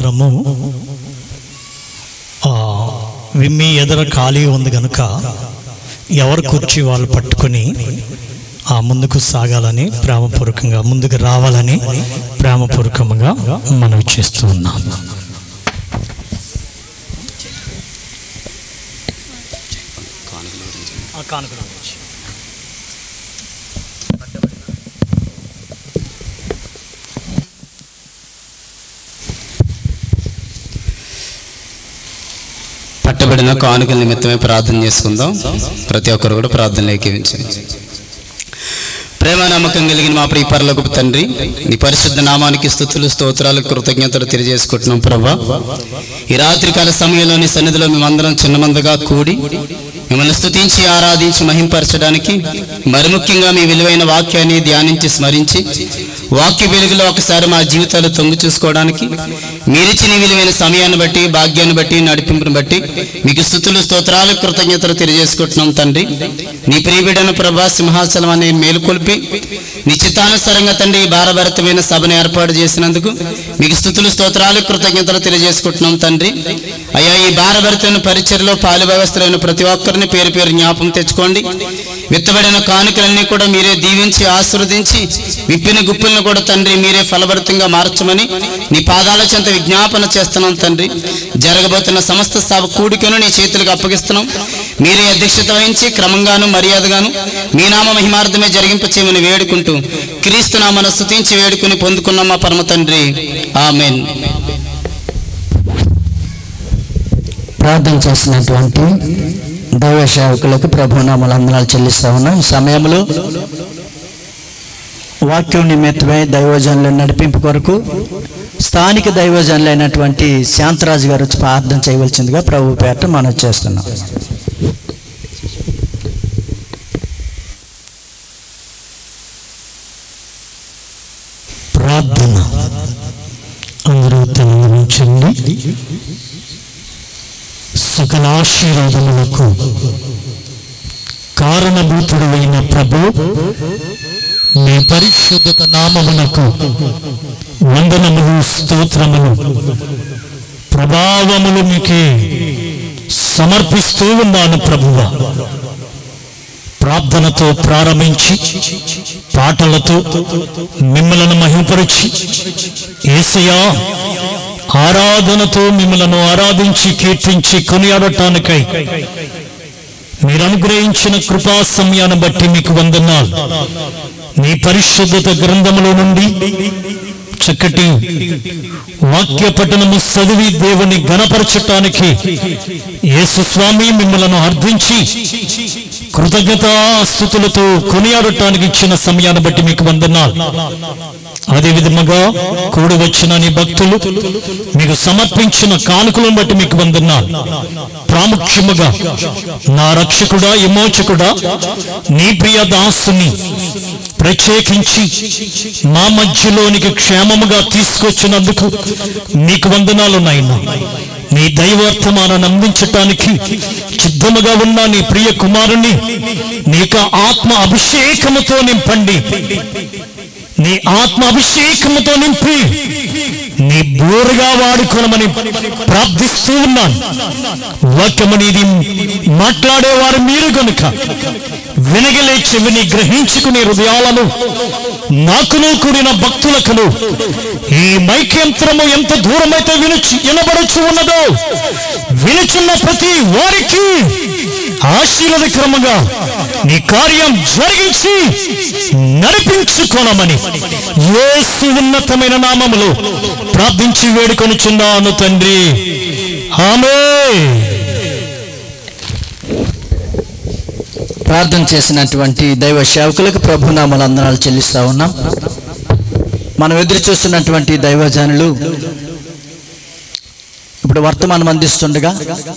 మనమందరము ఆ, మీ ఎదుర ఖాళీ ఉంది కనుక ఎవరు కుర్చీ వాళ్ళు పట్టుకొని ఆ ముందుకు సాగాలని ప్రేమపూర్వకంగా ముందుకు రావాలని ప్రేమపూర్వకంగా మనం చేస్తూ ఉన్నాం కానుకల గురించి పట్టబడిన కానుకల నిమిత్తమే ప్రార్థన చేసుకుందాం ప్రతి ఒక్కరు కూడా ప్రార్థనలు ఏకీవించండి ప్రేమ నమ్మకం కలిగిన మా ప్రియ పరలోక తండ్రి నీ పరిశుద్ధ నామానికి స్థుతులు స్తోత్రాలు కృతజ్ఞతలు తెలియజేసుకుంటున్నాం ప్రభా ఈ రాత్రికాల సమయంలో నీ సన్నిధిలో మేమందరం చిన్నమందగా కూడి మిమ్మల్ని స్తుతించి ఆరాధించి మహింపరచడానికి మరి ముఖ్యంగా మీ విలువైన వాక్యాన్ని ధ్యానించి స్మరించి వాక్య వెలుగులో ఒకసారి మా జీవితాలు తొంగి చూసుకోవడానికి మీరిచ్చిన ఈ విలువైన సమయాన్ని బట్టి భాగ్యాన్ని బట్టి నడిపింపుని బట్టి మీకు స్థుతులు స్తోత్రాలు కృతజ్ఞతలు తెలియజేసుకుంటున్నాం తండ్రి నీ ప్రియబిడన ప్రభా సింహాచలం అనే మేలుకొల్పి నీ చిత్తానుసారంగా తండ్రి ఈ భారభరితమైన సభను ఏర్పాటు చేసినందుకు మీకు స్థుతులు స్తోత్రాలు కృతజ్ఞతలు తెలియజేసుకుంటున్నాం తండ్రి అయ్యా ఈ భారభరితమైన పరిచయలో పాలుభాగస్తులైన ప్రతి ఒక్కరిని పేరు పేరు జ్ఞాపం తెచ్చుకోండి విత్తబడిన కానుకలన్నీ కూడా మీరే దీవించి ఆశీర్వదించి విప్పిన గుప్పులను కూడా తండ్రి మీరే ఫలభరితంగా మార్చమని నీ పాదాల చెంత విజ్ఞాపన చేస్తున్నాం తండ్రి జరగబోతున్న సమస్త సభ కూడికను నీ చేతులకు అప్పగిస్తున్నాం మీరే అధ్యక్షత వహించి క్రమంగాను మర్యాదగాను మీ నామ మహిమార్థమే జరిగింప చేయమని వేడుకుంటూ క్రీస్తు నామను స్తుతించి వేడుకుని పొందుకున్నాం మా పరమ తండ్రి ఆమెన్ ప్రార్థన చేసినటువంటి దైవ సేవకులకు ప్రభునామలు వందనాలు చెల్లిస్తా ఉన్నాం ఈ సమయంలో వాక్యం నిమిత్తమై దైవజనుల నడిపింపు కొరకు స్థానిక దైవజనులైనటువంటి శాంతరాజు గారు వచ్చి ప్రార్థన చేయవలసిందిగా ప్రభు పేట మనం చేస్తున్నాం ప్రార్థన అందరూ తలవంచండి సకల ఆశీర్వాదములకు కారణభూతుడు అయిన ప్రభు మీ పరిశుద్ధత నామమునకు వందనములు స్తోత్రములు ప్రభావములు మీకే సమర్పిస్తూ ఉన్నాను ప్రభువ ప్రార్థనతో ప్రారంభించి పాటలతో మిమ్మలను మహిమపరిచి ఏసయా ఆరాధనతో మిమ్మలను ఆరాధించి కీర్తించి కొనియాడటానికై మీరు అనుగ్రహించిన కృపా సమయాన్ని బట్టి మీకు వందనాలు మీ పరిశుద్ధత గ్రంథములో నుండి చక్కటి వాక్య పఠనము చదివి దేవుని గణపరచటానికి యేసు స్వామి మిమ్మలను అర్థించి కృతజ్ఞతాస్థుతులతో కొనియాడటానికి ఇచ్చిన సమయాన్ని బట్టి మీకు వందనాలు అదే విధముగా కూడి వచ్చిన నీ భక్తులు మీకు సమర్పించిన కానుకలను బట్టి మీకు వందనాలు ప్రాముఖ్యముగా నా రక్షకుడా విమోచకుడా నీ ప్రియ దాసుని ప్రత్యేకించి మా మధ్యలోనికి క్షేమముగా తీసుకొచ్చినందుకు నీకు వందనాలు నాయన నీ దైవార్థమానాన్ని అందించటానికి సిద్ధముగా ఉన్న నీ ప్రియ కుమారుని నీకు ఆత్మ అభిషేకముతో నింపండి నీ ఆత్మ అభిషేకముతో నింపి నీ బోరుగా వాడుకొనమని ప్రార్థిస్తూ ఉన్నాను వాక్యము నీది మాట్లాడేవారు మీరు గనుక వినగలే చెవిని గ్రహించుకునే హృదయాలను నాకును కూడిన భక్తులకును ఈ మైకేంత్రము ఎంత దూరమైతే వినుచు వినబడుచు ఉన్నదో వినుచున్న ప్రతి వారికి ఆశీర్వదక్రమంగా నీ కార్యం జరిగించి నడిపించుకోనమని యేసు ఉన్నతమైన నామములో ప్రార్థించి వేడుకొనుచున్నాను తండ్రి ఆమె ప్రార్థన చేసినటువంటి దైవ సేవకులకు ప్రభునామలు వందనాలు చెల్లిస్తా ఉన్నాం మనం ఎదురు చూస్తున్నటువంటి దైవజనులు ఇప్పుడు వర్తమానం అందిస్తుండగా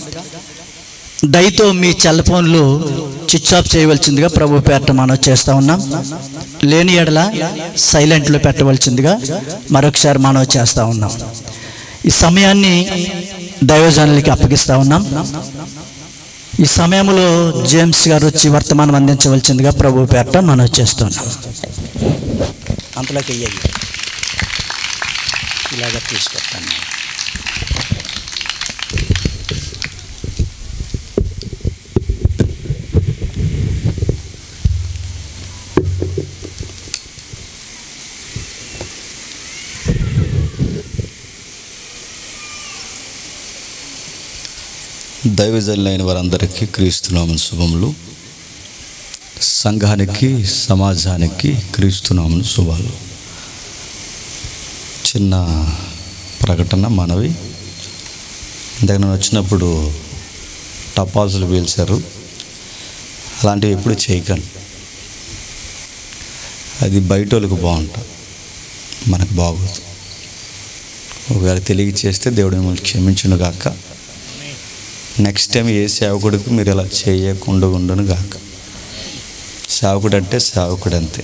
దయతో మీ సెల్ ఫోన్లు స్విచ్ ఆఫ్ చేయవలసిందిగా ప్రభు పేట మనం చేస్తా ఉన్నాం లేని ఎడల సైలెంట్లో పెట్టవలసిందిగా మరొకసారి మనం చేస్తా ఉన్నాం ఈ సమయాన్ని దైవజనులకి అప్పగిస్తా ఉన్నాం ఈ సమయంలో జేమ్స్ గారు వచ్చి వర్తమానం అందించవలసిందిగా ప్రభు పేట మనం చేస్తున్నాం అంతలోకి అయ్యాయి ఇలాగ తీసుకొస్తాను దైవజనులైన వారందరికీ క్రీస్తునామం శుభములు సంఘానికి సమాజానికి క్రీస్తునామం శుభాలు చిన్న ప్రకటన మనవి ఇందాక నేను వచ్చినప్పుడు టపాసులు పీల్చారు అలాంటివి ఎప్పుడు చేయకండి అది బయట వాళ్ళకి బాగుంటుంది మనకు బాగోదు ఒకవేళ తెలియ చేస్తే దేవుడు మిమ్మల్ని క్షమించును గాక నెక్స్ట్ టైం ఏ సేవకుడికి మీరు ఇలా చేయకుండా ఉండును గాక సేవకుడు అంటే సేవకుడు అంతే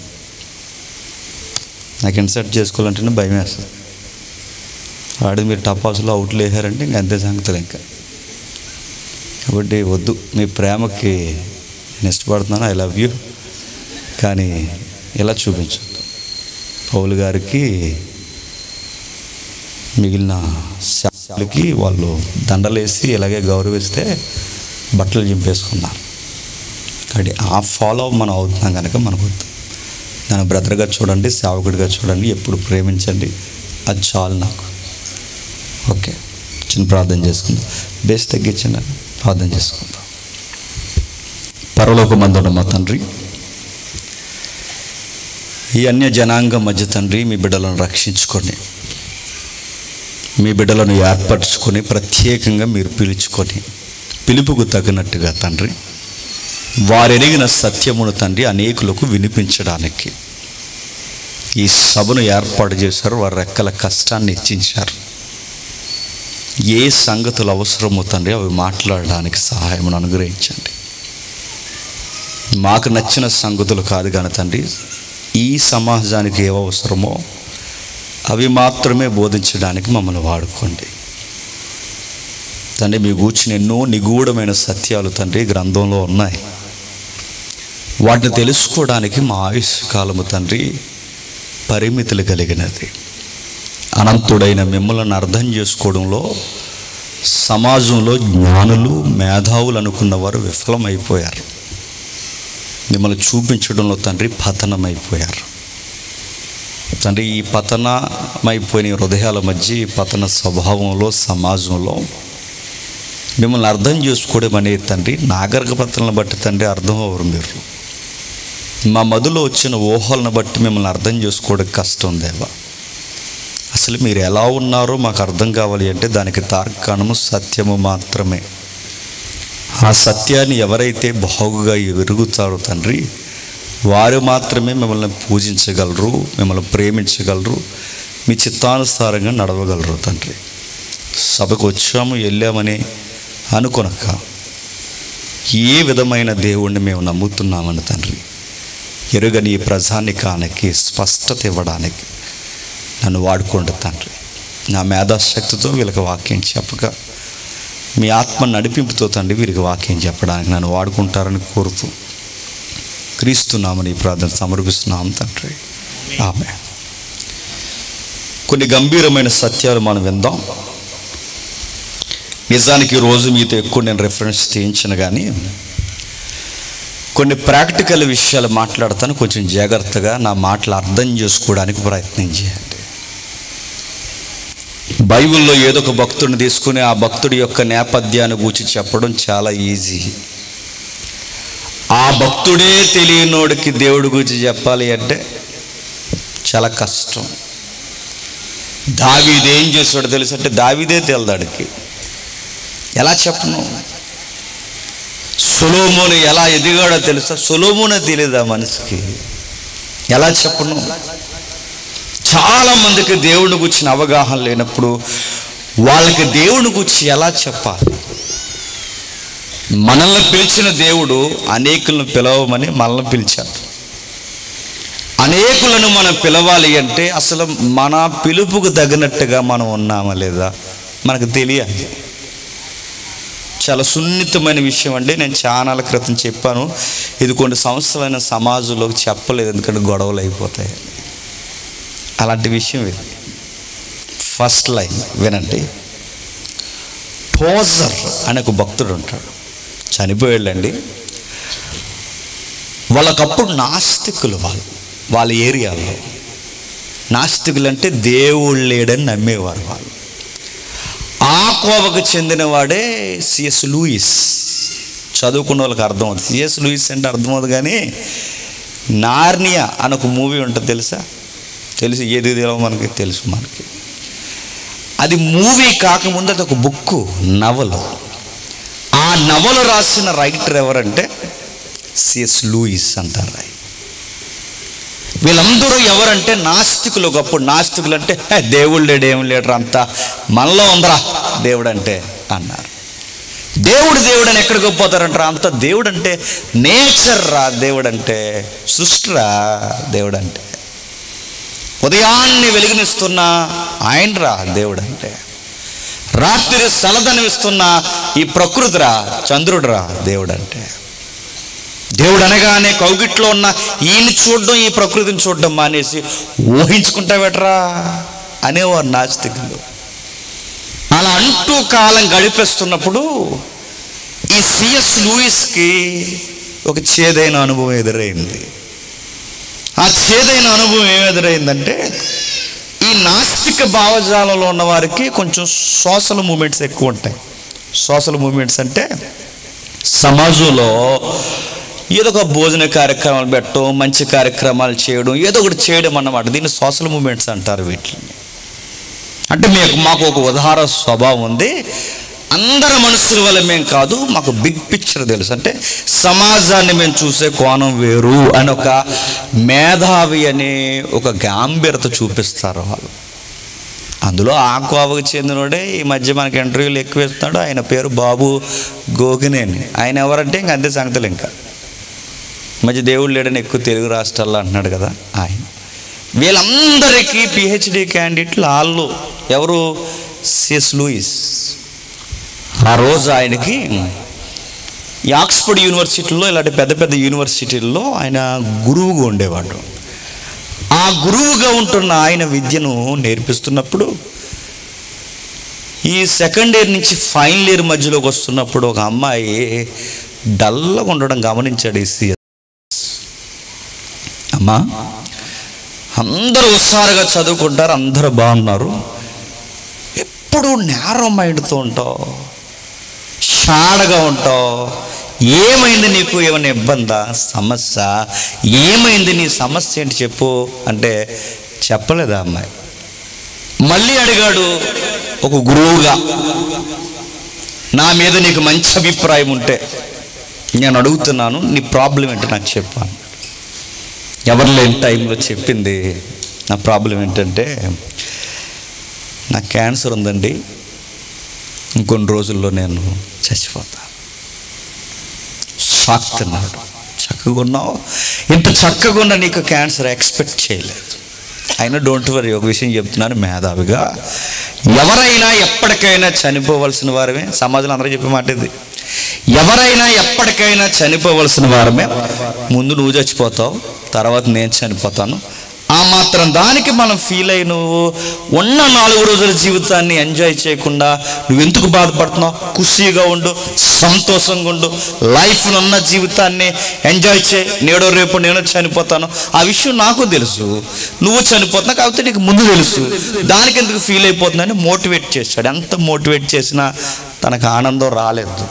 నాకు ఇన్సర్ట్ చేసుకోవాలంటేనే భయం వేస్తుంది వాడి మీరు టపాసులో అవుట్లు వేసారంటే ఇంక అంతే సంగతులు ఇంకా కాబట్టి వద్దు మీ ప్రేమకి నేను ఇష్టపడుతున్నాను ఐ లవ్ యూ కానీ ఇలా చూపించద్దు పౌలు గారికి మిగిలిన శాలకి వాళ్ళు దండలేసి ఇలాగే గౌరవిస్తే బట్టలు చింపేసుకున్నారు కాబట్టి ఆ ఫాలో మనం అవుతున్నాం కనుక మనకు వద్దు నన్ను బ్రదర్గా చూడండి సేవకుడిగా చూడండి ఎప్పుడు ప్రేమించండి అది చాలు నాకు ఓకే చిన్న ప్రార్థన చేసుకుందాం బేస్ తగ్గించిన ప్రార్థన చేసుకుందాం పరలోక మందున్న మా తండ్రి ఈ అన్య జనాంగం మధ్య తండ్రి మీ బిడ్డలను రక్షించుకొని మీ బిడ్డలను ఏర్పరచుకొని ప్రత్యేకంగా మీరు పిలుచుకొని పిలుపుకు తగినట్టుగా తండ్రి వారెరిగిన సత్యమును తండ్రి అనేకులకు వినిపించడానికి ఈ సభను ఏర్పాటు చేశారు వారి రెక్కల కష్టాన్ని హెచ్చించారు ఏ సంగతులు అవసరమో తండ్రి అవి మాట్లాడడానికి సహాయం అనుగ్రహించండి మాకు నచ్చిన సంగతులు కాదు కానీ తండ్రి ఈ సమాజానికి ఏవ అవసరమో అవి మాత్రమే బోధించడానికి మమ్మల్ని వాడుకోండి తండ్రి మీ కూర్చుని ఎన్నో నిగూఢమైన సత్యాలు తండ్రి గ్రంథంలో ఉన్నాయి వాటిని తెలుసుకోవడానికి మా ఆయుష్ కాలము తండ్రి పరిమితులు కలిగినది అనంతుడైన మిమ్మల్ని అర్థం చేసుకోవడంలో సమాజంలో జ్ఞానులు మేధావులు అనుకున్న వారు విఫలమైపోయారు మిమ్మల్ని చూపించడంలో తండ్రి పతనమైపోయారు తండ్రి ఈ పతనమైపోయిన హృదయాల మధ్య ఈ పతన స్వభావంలో సమాజంలో మిమ్మల్ని అర్థం చేసుకోవడం అనేది తండ్రి నాగరిక పత్రాలను బట్టి తండ్రి అర్థం అవ్వరు మీరు మా మధులో వచ్చిన ఊహలను బట్టి మిమ్మల్ని అర్థం చేసుకోవడం కష్టం దేవా అసలు మీరు ఎలా ఉన్నారో మాకు అర్థం కావాలి అంటే దానికి తార్కాణము సత్యము మాత్రమే ఆ సత్యాన్ని ఎవరైతే బాగుగా ఎరుగుతారో తండ్రి వారు మాత్రమే మిమ్మల్ని పూజించగలరు మిమ్మల్ని ప్రేమించగలరు మీ చిత్తానుసారంగా నడవగలరు తండ్రి సభకు వచ్చాము వెళ్ళామని అనుకొనక ఏ విధమైన దేవుణ్ణి మేము నమ్ముతున్నామని తండ్రి ఎరుగని ఈ ప్రజానికానికి స్పష్టత ఇవ్వడానికి నన్ను వాడుకోండి తండ్రి నా మేధాశక్తితో వీళ్ళకి వాక్యం చెప్పక మీ ఆత్మ నడిపింపుతో తండ్రి వీరికి వాక్యం చెప్పడానికి నన్ను వాడుకుంటారని కోరుతూ క్రీస్తున్నామని ఈ ప్రార్థన సమర్పిస్తున్నాం తండ్రి ఆమె కొన్ని గంభీరమైన సత్యాలు మనం విందాం నిజానికి ఈ రోజు మీతో ఎక్కువ నేను రెఫరెన్స్ చేయించిన కానీ కొన్ని ప్రాక్టికల్ విషయాలు మాట్లాడతాను కొంచెం జాగ్రత్తగా నా మాటలు అర్థం చేసుకోవడానికి ప్రయత్నం చేయండి బైబిల్లో ఏదో ఒక భక్తుడిని తీసుకుని ఆ భక్తుడి యొక్క నేపథ్యాన్ని గూర్చి చెప్పడం చాలా ఈజీ ఆ భక్తుడే తెలియనోడికి దేవుడి గురించి చెప్పాలి అంటే చాలా కష్టం దావీదేం చేస్తాడో తెలుసు అంటే దావీదే తెలదాడికి ఎలా చెప్పను సొలోమోను ఎలా ఎదిగాడో తెలుసా సొలోమోనే తెలియదు ఆ మనిషికి ఎలా చెప్పను చాలా మందికి దేవుని గురించిన అవగాహన లేనప్పుడు వాళ్ళకి దేవుని గురించి ఎలా చెప్పాలి మనల్ని పిలిచిన దేవుడు అనేకులను పిలవమని మనల్ని పిలిచాడు అనేకులను మనం పిలవాలి అంటే అసలు మన పిలుపుకు తగినట్టుగా మనం ఉన్నామా లేదా మనకు తెలియాలి చాలా సున్నితమైన విషయం అండి నేను చాలా క్రితం చెప్పాను ఇది కొన్ని సంవత్సరాలైన సమాజంలోకి చెప్పలేదు ఎందుకంటే గొడవలు అయిపోతాయి అలాంటి విషయం ఇది ఫస్ట్ లైన్ వినండి పోజర్ అనే ఒక భక్తుడు ఉంటాడు చనిపోయాళ్ళండి వాళ్ళకప్పుడు నాస్తికులు వాళ్ళు వాళ్ళ ఏరియాలో నాస్తికులు అంటే దేవుడు లేడని నమ్మేవారు వాళ్ళు ఆ కోవకు చెందినవాడే సిఎస్ లూయిస్ చదువుకున్న వాళ్ళకి అర్థం అవుతుంది సిఎస్ లూయిస్ అంటే అర్థమవుతుంది కానీ నార్నియా అని ఒక మూవీ ఉంటుంది తెలుసా తెలుసు ఏది తెలియదు మనకి తెలుసు మనకి అది మూవీ కాకముందు అది ఒక బుక్ నవలు ఆ నవలు రాసిన రైటర్ ఎవరంటే సిఎస్ లూయిస్ అంటారు రాయి వీళ్ళందరూ ఎవరంటే నాస్తికులు ఒకప్పుడు నాస్తికులు అంటే "హే, దేవుడు లేడు ఏం లేడు అంతా మనలో ఉందరా దేవుడు అంటే అన్నారు దేవుడు దేవుడు అని ఎక్కడికి పోతారంటారా అంత దేవుడు అంటే నేచర్ రా దేవుడు అంటే సృష్టిరా దేవుడు అంటే ఉదయాన్ని వెలుగునిస్తున్న ఆయన రా దేవుడు అంటే రాత్రి సలదనిస్తున్న ఈ ప్రకృతిరా చంద్రుడురా దేవుడు అంటే దేవుడు అనగానే కౌగిట్లో ఉన్న ఈయన చూడడం ఈ ప్రకృతిని చూడడం మానేసి ఊహించుకుంటావేట్రా అనేవారు నాస్తికులు అలా అంటూ కాలం గడిపేస్తున్నప్పుడు ఈ సిఎస్ లూయిస్కి ఒక చేదైన అనుభవం ఎదురైంది ఆ చేదైన అనుభవం ఏం ఎదురైందంటే ఈ నాస్తిక భావజాలంలో ఉన్న వారికి కొంచెం సోషల్ మూమెంట్స్ ఎక్కువ ఉంటాయి సోషల్ మూమెంట్స్ అంటే సమాజంలో ఏదో ఒక భోజన కార్యక్రమాలు పెట్టడం మంచి కార్యక్రమాలు చేయడం ఏదో ఒకటి చేయడం అన్నమాట దీన్ని సోషల్ మూమెంట్స్ అంటారు వీటిని అంటే మీకు మాకు ఒక ఉదాహరణ స్వభావం ఉంది అందరి మనుషుల వల్ల మేము కాదు మాకు బిగ్ పిక్చర్ తెలుసు అంటే సమాజాన్ని మేము చూసే కోణం వేరు అని ఒక మేధావి అనే ఒక గాంభీరత చూపిస్తారు వాళ్ళు అందులో ఆ కోవకు చెందినోడే ఈ మధ్య మనకి ఇంటర్వ్యూలు ఎక్కువ ఇస్తున్నాడు ఆయన పేరు బాబు గోగినేని ఆయన ఎవరంటే ఇంక అంతే సంగతులు ఇంకా ఈ మధ్య దేవుడు లేడని ఎక్కువ తెలుగు రాష్ట్రాల్లో అంటున్నాడు కదా ఆయన వీళ్ళందరికీ పిహెచ్డి క్యాండిడేట్లు వాళ్ళు ఎవరు సిఎస్ లూయిస్ ఆ రోజు ఆయనకి ఈ ఆక్స్ఫర్డ్ యూనివర్సిటీలో ఇలాంటి పెద్ద పెద్ద యూనివర్సిటీల్లో ఆయన గురువుగా ఉండేవాడు ఆ గురువుగా ఉంటున్న ఆయన విద్యను నేర్పిస్తున్నప్పుడు ఈ సెకండ్ ఇయర్ నుంచి ఫైనల్ ఇయర్ మధ్యలోకి వస్తున్నప్పుడు ఒక అమ్మాయి డల్గా ఉండడం గమనించాడు ఈ సిఎస్ అమ్మా అందరూ హుషారుగా చదువుకుంటారు అందరూ బాగున్నారు ఎప్పుడు నేరో మైండ్తో ఉంటావు షాడగా ఉంటావు ఏమైంది నీకు ఏమైనా ఇబ్బందా సమస్య ఏమైంది నీ సమస్య ఏంటి చెప్పు అంటే చెప్పలేదా అమ్మాయి మళ్ళీ అడిగాడు ఒక గురువుగా నా మీద నీకు మంచి అభిప్రాయం ఉంటే నేను అడుగుతున్నాను నీ ప్రాబ్లం ఏంటో నాకు చెప్పాను ఎవరు లేని టైంలో చెప్పింది నా ప్రాబ్లం ఏంటంటే నాకు క్యాన్సర్ ఉందండి ఇంకొన్ని రోజుల్లో నేను చచ్చిపోతాను షాక్ తిన్నాడు చక్కగా ఉన్నావు ఇంత చక్కగా ఉన్న నీకు క్యాన్సర్ ఎక్స్పెక్ట్ చేయలేదు అయినా డోంట్ వరీ ఒక విషయం చెప్తున్నాను మేధావిగా ఎవరైనా ఎప్పటికైనా చనిపోవలసిన వారమే సమాజంలో అందరూ చెప్పే మాట ఇది ఎవరైనా ఎప్పటికైనా చనిపోవలసిన వారమే ముందు నువ్వు చచ్చిపోతావు తర్వాత నేను చనిపోతాను ఆ మాత్రం దానికి మనం ఫీల్ అయి నువ్వు ఉన్న నాలుగు రోజుల జీవితాన్ని ఎంజాయ్ చేయకుండా నువ్వు ఎందుకు బాధపడుతున్నావు ఖుషీగా ఉండు సంతోషంగా ఉండు లైఫ్ ఉన్న జీవితాన్ని ఎంజాయ్ చేయి నేడో రేపు నేను చనిపోతాను ఆ విషయం నాకు తెలుసు నువ్వు చనిపోతున్నావు కాకపోతే నీకు ముందు తెలుసు దానికి ఎందుకు ఫీల్ అయిపోతుందని మోటివేట్ చేశాడు ఎంత మోటివేట్ చేసినా తనకు ఆనందం రాలేదు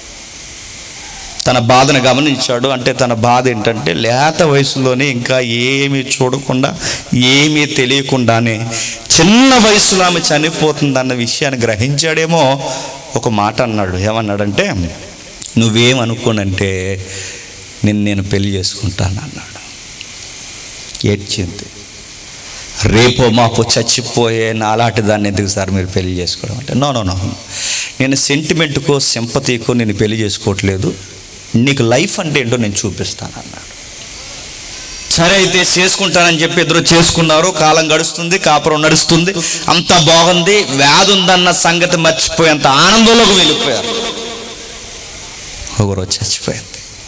తన బాధను గమనించాడు అంటే తన బాధ ఏంటంటే లేత వయసులోనే ఇంకా ఏమీ చూడకుండా ఏమీ తెలియకుండానే చిన్న వయసులో ఆమె చనిపోతుందన్న విషయాన్ని గ్రహించాడేమో ఒక మాట అన్నాడు ఏమన్నాడంటే నువ్వేమనుకోనంటే నిన్ను నేను పెళ్లి చేసుకుంటాను అన్నాడు ఏడ్చింది రేపో మాపో చచ్చిపోయే నాలాంటి దాన్ని ఎందుకు సార్ మీరు పెళ్లి చేసుకోవడం అంటే నో నో నో నేను సెంటిమెంట్కో సింపతికో నేను పెళ్లి చేసుకోవట్లేదు నీకు లైఫ్ అంటే ఏంటో నేను చూపిస్తాను అన్నాడు సరే అయితే చేసుకుంటానని చెప్పి ఇద్దరు చేసుకున్నారు కాలం గడుస్తుంది కాపురం నడుస్తుంది అంత బాగుంది వ్యాధి ఉందన్న సంగతి మర్చిపోయేంత ఆనందంలోకి వెళ్ళిపోయారు ఒకరోజు చచ్చిపోయింది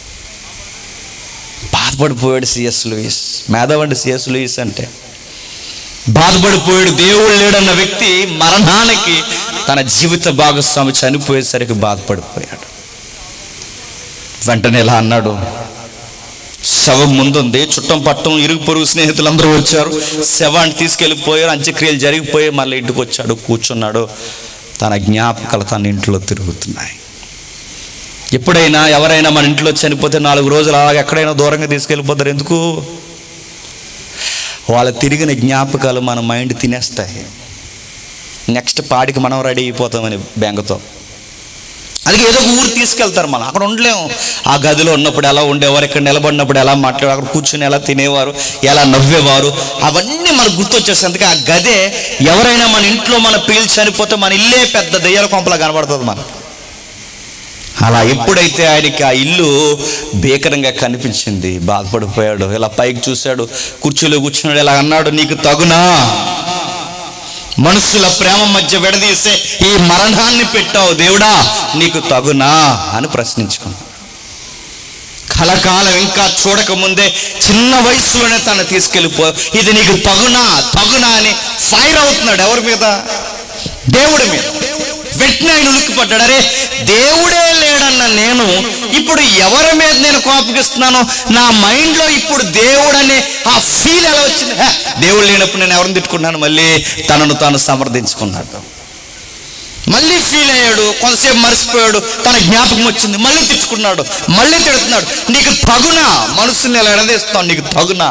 బాధపడిపోయాడు సిఎస్ లూయిస్ మేధావండి సిఎస్ లూయిస్ అంటే బాధపడిపోయాడు దేవుడు లేడన్న వ్యక్తి మరణానికి తన జీవిత భాగస్వామి చనిపోయేసరికి బాధపడిపోయాడు వెంటనే ఇలా అన్నాడు శవం ముందుంది చుట్టం పట్టం ఇరుగు పొరుగు స్నేహితులందరూ వచ్చారు శవాన్ని తీసుకెళ్ళిపోయారు అంత్యక్రియలు జరిగిపోయి మళ్ళీ ఇంటికి వచ్చాడు కూర్చున్నాడు తన జ్ఞాపకాలు తన ఇంట్లో తిరుగుతున్నాయి ఎప్పుడైనా ఎవరైనా మన ఇంట్లో చనిపోతే నాలుగు రోజులు అలాగ ఎక్కడైనా దూరంగా తీసుకెళ్ళిపోతారు ఎందుకు వాళ్ళ తిరిగిన జ్ఞాపకాలు మన మైండ్ తినేస్తాయి నెక్స్ట్ పాడికి మనం రెడీ అయిపోతామని బెంగతో అది ఏదో ఒక ఊరు తీసుకెళ్తారు మనం అక్కడ ఉండలేము ఆ గదిలో ఉన్నప్పుడు ఎలా ఉండేవారు ఇక్కడ నిలబడినప్పుడు ఎలా మాట్లాడారు అక్కడ కూర్చుని ఎలా తినేవారు ఎలా నవ్వేవారు అవన్నీ మనకు గుర్తొచ్చేస్తాయి అందుకే ఆ గదే ఎవరైనా మన ఇంట్లో మన పిల్లలు చనిపోతే మన ఇల్లే పెద్ద దెయ్యాల కొంపలా కనబడుతుంది మనకు అలా ఎప్పుడైతే ఆయనకి ఆ ఇల్లు భీకరంగా కనిపించింది బాధపడిపోయాడు ఇలా పైకి చూశాడు కుర్చీలో కూర్చున్నాడు ఇలా అన్నాడు నీకు తగునా మనుషుల ప్రేమ మధ్య విడదీసే ఈ మరణాన్ని పెట్టావు దేవుడా నీకు తగునా అని ప్రశ్నించుకున్నాడు కలకాలం ఇంకా చూడకముందే చిన్న వయసులోనే తను తీసుకెళ్ళిపో ఇది నీకు తగునా తగునా అని ఫైర్ అవుతున్నాడు ఎవరి మీద దేవుడి మీద వెంటనే ఆయన ఉలిక్కిపడ్డాడు అరే దేవుడే లేడన్న నేను ఇప్పుడు ఎవరి మీద నేను కోపగిస్తున్నాను నా మైండ్లో ఇప్పుడు దేవుడు అనే ఆ ఫీల్ ఎలా వచ్చింది హే, దేవుడు లేనప్పుడు నేను ఎవరిని తిట్టుకున్నాను మళ్ళీ తనను తాను సమర్థించుకున్నాడు మళ్ళీ ఫీల్ అయ్యాడు కొంతసేపు మర్చిపోయాడు తన జ్ఞాపకం వచ్చింది మళ్ళీ తిట్టుకున్నాడు మళ్ళీ తిడుతున్నాడు నీకు తగునా మనసుని ఎలా ఎడదీస్తావు నీకు తగునా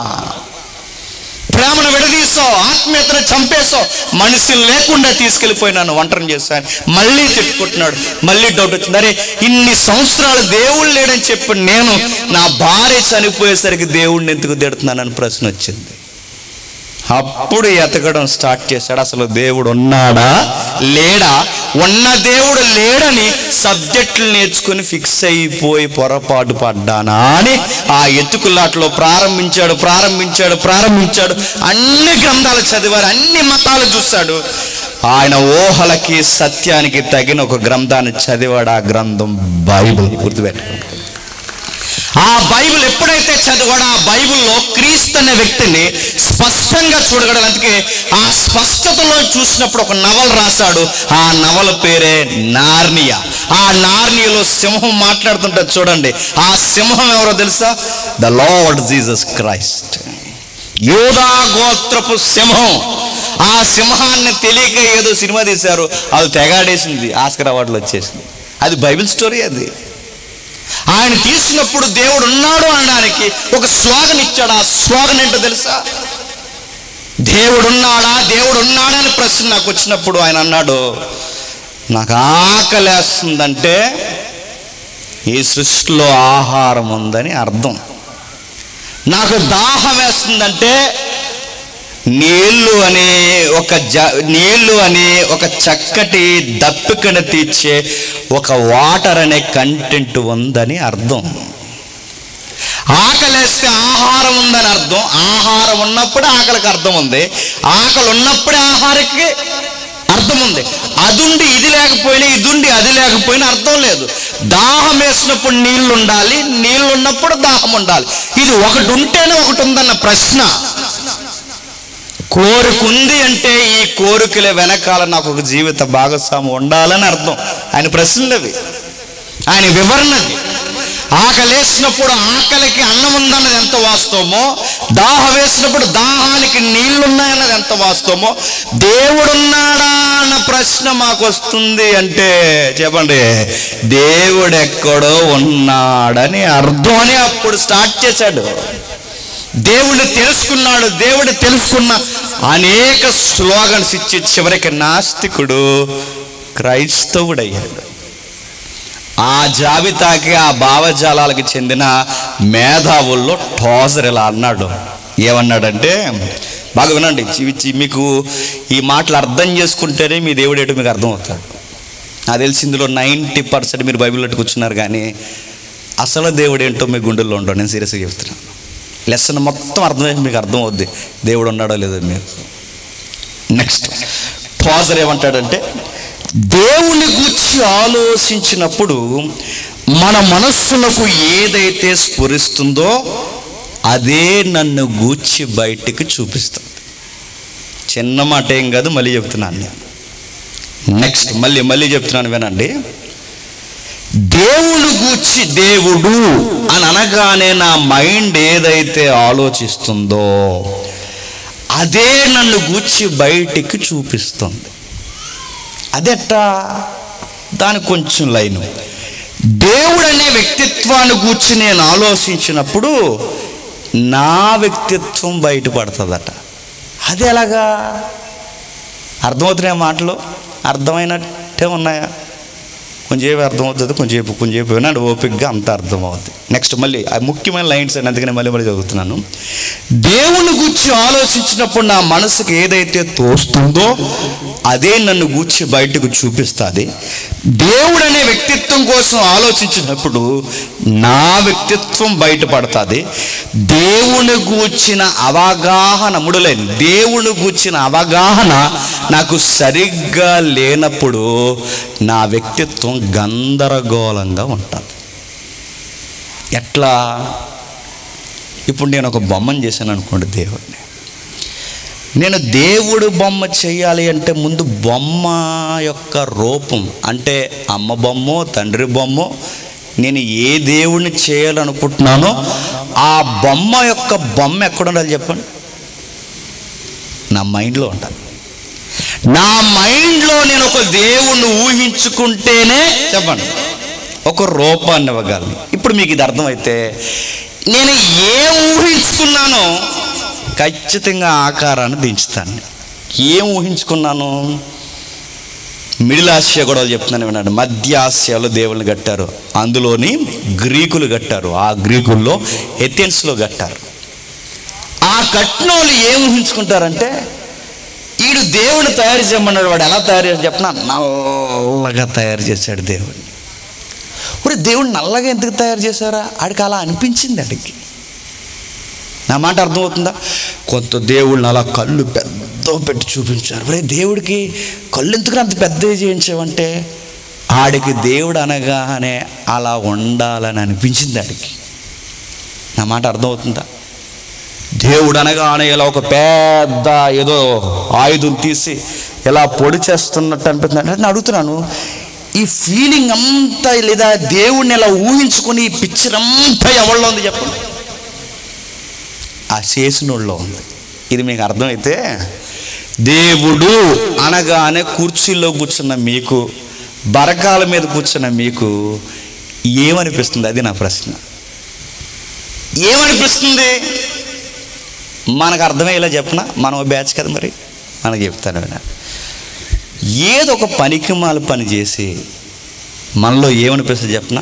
ప్రేమను విడదీసావు ఆత్మీయతను చంపేసావు మనిషిని లేకుండా తీసుకెళ్ళిపోయినాను ఒంటరిని చేశాను మళ్ళీ తిట్టుకుంటున్నాడు మళ్ళీ డౌట్ వచ్చింది అరే ఇన్ని సంవత్సరాలు దేవుడు లేడని చెప్పి నేను నా భార్య చనిపోయేసరికి దేవుడిని ఎందుకు తిడుతున్నానని ప్రశ్న వచ్చింది అప్పుడు ఎతకడం స్టార్ట్ చేశాడు అసలు దేవుడు ఉన్నాడా లేడా ఉన్న దేవుడు లేడని సబ్జెక్టులు నేర్చుకుని ఫిక్స్ అయిపోయి పొరపాటు పడ్డానా అని ఆ ఎత్తుకులాట్లో ప్రారంభించాడు ప్రారంభించాడు ప్రారంభించాడు అన్ని గ్రంథాలు చదివారు అన్ని మతాలు చూశాడు ఆయన ఊహలకి సత్యానికి తగిన ఒక గ్రంథాన్ని చదివాడు ఆ గ్రంథం బైబిల్ గుర్తుపెట్టుకోండి ఆ బైబిల్ ఎప్పుడైతే చదివాడో ఆ బైబిల్లో క్రీస్తు అనే వ్యక్తిని స్పష్టంగా చూడగలడు అందుకే ఆ స్పష్టతలో చూసినప్పుడు ఒక నవల రాశాడు ఆ నవల పేరే నార్నియా ఆ నార్నియలో సింహం మాట్లాడుతుంటే చూడండి ఆ సింహం ఎవరో తెలుసా ద లార్డ్ జీసస్ క్రైస్ట్ యోధా గోత్రపు సింహం ఆ సింహాన్ని తెలియక ఏదో సినిమా తీశారు అది తెగాడేసింది ఆస్కర్ అవార్డులు వచ్చేసింది అది బైబిల్ స్టోరీ అది ఆయన తీసినప్పుడు దేవుడు ఉన్నాడు అనడానికి ఒక స్లోగన్ ఇచ్చాడు ఆ స్లోగన్ ఏంటో తెలుసా దేవుడు ఉన్నాడా దేవుడు ఉన్నాడని ప్రశ్న నాకు వచ్చినప్పుడు ఆయన అన్నాడు నాకు ఆకలేస్తుందంటే ఈ సృష్టిలో ఆహారం ఉందని అర్థం నాకు దాహం వేస్తుందంటే నీళ్లు అనే ఒక జ నీళ్లు అనే ఒక చక్కటి దప్పికను తీర్చే ఒక వాటర్ అనే కంటెంట్ ఉందని అర్థం ఆకలేస్తే ఆహారం ఉందని అర్థం ఆహారం ఉన్నప్పుడే ఆకలికి అర్థం ఉంది ఆకలి ఉన్నప్పుడే ఆహారకి అర్థం ఉంది అదుండి ఇది లేకపోయినా ఇదుండి అది లేకపోయినా అర్థం లేదు దాహం వేసినప్పుడు నీళ్లు ఉండాలి నీళ్లు ఉన్నప్పుడు దాహం ఉండాలి ఇది ఒకటి ఉంటేనే ఒకటి ఉందన్న ప్రశ్న కోరిక ఉంది అంటే ఈ కోరికల వెనకాల నాకు ఒక జీవిత భాగస్వామి ఉండాలని అర్థం ఆయన ప్రశ్నలు అవి ఆయన వివరణది ఆకలేసినప్పుడు ఆకలికి అన్నం ఉందన్నది ఎంత వాస్తవమో దాహం వేసినప్పుడు దాహానికి నీళ్లున్నాయన్నది ఎంత వాస్తవమో దేవుడున్నాడా అన్న ప్రశ్న మాకు వస్తుంది అంటే చెప్పండి దేవుడు ఎక్కడో ఉన్నాడని అర్థం అని అప్పుడు స్టార్ట్ చేశాడు దేవుడిని తెలుసుకున్నాడు దేవుడు తెలుసుకున్న అనేక స్లోగన్స్ ఇచ్చి చివరికి నాస్తికుడు క్రైస్తవుడయ్యాడు ఆ జాబితాకి ఆ భావజాలాలకు చెందిన మేధావుల్లో టోజర్ ఇలా అన్నాడు ఏమన్నాడంటే బాగా వినండి చి- చి- మీకు ఈ మాటలు అర్థం చేసుకుంటేనే మీ దేవుడు ఏంటో మీకు అర్థం అవుతాడు నాకు తెలిసి ఇందులో నైంటీ పర్సెంట్ మీరు బైబిల్ కూర్చున్నారు కానీ అసలు దేవుడు ఏంటో మీ గుండెల్లో ఉండవు నేను సీరియస్గా చెప్తున్నాను లెసన్ మొత్తం అర్థమైంది మీకు అర్థం అవుద్ది దేవుడు ఉన్నాడో లేదో మీరు నెక్స్ట్ ఫాజర్ ఏమంటాడంటే దేవుని గురించి ఆలోచించినప్పుడు మన మనస్సులకు ఏదైతే స్ఫురిస్తుందో అదే నన్ను గూర్చి బయటికి చూపిస్తుంది చిన్న మాట ఏం కాదు మళ్ళీ చెప్తున్నాను నేను నెక్స్ట్ మళ్ళీ మళ్ళీ చెప్తున్నాను వినండి దేవుడు గూర్చి దేవుడు అని అనగానే నా మైండ్ ఏదైతే ఆలోచిస్తుందో అదే నన్ను గూర్చి బయటికి చూపిస్తుంది అదెట్టా దానికి కొంచెం లైను దేవుడు అనే వ్యక్తిత్వాన్ని గూర్చి నేను ఆలోచించినప్పుడు నా వ్యక్తిత్వం బయటపడుతుందట అది ఎలాగా అర్థమవుతున్నాయి మాటలు అర్థమైనట్టే ఉన్నాయా కొంచెంసేపు అర్థమవుతుంది కొంచెంసేపు కొంచెంసేపు వినండి ఓపికగా అంత అర్థమవుతుంది నెక్స్ట్ మళ్ళీ ఆ ముఖ్యమైన లైన్స్ అని అందుకని మళ్ళీ మళ్ళీ చదువుతున్నాను దేవుని గూర్చి ఆలోచించినప్పుడు నా మనసుకు ఏదైతే తోస్తుందో అదే నన్ను గూర్చి బయటకు చూపిస్తుంది దేవుడు అనే వ్యక్తిత్వం కోసం ఆలోచించినప్పుడు నా వ్యక్తిత్వం బయటపడుతుంది దేవుని గూర్చిన అవగాహన ముడలేను దేవుని గూర్చిన అవగాహన నాకు సరిగ్గా లేనప్పుడు నా వ్యక్తిత్వం గందరగోళంగా ఉంటుంది ఎట్లా ఇప్పుడు నేను ఒక బొమ్మను చేశాను అనుకోండి దేవుడిని నేను దేవుడు బొమ్మ చేయాలి అంటే ముందు బొమ్మ యొక్క రూపం అంటే అమ్మ బొమ్మో తండ్రి బొమ్మో నేను ఏ దేవుడిని చేయాలనుకుంటున్నానో ఆ బొమ్మ యొక్క బొమ్మ ఎక్కడ ఉండాలి చెప్పండి నా మైండ్లో ఉండాలి నా మైండ్లో నేను ఒక దేవుణ్ణి ఊహించుకుంటేనే చెప్పండి ఒక రూపాన్ని ఇవ్వగలను ఇప్పుడు మీకు ఇది అర్థమైతే నేను ఏం ఊహించుకున్నానో ఖచ్చితంగా ఆకారాన్ని దించుతాను ఏం ఊహించుకున్నాను మిడిల్ ఆసియా కూడా చెప్తున్నాను విన్నాడు మధ్య ఆసియాలో దేవుళ్ళని కట్టారు అందులోని గ్రీకులు కట్టారు ఆ గ్రీకుల్లో ఎథెన్స్లో కట్టారు ఆ కట్టినోళ్ళు ఏం ఊహించుకుంటారంటే ఈడు దేవుడిని తయారు చేయమన్నాడు వాడు ఎలా తయారు చేసి చెప్పిన నల్లగా తయారు చేశాడు దేవుడిని ఒరే దేవుడు నల్లగా ఎందుకు తయారు చేశారా ఆడికి అలా అనిపించింది ఆడికి నా మాట అర్థమవుతుందా కొంత దేవుళ్ళని అలా కళ్ళు పెద్ద పెట్టి చూపించారు ఒరే దేవుడికి కళ్ళు ఎందుకు అంత పెద్దవి చేయించావంటే ఆడికి దేవుడు అనగానే అలా ఉండాలని అనిపించింది ఆడికి నా మాట అర్థమవుతుందా దేవుడు అనగానే ఇలా ఒక పెద్ద ఏదో ఆయుధం తీసి ఇలా పొడి చేస్తున్నట్టు అనిపిస్తుంది అంటే నేను అడుగుతున్నాను ఈ ఫీలింగ్ అంతా లేదా దేవుడిని ఇలా ఊహించుకొని ఈ పిక్చర్ అంతా ఎవరిలో ఉంది చెప్పండి ఆ చేసినోళ్ళలో ఉంది ఇది మీకు అర్థమైతే దేవుడు అనగానే కుర్చీలో కూర్చున్న మీకు బరకాల మీద కూర్చున్న మీకు ఏమనిపిస్తుంది అది నా ప్రశ్న ఏమనిపిస్తుంది మనకు అర్థమయ్యేలా చెప్పన మనం ఓ బ్యాచ్ కదా మరి మనకు చెప్తాను విన ఏదో ఒక పనికి మాల పని చేసి మనలో ఏమనిపిస్తుంది చెప్పన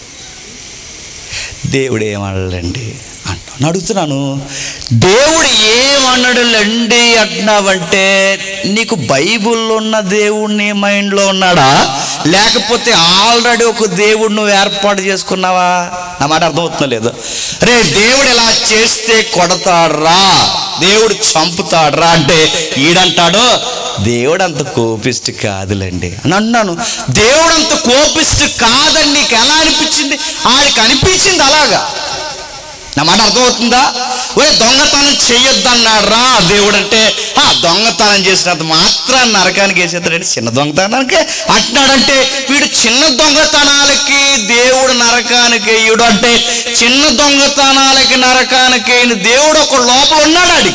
దేవుడు ఏమనడండి అంటాను అడుగుతున్నాను దేవుడు ఏమన్నాడులండి అంటున్నావంటే నీకు బైబుల్లో ఉన్న దేవుడిని మైండ్లో ఉన్నాడా లేకపోతే ఆల్రెడీ ఒక దేవుడు నువ్వు ఏర్పాటు చేసుకున్నావా నా మాట అర్థమవుతుందో లేదు రే దేవుడు ఇలా చేస్తే కొడతాడ్రా దేవుడు చంపుతాడ్రా అంటే ఈడంటాడు దేవుడు అంత కోపిస్ట్ కాదులేండి అని అన్నాను దేవుడు అంత కోపిస్ట్ కాదని నీకు ఎలా అనిపించింది ఆడికి అనిపించింది అలాగా నా మాట అర్థమవుతుందా ఒరే దొంగతనం చెయ్యొద్దన్నాడు రా దేవుడు అంటే ఆ దొంగతనం చేసినంత మాత్రం నరకానికి వేసేస్తాడంటే చిన్న దొంగతనానికి అంటున్నాడంటే వీడు చిన్న దొంగతనాలకి దేవుడు నరకానికి వేయడు అంటే చిన్న దొంగతనాలకి నరకానికి వేయని దేవుడు ఒక లోపల ఉన్నాడు ఆడి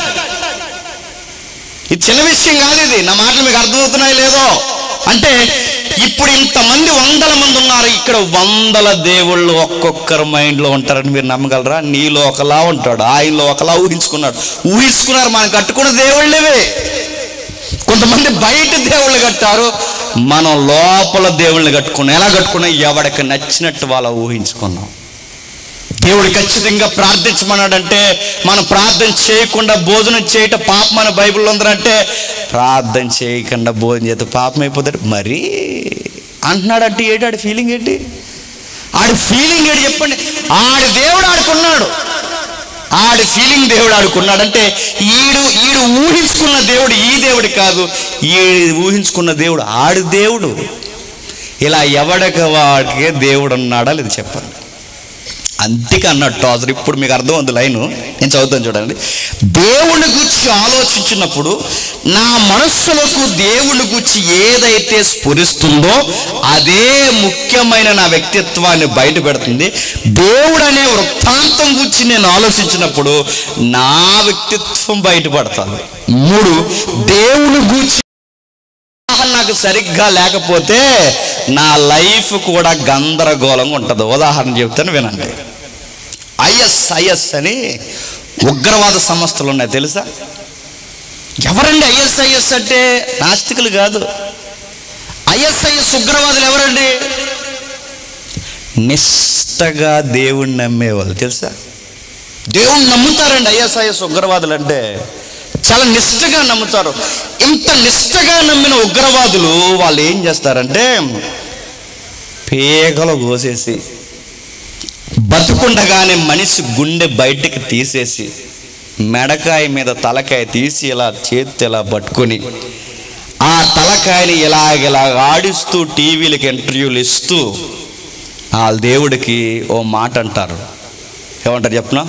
ఇది చిన్న విషయం కాదు ఇది నా మాటలు మీకు అర్థమవుతున్నాయి లేదో అంటే ఇప్పుడు ఇంతమంది వందల మంది ఉన్నారు ఇక్కడ వందల దేవుళ్ళు ఒక్కొక్కరు మైండ్లో ఉంటారని మీరు నమ్మగలరా నీలో ఒకలా ఉంటాడు ఆయనలో ఒకలా ఊహించుకున్నాడు ఊహించుకున్నారు మనం కట్టుకున్న దేవుళ్ళవే కొంతమంది బయట దేవుళ్ళు కట్టారు మనం లోపల దేవుళ్ళని కట్టుకున్నాం ఎలా కట్టుకున్నాం ఎవడికి నచ్చినట్టు వాళ్ళ ఊహించుకున్నాం దేవుడు ఖచ్చితంగా ప్రార్థించమన్నాడంటే మనం ప్రార్థన చేయకుండా భోజనం చేయటం పాపం అని బైబిల్లో ఉందంటే ప్రార్థన చేయకుండా భోజనం చేస్తే పాపం అయిపోతాడు మరి అంటున్నాడంటే ఏంటి ఆడి ఫీలింగ్ ఏంటి ఆడి ఫీలింగ్ ఏంటి చెప్పండి ఆడి దేవుడు ఆడుకున్నాడు ఆడి ఫీలింగ్ దేవుడు ఆడుకున్నాడంటే ఈడు ఈడు ఊహించుకున్న దేవుడు ఈ దేవుడు కాదు ఈ ఊహించుకున్న దేవుడు ఆడి దేవుడు ఇలా ఎవడక వాడికే దేవుడు ఉన్నాడా లేదు చెప్పండి అంతికి అన్నట్టు అసలు ఇప్పుడు మీకు అర్థం ఉంది లైను నేను చదువుతాను చూడండి దేవుని గురించి ఆలోచించినప్పుడు నా మనస్సులకు దేవుని గురించి ఏదైతే స్ఫురిస్తుందో అదే ముఖ్యమైన నా వ్యక్తిత్వాన్ని బయట పెడుతుంది దేవుడు అనే వృత్తాంతం గురించి నేను ఆలోచించినప్పుడు నా వ్యక్తిత్వం బయటపడుతుంది మూడు దేవుని గురించి అవగాహన నాకు సరిగ్గా లేకపోతే నా లైఫ్ కూడా గందరగోళంగా ఉంటుంది ఉదాహరణ చెప్తాను వినండి ఐఎస్ఐఎస్ అని ఉగ్రవాద సంస్థలు ఉన్నాయి తెలుసా ఎవరండి ఐఎస్ఐఎస్ అంటే నాస్తికులు కాదు ఐఎస్ఐఎస్ ఉగ్రవాదులు ఎవరండి నిష్టగా దేవుణ్ణి నమ్మేవాళ్ళు తెలుసా దేవుణ్ణి నమ్ముతారండి ఐఎస్ఐఎస్ ఉగ్రవాదులు అంటే చాలా నిష్టగా నమ్ముతారు ఇంత నిష్టగా నమ్మిన ఉగ్రవాదులు వాళ్ళు ఏం చేస్తారంటే పేగలు కోసేసి బతుకుండగానే మనిషి గుండె బయటికి తీసేసి మెడకాయ మీద తలకాయ తీసి ఇలా చేతి ఇలా పట్టుకొని ఆ తలకాయని ఇలాగిలా ఆడిస్తూ టీవీలకి ఇంటర్వ్యూలు ఇస్తూ ఆ దేవుడికి ఓ మాట అంటారు ఏమంటారు చెప్పనా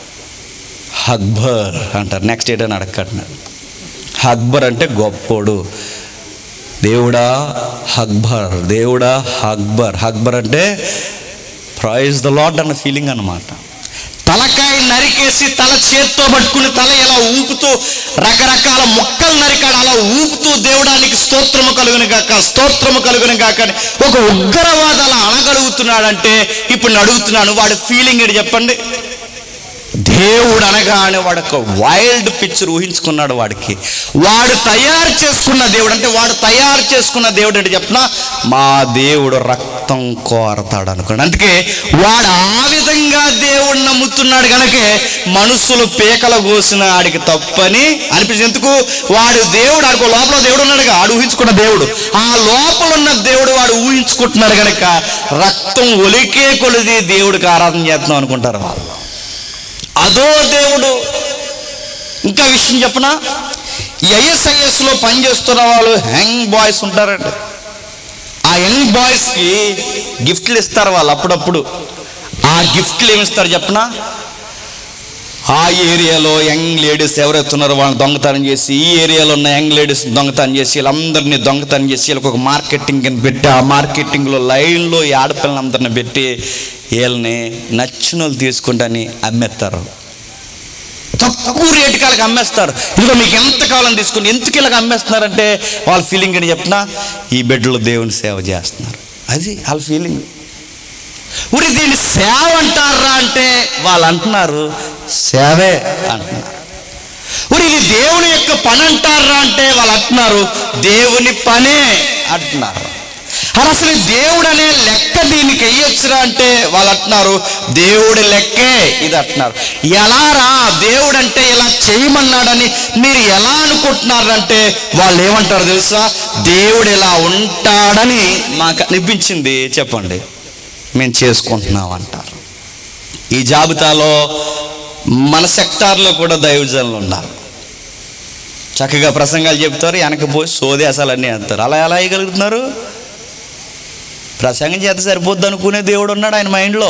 హక్బర్ అంటారు నెక్స్ట్ ఏంటని అడగట్టినాడు హక్బర్ అంటే గొప్పోడు దేవుడా హక్బర్ దేవుడా హక్బర్ హక్బర్ అంటే ప్రైజ్ ద లాడ్ అన్న ఫీలింగ్ అన్నమాట తలకాయ నరికేసి తల చేత్తో పట్టుకుని తల ఇలా ఊపుతూ రకరకాల మొక్కలు నరికాడు అలా ఊపుతూ దేవుడానికి స్తోత్రము కలుగుని కాక స్తోత్రము కలుగుని కాక అని ఒక ఉగ్రవాద అలా అనగలుగుతున్నాడంటే ఇప్పుడు నేను అడుగుతున్నాను వాడి ఫీలింగ్ ఏంటి చెప్పండి దేవుడు అనగానే వాడు ఒక వైల్డ్ పిక్చర్ ఊహించుకున్నాడు వాడికి వాడు తయారు చేసుకున్న దేవుడు అంటే వాడు తయారు చేసుకున్న దేవుడు అంటే చెప్పిన మా దేవుడు రక్తం కోరతాడు అనుకున్నాడు అందుకే వాడు ఆ విధంగా దేవుడు నమ్ముతున్నాడు కనుకే మనుషులు పీకల కోసిన ఆడికి తప్పని అనిపించింది ఎందుకు వాడు దేవుడు ఆడుకో లోపల దేవుడు ఉన్నాడుగా ఆడు ఊహించుకున్న దేవుడు ఆ లోపల ఉన్న దేవుడు వాడు ఊహించుకుంటున్నాడు కనుక రక్తం ఒలికే కొలిది దేవుడికి ఆరాధన చేస్తున్నాం అనుకుంటారు వాళ్ళు అదో దేవుడు ఇంకా విషయం చెప్పనా ఈ ఐఎస్ఐఎస్లో పనిచేస్తున్న వాళ్ళు యంగ్ బాయ్స్ ఉంటారండి ఆ యంగ్ బాయ్స్కి గిఫ్ట్లు ఇస్తారు వాళ్ళు అప్పుడప్పుడు ఆ గిఫ్ట్లు ఏమి ఇస్తారు చెప్పనా ఆ ఏరియాలో యంగ్ లేడీస్ ఎవరైతే ఉన్నారో వాళ్ళని దొంగతనం చేసి ఈ ఏరియాలో ఉన్న యంగ్ లేడీస్ దొంగతనం చేసి వీళ్ళందరినీ దొంగతనం చేసి వీళ్ళకి ఒక మార్కెటింగ్ అని పెట్టి ఆ మార్కెటింగ్లో లైన్లో ఈ ఆడపిల్లలందరిని పెట్టి వీళ్ళని నచ్చిన వాళ్ళు తీసుకుంటాని అమ్మేస్తారు తక్కువ రేటుకి వాళ్ళకి అమ్మేస్తారు ఇదిగో మీకు ఎంత కావాలని తీసుకుని ఎందుకు ఇలాగ అమ్మేస్తున్నారంటే వాళ్ళ ఫీలింగ్ అని చెప్పినా ఈ బిడ్డలో దేవుని సేవ చేస్తున్నారు అది వాళ్ళ ఫీలింగ్ ఉరి దీన్ని సేవ అంటారా అంటే వాళ్ళు అంటున్నారు సేవే అంటున్నారు ఉరి ఇది దేవుని యొక్క పని అంటారా అంటే వాళ్ళు అంటున్నారు దేవుని పనే అంటున్నారు అలా అసలు దేవుడు అనే లెక్క దీనికి వెయ్యొచ్చురా అంటే వాళ్ళు అంటున్నారు దేవుడి లెక్కే ఇది అంటున్నారు ఎలా రా దేవుడు అంటే ఇలా చేయమన్నాడని మీరు ఎలా అనుకుంటున్నారంటే వాళ్ళు ఏమంటారు తెలుసా దేవుడు ఇలా ఉంటాడని మాకు అనిపించింది చెప్పండి మేము చేసుకుంటున్నాం అంటారు ఈ జాబితాలో మన సెక్టార్లో కూడా దైవజనులు ఉన్నారు చక్కగా ప్రసంగాలు చెప్తారు వెనక పోయి సోదేశాలన్నీ అంటారు అలా ఎలా వేయగలుగుతున్నారు ప్రసంగం చేత సరిపోద్ది అనుకునే దేవుడు ఉన్నాడు ఆయన మైండ్లో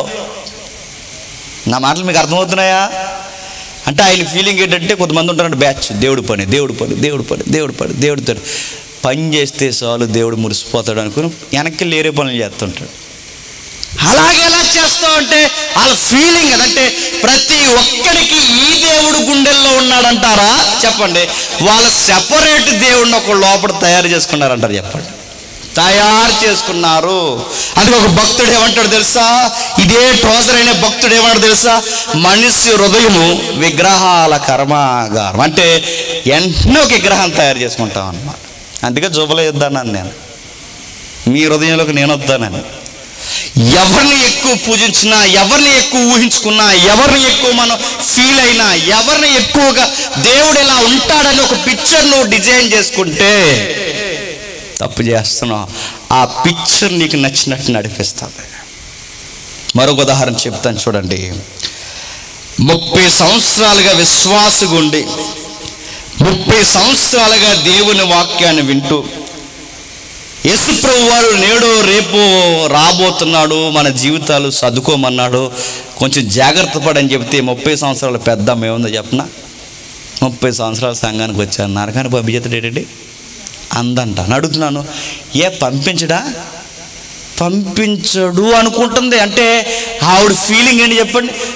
నా మాటలు మీకు అర్థమవుతున్నాయా అంటే ఆయన ఫీలింగ్ ఏంటంటే కొంతమంది ఉంటారంటే బ్యాచ్ దేవుడు పని దేవుడు పని దేవుడు పని దేవుడు పని దేవుడు పని పని చేస్తే చాలు దేవుడు మురిసిపోతాడు అనుకుని వెనక్కి లేరే పనులు చేస్తుంటాడు అలాగే ఎలా చేస్తావు అంటే వాళ్ళ ఫీలింగ్ అదంటే ప్రతి ఒక్కడికి ఈ దేవుడు గుండెల్లో ఉన్నాడంటారా చెప్పండి వాళ్ళ సెపరేట్ దేవుడిని ఒక లోపల తయారు చేసుకున్నారంటారు చెప్పండి తయారు చేసుకున్నారు అందుకే ఒక భక్తుడు ఏమంటాడు తెలుసా ఇదే ట్రోజర్ అయిన భక్తుడు ఏమంటాడు తెలుసా మనిషి హృదయము విగ్రహాల కర్మాగారం అంటే వెంటనే ఒక విగ్రహం తయారు చేసుకుంటాం అన్నమాట అందుకే జుబలో ఇద్దానని నేను మీ హృదయంలోకి నేను వద్దానని ఎవరిని ఎక్కువ పూజించినా ఎవరిని ఎక్కువ ఊహించుకున్నా ఎవరిని ఎక్కువ మనం ఫీల్ అయినా ఎవరిని ఎక్కువగా దేవుడు ఇలా ఉంటాడని ఒక పిక్చర్ నువ్వు డిజైన్ చేసుకుంటే తప్పు చేస్తున్నావు ఆ పిక్చర్ నీకు నచ్చినట్టు నడిపిస్తుంది మరొక ఉదాహరణ చెప్తాను చూడండి ముప్పై సంవత్సరాలుగా విశ్వాసగుండి ముప్పై సంవత్సరాలుగా దేవుని వాక్యాన్ని వింటూ యేసుప్రభు వారు నేడు రేపు రాబోతున్నాడు మన జీవితాలు చదువుకోమన్నాడు కొంచెం జాగ్రత్త పడని చెప్తే ముప్పై సంవత్సరాల పెద్ద ఏముందో చెప్పనా ముప్పై సంవత్సరాల సంఘానికి వచ్చాను నరకాన్ని పంపించేస్తాడు ఏంటండి అందంట అని అడుగుతున్నాను ఏ పంపించడా పంపించడు అనుకుంటుంది అంటే ఆవిడ ఫీలింగ్ ఏంటి చెప్పండి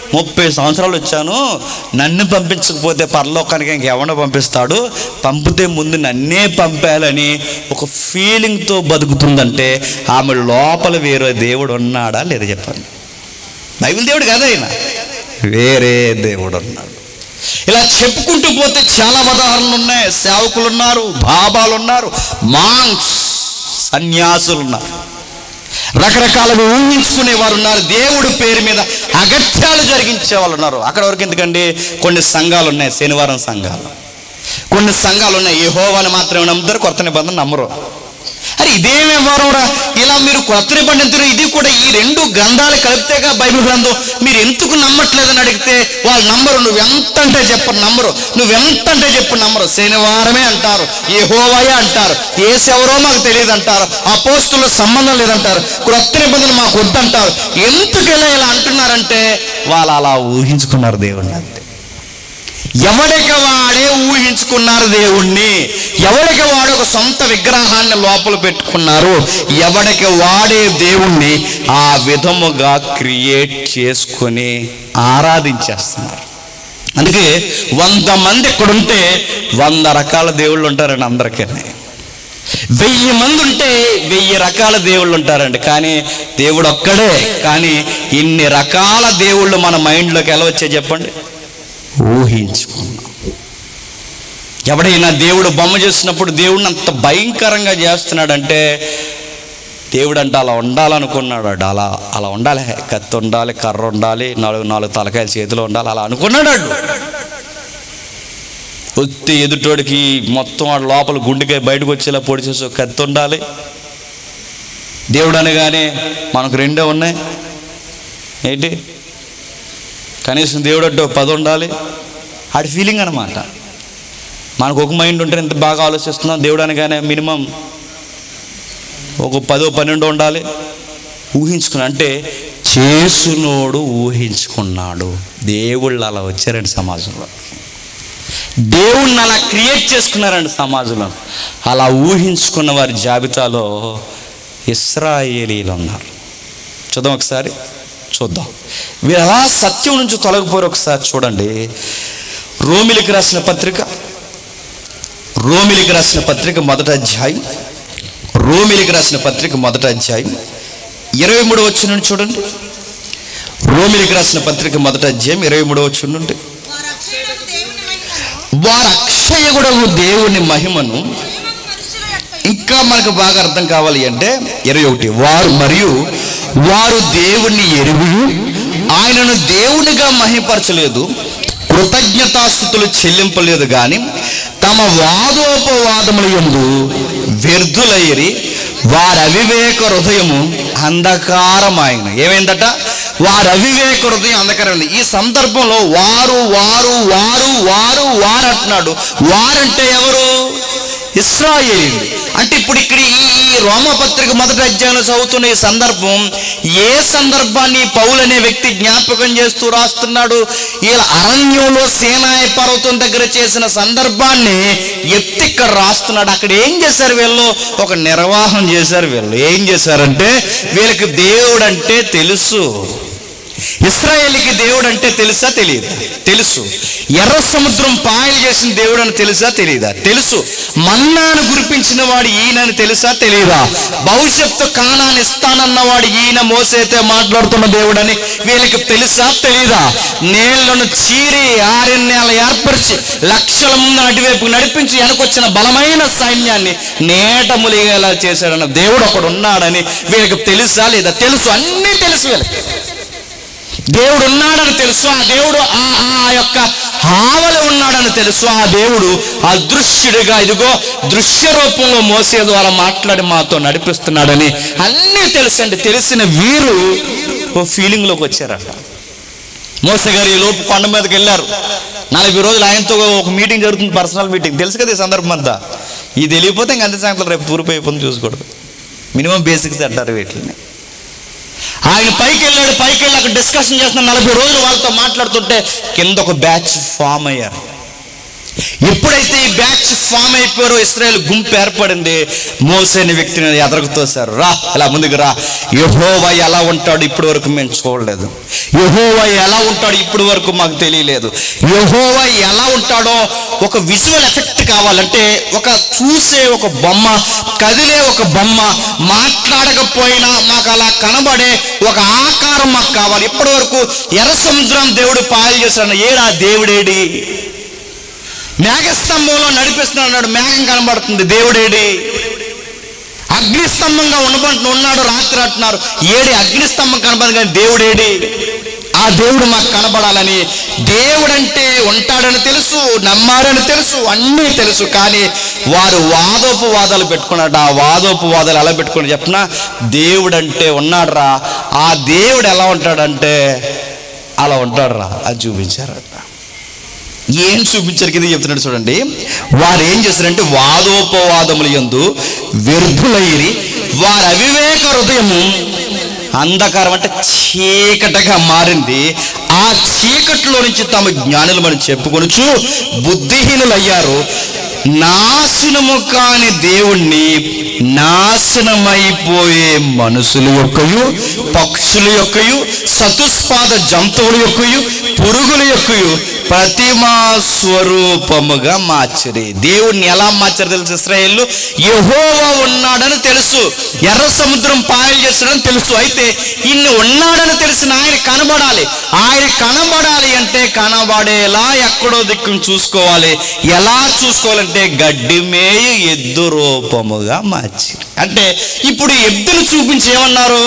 ముప్పై సంవత్సరాలు వచ్చాను నన్ను పంపించకపోతే పరలోకానికి ఇంకెవరిని పంపిస్తాడు పంపితే ముందు నన్నే పంపాలని ఒక ఫీలింగ్తో బతుకుతుందంటే ఆమె లోపల వేరే దేవుడు ఉన్నాడా లేదా చెప్పండి బైబిల్ దేవుడు కదా ఆయన వేరే దేవుడు ఉన్నాడు ఇలా చెప్పుకుంటూ పోతే చాలా ఉదాహరణలు ఉన్నాయి సేవకులు ఉన్నారు బాబాలు ఉన్నారు మాంగ్స్ సన్యాసులు ఉన్నారు రకరకాలుగా ఊహించుకునే వారు ఉన్నారు దేవుడు పేరు మీద అగత్యాలు జరిగించే వాళ్ళు ఉన్నారు అక్కడ వరకు ఎందుకండి కొన్ని సంఘాలు ఉన్నాయి శనివారం సంఘాలు కొన్ని సంఘాలు ఉన్నాయి ఏ హోవాని మాత్రమే నమ్ముతారు కొత్త నిబంధన నమ్మరు అరే ఇదేమే వారురా ఇలా మీరు కొత్త నిబంధన ఇది కూడా ఈ రెండు గ్రంథాలు కలిపితేగా బైబిల్ గ్రంథం మీరు ఎందుకు నమ్మట్లేదని అడిగితే వాళ్ళు నమ్మరు నువ్వు ఎంత అంటే చెప్పు నమ్మరు నువ్వు ఎంత అంటే చెప్పు నమ్మరు శనివారమే అంటారు ఏ హోవాయే అంటారు ఏసెవరో మాకు తెలియదు అంటారు అపోస్తుల సంబంధం లేదంటారు క్రొత్త నిబంధన మాకు వద్దంటారు ఎందుకు ఇలా ఇలా అంటున్నారంటే వాళ్ళు అలా ఊహించుకున్నారు దేవుణ్ణి అంతే ఎవడికి వాడే ఊహించుకున్నారు దేవుణ్ణి ఎవడికి వాడు ఒక సొంత విగ్రహాన్ని లోపల పెట్టుకున్నారు ఎవడికి వాడే దేవుణ్ణి ఆ విధముగా క్రియేట్ చేసుకొని ఆరాధించేస్తున్నారు అందుకే వంద మంది ఇక్కడ ఉంటే వంద రకాల దేవుళ్ళు ఉంటారండి అందరికీ వెయ్యి మంది ఉంటే వెయ్యి రకాల దేవుళ్ళు ఉంటారండి కానీ దేవుడు ఒక్కడే కానీ ఇన్ని రకాల దేవుళ్ళు మన మైండ్లోకి ఎలా వచ్చాయి చెప్పండి ఊహించుకున్నాం ఎవడైనా దేవుడు బొమ్మ చేసినప్పుడు దేవుడిని అంత భయంకరంగా చేస్తున్నాడంటే దేవుడు అంటే అలా ఉండాలనుకున్నాడు వాడు. అలా అలా ఉండాలి కత్తి ఉండాలి కర్ర ఉండాలి నాలుగు నాలుగు తలకాయలు చేతిలో ఉండాలి అలా అనుకున్నాడు వాడు. ఒత్తి ఎదుటోడికి మొత్తం వాడు లోపల గుండెకాయ బయటకు వచ్చేలా పొడి చేసి ఒక కత్తి ఉండాలి దేవుడు అనగానే మనకు రెండే ఉన్నాయి ఏంటి కనీసం దేవుడు అంటే ఒక పది ఉండాలి ఆడి ఫీలింగ్ అనమాట మనకు ఒక మైండ్ ఉంటే ఎంత బాగా ఆలోచిస్తున్నాం దేవుడు అనగానే మినిమం ఒక పదో పన్నెండు ఉండాలి ఊహించుకున్నా అంటే చేసునోడు ఊహించుకున్నాడు దేవుళ్ళు అలా వచ్చారండి సమాజంలో దేవుణ్ణి అలా క్రియేట్ చేసుకున్నారండి సమాజంలో అలా ఊహించుకున్న వారి జాబితాలో ఇస్రాయేలీలు ఉన్నారు చూద్దాం ఒకసారి చూద్దాం వీరు అలా సత్యం నుంచి తొలగిపోరు ఒకసారి చూడండి రోమిలికి రాసిన పత్రిక రోమిలికి రాసిన పత్రిక మొదట అధ్యాయం రోమిలికి రాసిన పత్రిక మొదట అధ్యాయం ఇరవై మూడు వచ్చిన నుండి చూడండి రోమిలికి రాసిన పత్రిక మొదట అధ్యాయం ఇరవై మూడు వచ్చిన నుండి వారు అక్షయులకు దేవుని మహిమను, వారు అక్షయగుడవు దేవుని మహిమను ప్రేమ మనుషుల యొక్క ఇంకా మనకు బాగా అర్థం కావాలి అంటే ఇరవై ఒకటి వారు మరియు వారు దేవుణ్ణి ఎరుగు ఆయనను దేవునిగా మహిపరచలేదు కృతజ్ఞతాస్థుతులు చెల్లింపలేదు కానీ తమ వాదోపవాదముల యందు వ్యర్థులయ్యి వారి అవివేక హృదయము అంధకారమాయన ఏమైందట వారి అవివేక హృదయం అంధకారమైంది ఈ సందర్భంలో వారు వారు వారు వారు వారు అంటున్నాడు వారంటే ఎవరు ఇస్రాయేలీలు అంటే ఇప్పుడు ఇక్కడ ఈ ఈ రోమపత్రిక మొదటి అధ్యాయంలో చదువుతున్న ఈ సందర్భం ఏ సందర్భాన్ని పౌలు అనే వ్యక్తి జ్ఞాపకం చేస్తూ రాస్తున్నాడు వీళ్ళ అరణ్యంలో సేనాయ పర్వతం దగ్గర చేసిన సందర్భాన్ని ఎత్తి ఇక్కడ రాస్తున్నాడు అక్కడ ఏం చేశారు వీళ్ళు ఒక నిర్వాహం చేశారు వీళ్ళు ఏం చేశారంటే వీళ్ళకి దేవుడు అంటే తెలుసు ఇస్రాయేలీకి దేవుడు అంటే తెలుసా తెలియదా తెలుసు ఎర్ర సముద్రం పాయలు చేసిన దేవుడు అని తెలుసా తెలియదా తెలుసు మన్నాను గురిపించిన వాడు ఈయనని తెలుసా తెలియదా భవిష్యత్తు కానాన్ని ఇస్తానన్నవాడు ఈయన మోసైతే మాట్లాడుతున్న దేవుడని వీళ్ళకి తెలుసా తెలియదా నేళ్లను చీరి ఆరణ్యాలు ఏర్పరిచి లక్షల ముందు అటువైపు నడిపించి వెనకొచ్చిన బలమైన సైన్యాన్ని నేట ములిగేలా చేశాడన్న దేవుడు ఒకడు ఉన్నాడని వీళ్ళకి తెలుసా లేదా తెలుసు అన్నీ తెలుసు వీళ్ళకి దేవుడు ఉన్నాడని తెలుసు ఆ దేవుడు ఆ ఆ యొక్క ఆవలి ఉన్నాడని తెలుసు ఆ దేవుడు అదృశ్యుడిగా ఇదిగో దృశ్య రూపంలో మోసే ద్వారా మాట్లాడి మాతో నడిపిస్తున్నాడని అన్నీ తెలుసండి తెలిసిన వీరు ఓ ఫీలింగ్లోకి వచ్చారట మోసే గారు ఈ లోపు కొండ మీదకి వెళ్ళారు నలభై రోజులు ఆయనతో ఒక మీటింగ్ జరుగుతుంది పర్సనల్ మీటింగ్ తెలుసు కదా ఈ సందర్భం అంతా ఇది తెలియకపోతే ఇంక అంతే సంగతులు రేపు తూర్పు అయిపోతుంది చూసుకోవడం మినిమం బేసిక్స్ అంటారు వీటిని ఆయన పైకి వెళ్ళాడు పైకి వెళ్ళి అక్కడ డిస్కషన్ చేస్తున్న నలభై రోజులు వాళ్ళతో మాట్లాడుతుంటే కింద ఒక బ్యాచ్ ఫామ్ అయ్యారు ఎప్పుడైతే ఈ బ్యాచ్ ఫామ్ అయిపోయారో ఇస్రాయేల్ గుంపు ఏర్పడింది మోసేని వ్యక్తిని ఎదరకు తోశారు రా ఇలా ముందుకు రా యహోవా ఎలా ఉంటాడు ఇప్పటి వరకు మేము చూడలేదు యహోవా ఎలా ఉంటాడు ఇప్పటి వరకు మాకు తెలియలేదు యహోవా ఎలా ఉంటాడో ఒక విజువల్ ఎఫెక్ట్ కావాలంటే ఒక చూసే ఒక బొమ్మ కదిలే ఒక బొమ్మ మాట్లాడకపోయినా మాకు అలా కనబడే ఒక ఆకారం మాకు కావాలి ఇప్పటి వరకు ఎర్ర సముద్రం దేవుడు పాయలు చేశాడు ఏడా దేవుడేడి మేఘస్తంభంలో నడిపిస్తున్నాడు మేఘం కనబడుతుంది దేవుడేడి అగ్నిస్తంభంగా ఉండబడి ఉన్నాడు రాత్రి అంటున్నారు ఏడి అగ్నిస్తంభం కనబడదు కానీ దేవుడేడి ఆ దేవుడు మాకు కనబడాలని దేవుడంటే ఉంటాడని తెలుసు నమ్మారని తెలుసు అన్నీ తెలుసు కానీ వారు వాదోపవాదాలు పెట్టుకున్నాడు ఆ వాదోపవాదాలు ఎలా పెట్టుకుని చెప్పిన దేవుడంటే ఉన్నాడురా ఆ దేవుడు ఎలా ఉంటాడంటే అలా ఉంటాడురా అది చూపించారట ఏం చూపించారు కింద చెప్తున్నాడు చూడండి వారు ఏం చేస్తారంటే వాదోపవాదములు ఎందు వ్యర్థులైరి వారి అవివేక హృదయము అంధకారం అంటే చీకటగా మారింది ఆ చీకట్లో నుంచి తమ జ్ఞానులు మనం చెప్పుకొనుచు బుద్ధిహీనులయ్యారు నాశనము కాని దేవుణ్ణి నాశనమైపోయే మనుషుల యొక్కయు పక్షుల యొక్కయు చతుస్పాద జంతువుల యొక్కయు పురుగుల యొక్కయు ప్రతిమా స్వరూపముగా మార్చరి దేవుణ్ణి ఎలా మార్చారు తెలుసు ఇస్రాయేళ్ళు యెహోవా ఉన్నాడని తెలుసు ఎర్ర సముద్రం పాయలు చేస్తాడని తెలుసు అయితే ఇన్ని ఉన్నాడని తెలిసిన ఆయన కనబడాలి ఆయన కనబడాలి అంటే కనబడేలా ఎక్కడో దిక్కును చూసుకోవాలి ఎలా చూసుకోవాలంటే గడ్డి మేయ ఎద్దు రూపముగా మార్చి అంటే ఇప్పుడు ఎద్దును చూపించి ఏమన్నారు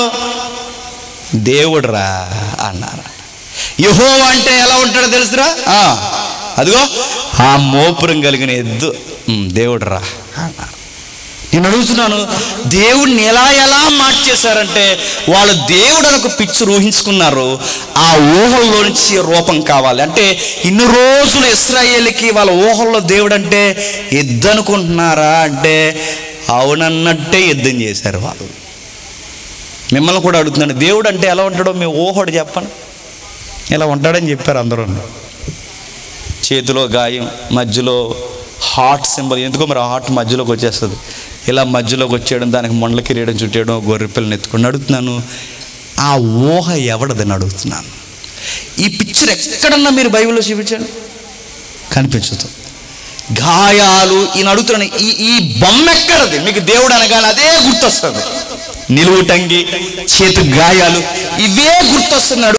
దేవుడురా అన్నారు యహో అంటే ఎలా ఉంటాడో తెలుసురా ఆ, అదిగో ఆ మోపురం కలిగిన ఎద్దు ఉమ్, దేవుడురా అన్నారు నేను అడుగుతున్నాను దేవుడిని ఎలా ఎలా మార్చేశారంటే వాళ్ళు దేవుడు అని ఒక పిక్చర్ ఊహించుకున్నారు ఆ ఊహల్లో నుంచి రూపం కావాలి అంటే ఇన్ని రోజులు ఇస్రాయేల్కి వాళ్ళ ఊహల్లో దేవుడు అంటే ఎద్దు అనుకుంటున్నారా అంటే అవునన్నట్టే యుద్ధం చేశారు వాళ్ళు మిమ్మల్ని కూడా అడుగుతున్నాను దేవుడు అంటే ఎలా ఉంటాడో మీ ఊహడు చెప్పండి ఇలా ఉంటాడని చెప్పారు అందరూ చేతిలో గాయం మధ్యలో హార్ట్ సింబల్ ఎందుకో మరి హార్ట్ మధ్యలోకి వచ్చేస్తుంది ఇలా మధ్యలోకి వచ్చేయడం దానికి మొండల కిరీయడం చుట్టేయడం గొర్రె పిల్లని ఎత్తుకుని అడుగుతున్నాను ఆ ఊహ ఎవడదని అడుగుతున్నాను ఈ పిక్చర్ ఎక్కడన్నా మీరు బైబిల్లో చూపించండి కనిపించదు గాయాలు ఈయన అడుగుతున్నాను ఈ ఈ బొమ్మ ఎక్కడది మీకు దేవుడు అనగానే అదే గుర్తొస్తుంది నిలువుటంగి చేతు గాయాలు ఇవే గుర్తొస్తున్నాడు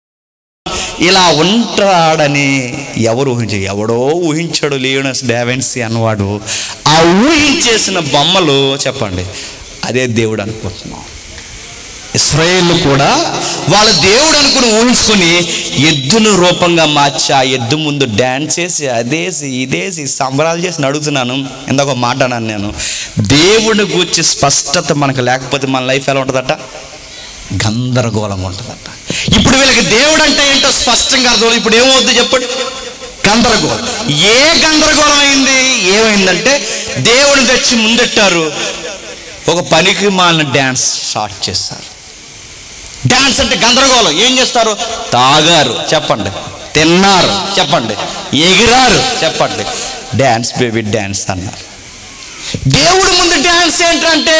ఇలా ఉంటాడని ఎవరు ఊహించ ఎవడో ఊహించాడు లియోనస్ డావెన్సీ అన్నవాడు ఆ ఊహించేసిన బొమ్మలు చెప్పండి అదే దేవుడు అనుకుంటున్నాం ఇస్రాయేల్ కూడా వాళ్ళ దేవుడు అనుకుని ఊహించుకుని ఎద్దును రూపంగా మార్చి ఆ ఎద్దు ముందు డ్యాన్స్ చేసి అదేసి ఇదేసి సంబరాలు చేసి అడుగుతున్నాను ఇందాక ఒక మాట అన్నాను నేను దేవుడిని గూర్చి స్పష్టత మనకు లేకపోతే మన లైఫ్ ఎలా ఉంటుందట గందరగోళంగా ఉంటుందట ఇప్పుడు వీళ్ళకి దేవుడు అంటే ఏంటో స్పష్టంగా అర్థం ఇప్పుడు ఏమవుద్ది చెప్పండి గందరగోళం ఏ గందరగోళం అయింది ఏమైందంటే దేవుడిని తెచ్చి ముందెట్టారు ఒక పనికి మాలిన డ్యాన్స్ స్టార్ట్ చేస్తారు డ్యాన్స్ అంటే గందరగోళం ఏం చేస్తారు తాగారు చెప్పండి తిన్నారు చెప్పండి ఎగిరారు చెప్పండి డ్యాన్స్ బేబీ డ్యాన్స్ అన్నారు దేవుడి ముందు డ్యాన్స్ ఏంటంటే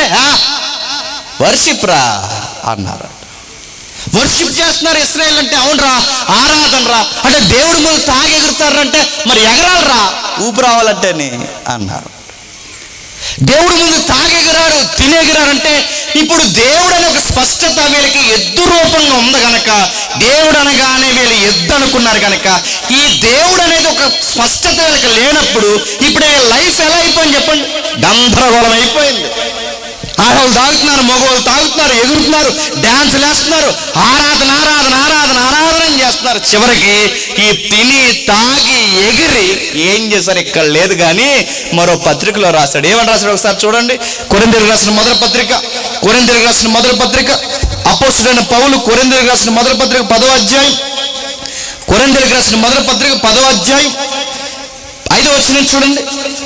వర్షిప్ రా అన్నారు వర్షిప్ చేస్తున్నారు ఇస్రాయల్ అంటే అవునరా ఆరాధన రా అంటే దేవుడి ముందు తాగి ఎగురుతారంటే మరి ఎగరాలరా ఊపు రావాలంటేనే అన్నారు దేవుడి ముందు తాగెగిరారు తినేగిరారంటే ఇప్పుడు దేవుడు అనే ఒక స్పష్టత వీళ్ళకి ఎద్దు రూపంగా ఉంది గనక దేవుడు అనగానే వీళ్ళు ఎద్దు అనుకున్నారు గనక ఈ దేవుడు అనేది ఒక స్పష్టత వీళ్ళకి లేనప్పుడు ఇప్పుడు వీళ్ళ లైఫ్ ఎలా అయిపోయింది చెప్పండి గందరగోళం అయిపోయింది ఆడవాళ్ళు తాగుతున్నారు మగవాళ్ళు తాగుతున్నారు ఎగురుతున్నారు డ్యాన్స్ వేస్తున్నారు ఆరాధన ఆరాధన ఆరాధన ఆరాధన చేస్తున్నారు చివరికి ఈ తిని తాగి ఎగిరి ఏం చేశారు ఇక్కడ లేదు కానీ మరో పత్రికలో రాశాడు ఏమని రాశాడు ఒకసారి చూడండి కొరిందరికి రాసిన మొదటి పత్రిక కొరిందరికి రాసిన మొదటి పత్రిక అపోసుడైన పౌలు కొరిందరికి రాసిన మొదటి పత్రిక పదో అధ్యాయం కొరిందరికి రాసిన మొదటి పత్రిక పదో అధ్యాయం ఐదో వచ్చిన చూడండి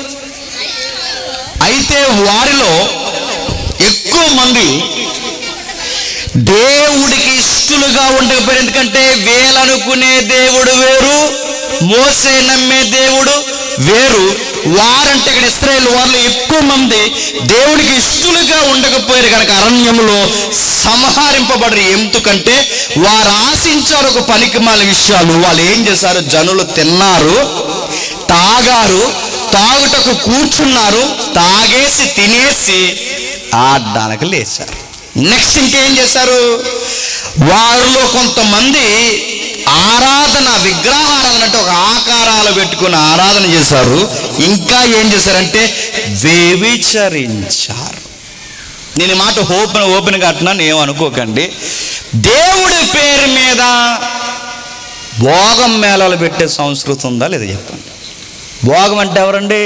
అయితే వారిలో ఎక్కువ మంది దేవుడికి ఇష్టలుగా ఉండకపోయారు ఎందుకంటే వేలనుకునే దేవుడు వేరు మోసే నమ్మే దేవుడు వేరు వారంటే ఇక్కడ ఇస్రాయేల్ వారిలో ఎక్కువ మంది దేవునికి ఇష్టలుగా ఉండకపోయారు కనుక అరణ్యంలో సంహరింపబడరు ఎందుకంటే వారు ఆశించారు ఒక పనికిమాల విషయాలు వాళ్ళు ఏం చేశారు జనులు తిన్నారు తాగారు తాగుటకు కూర్చున్నారు తాగేసి తినేసి ఆడడానికి లేచారు నెక్స్ట్ ఇంకేం చేశారు వారిలో కొంతమంది ఆరాధన విగ్రహారాధన అంటే ఒక ఆకారాలు పెట్టుకుని ఆరాధన చేశారు ఇంకా ఏం చేశారంటే వ్యభిచరించారు నేను ఈ మాట ఓపెన్ ఓపెన్గా అంటున్నాను ఏమనుకోకండి దేవుడి పేరు మీద భోగం మేళాలు పెట్టే సంస్కృతి ఉందా లేదా చెప్పండి భోగం అంటే ఎవరండి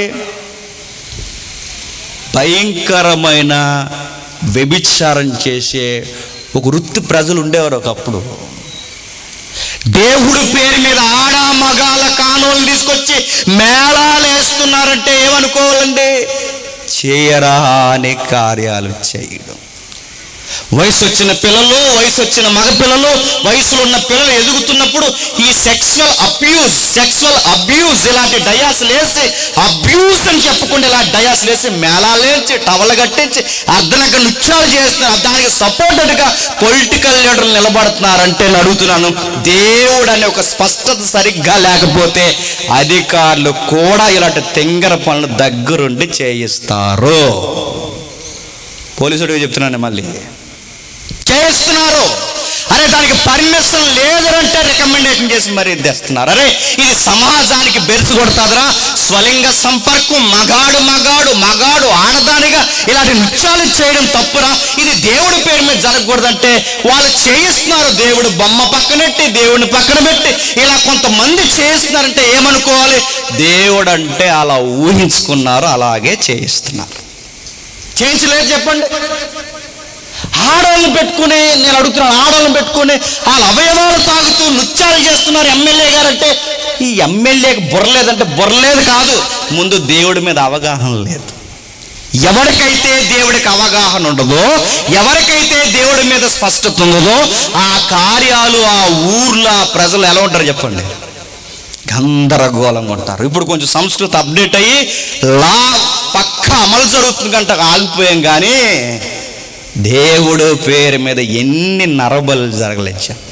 భయంకరమైన వ్యభిచారం చేసే ఒక వృత్తి ప్రజలు ఉండేవారు ఒకప్పుడు దేవుడి పేరు మీద ఆడ మగాల కానోళ్ళు తీసుకొచ్చి మేళాలు వేస్తున్నారంటే ఏమనుకోవాలండి చేయరాని కార్యాలు చేయడం వయసు వచ్చిన పిల్లలు వయసు వచ్చిన మగ పిల్లలు వయసులో ఉన్న పిల్లలు ఎదుగుతున్నప్పుడు ఈ సెక్సువల్ అబ్యూస్ సెక్సువల్ అబ్యూస్ ఇలాంటి డయాస్ లేసి అబ్యూస్ అని చెప్పకుండా ఇలా డయాస్ లేసి మేళాలేంచి టవల కట్టించి అర్ధనక నృత్యాలు చేస్తున్నారు దానికి సపోర్టెడ్గా పొలిటికల్ లీడర్లు నిలబడుతున్నారంటే నేను అడుగుతున్నాను దేవుడు అనే ఒక స్పష్టత సరిగ్గా లేకపోతే అధికారులు కూడా ఇలాంటి తెంగర పనులు దగ్గరుండి చేయిస్తారు పోలీసుడికి చెప్తున్నాను మళ్ళీ చేస్తున్నారు అరే దానికి పర్మిషన్ లేదంటే రికమెండేషన్ చేసి మరి తెస్తున్నారు అరే ఇది సమాజానికి బెరుసు కొడుతుందిరా స్వలింగ సంపర్కం మగాడు మగాడు మగాడు ఆడదానిగా ఇలాంటి నృత్యాలు చేయడం తప్పురా ఇది దేవుడి పేరు మీద జరగకూడదంటే వాళ్ళు చేయిస్తున్నారు దేవుడు బొమ్మ పక్కనెట్టి దేవుడిని పక్కన పెట్టి ఇలా కొంతమంది చేయిస్తున్నారంటే ఏమనుకోవాలి దేవుడు అంటే అలా ఊహించుకున్నారు అలాగే చేయిస్తున్నారు చేయించలేదు చెప్పండి ఆడవాళ్ళని పెట్టుకుని నేను అడుగుతున్నాను ఆడవాళ్ళని పెట్టుకుని వాళ్ళ అవయవాలు తాగుతూ నృత్యాలు చేస్తున్నారు ఎమ్మెల్యే గారంటే ఈ ఎమ్మెల్యేకి బుర్రలేదంటే బుర్రలేదు కాదు ముందు దేవుడి మీద అవగాహన లేదు ఎవరికైతే దేవుడికి అవగాహన ఉండదో ఎవరికైతే దేవుడి మీద స్పష్టత ఉండదో ఆ కార్యాలు ఆ ఊర్లో ఆ ప్రజలు ఎలా ఉంటారు చెప్పండి గందరగోళంగా ఉంటారు ఇప్పుడు కొంచెం సంస్కృతి అప్డేట్ అయ్యి లా పక్క అమలు జరుగుతుంది కంట ఆగిపోయాం కానీ దేవుడు పేరు మీద ఎన్ని నరబలు జరగలేదు చెప్పండి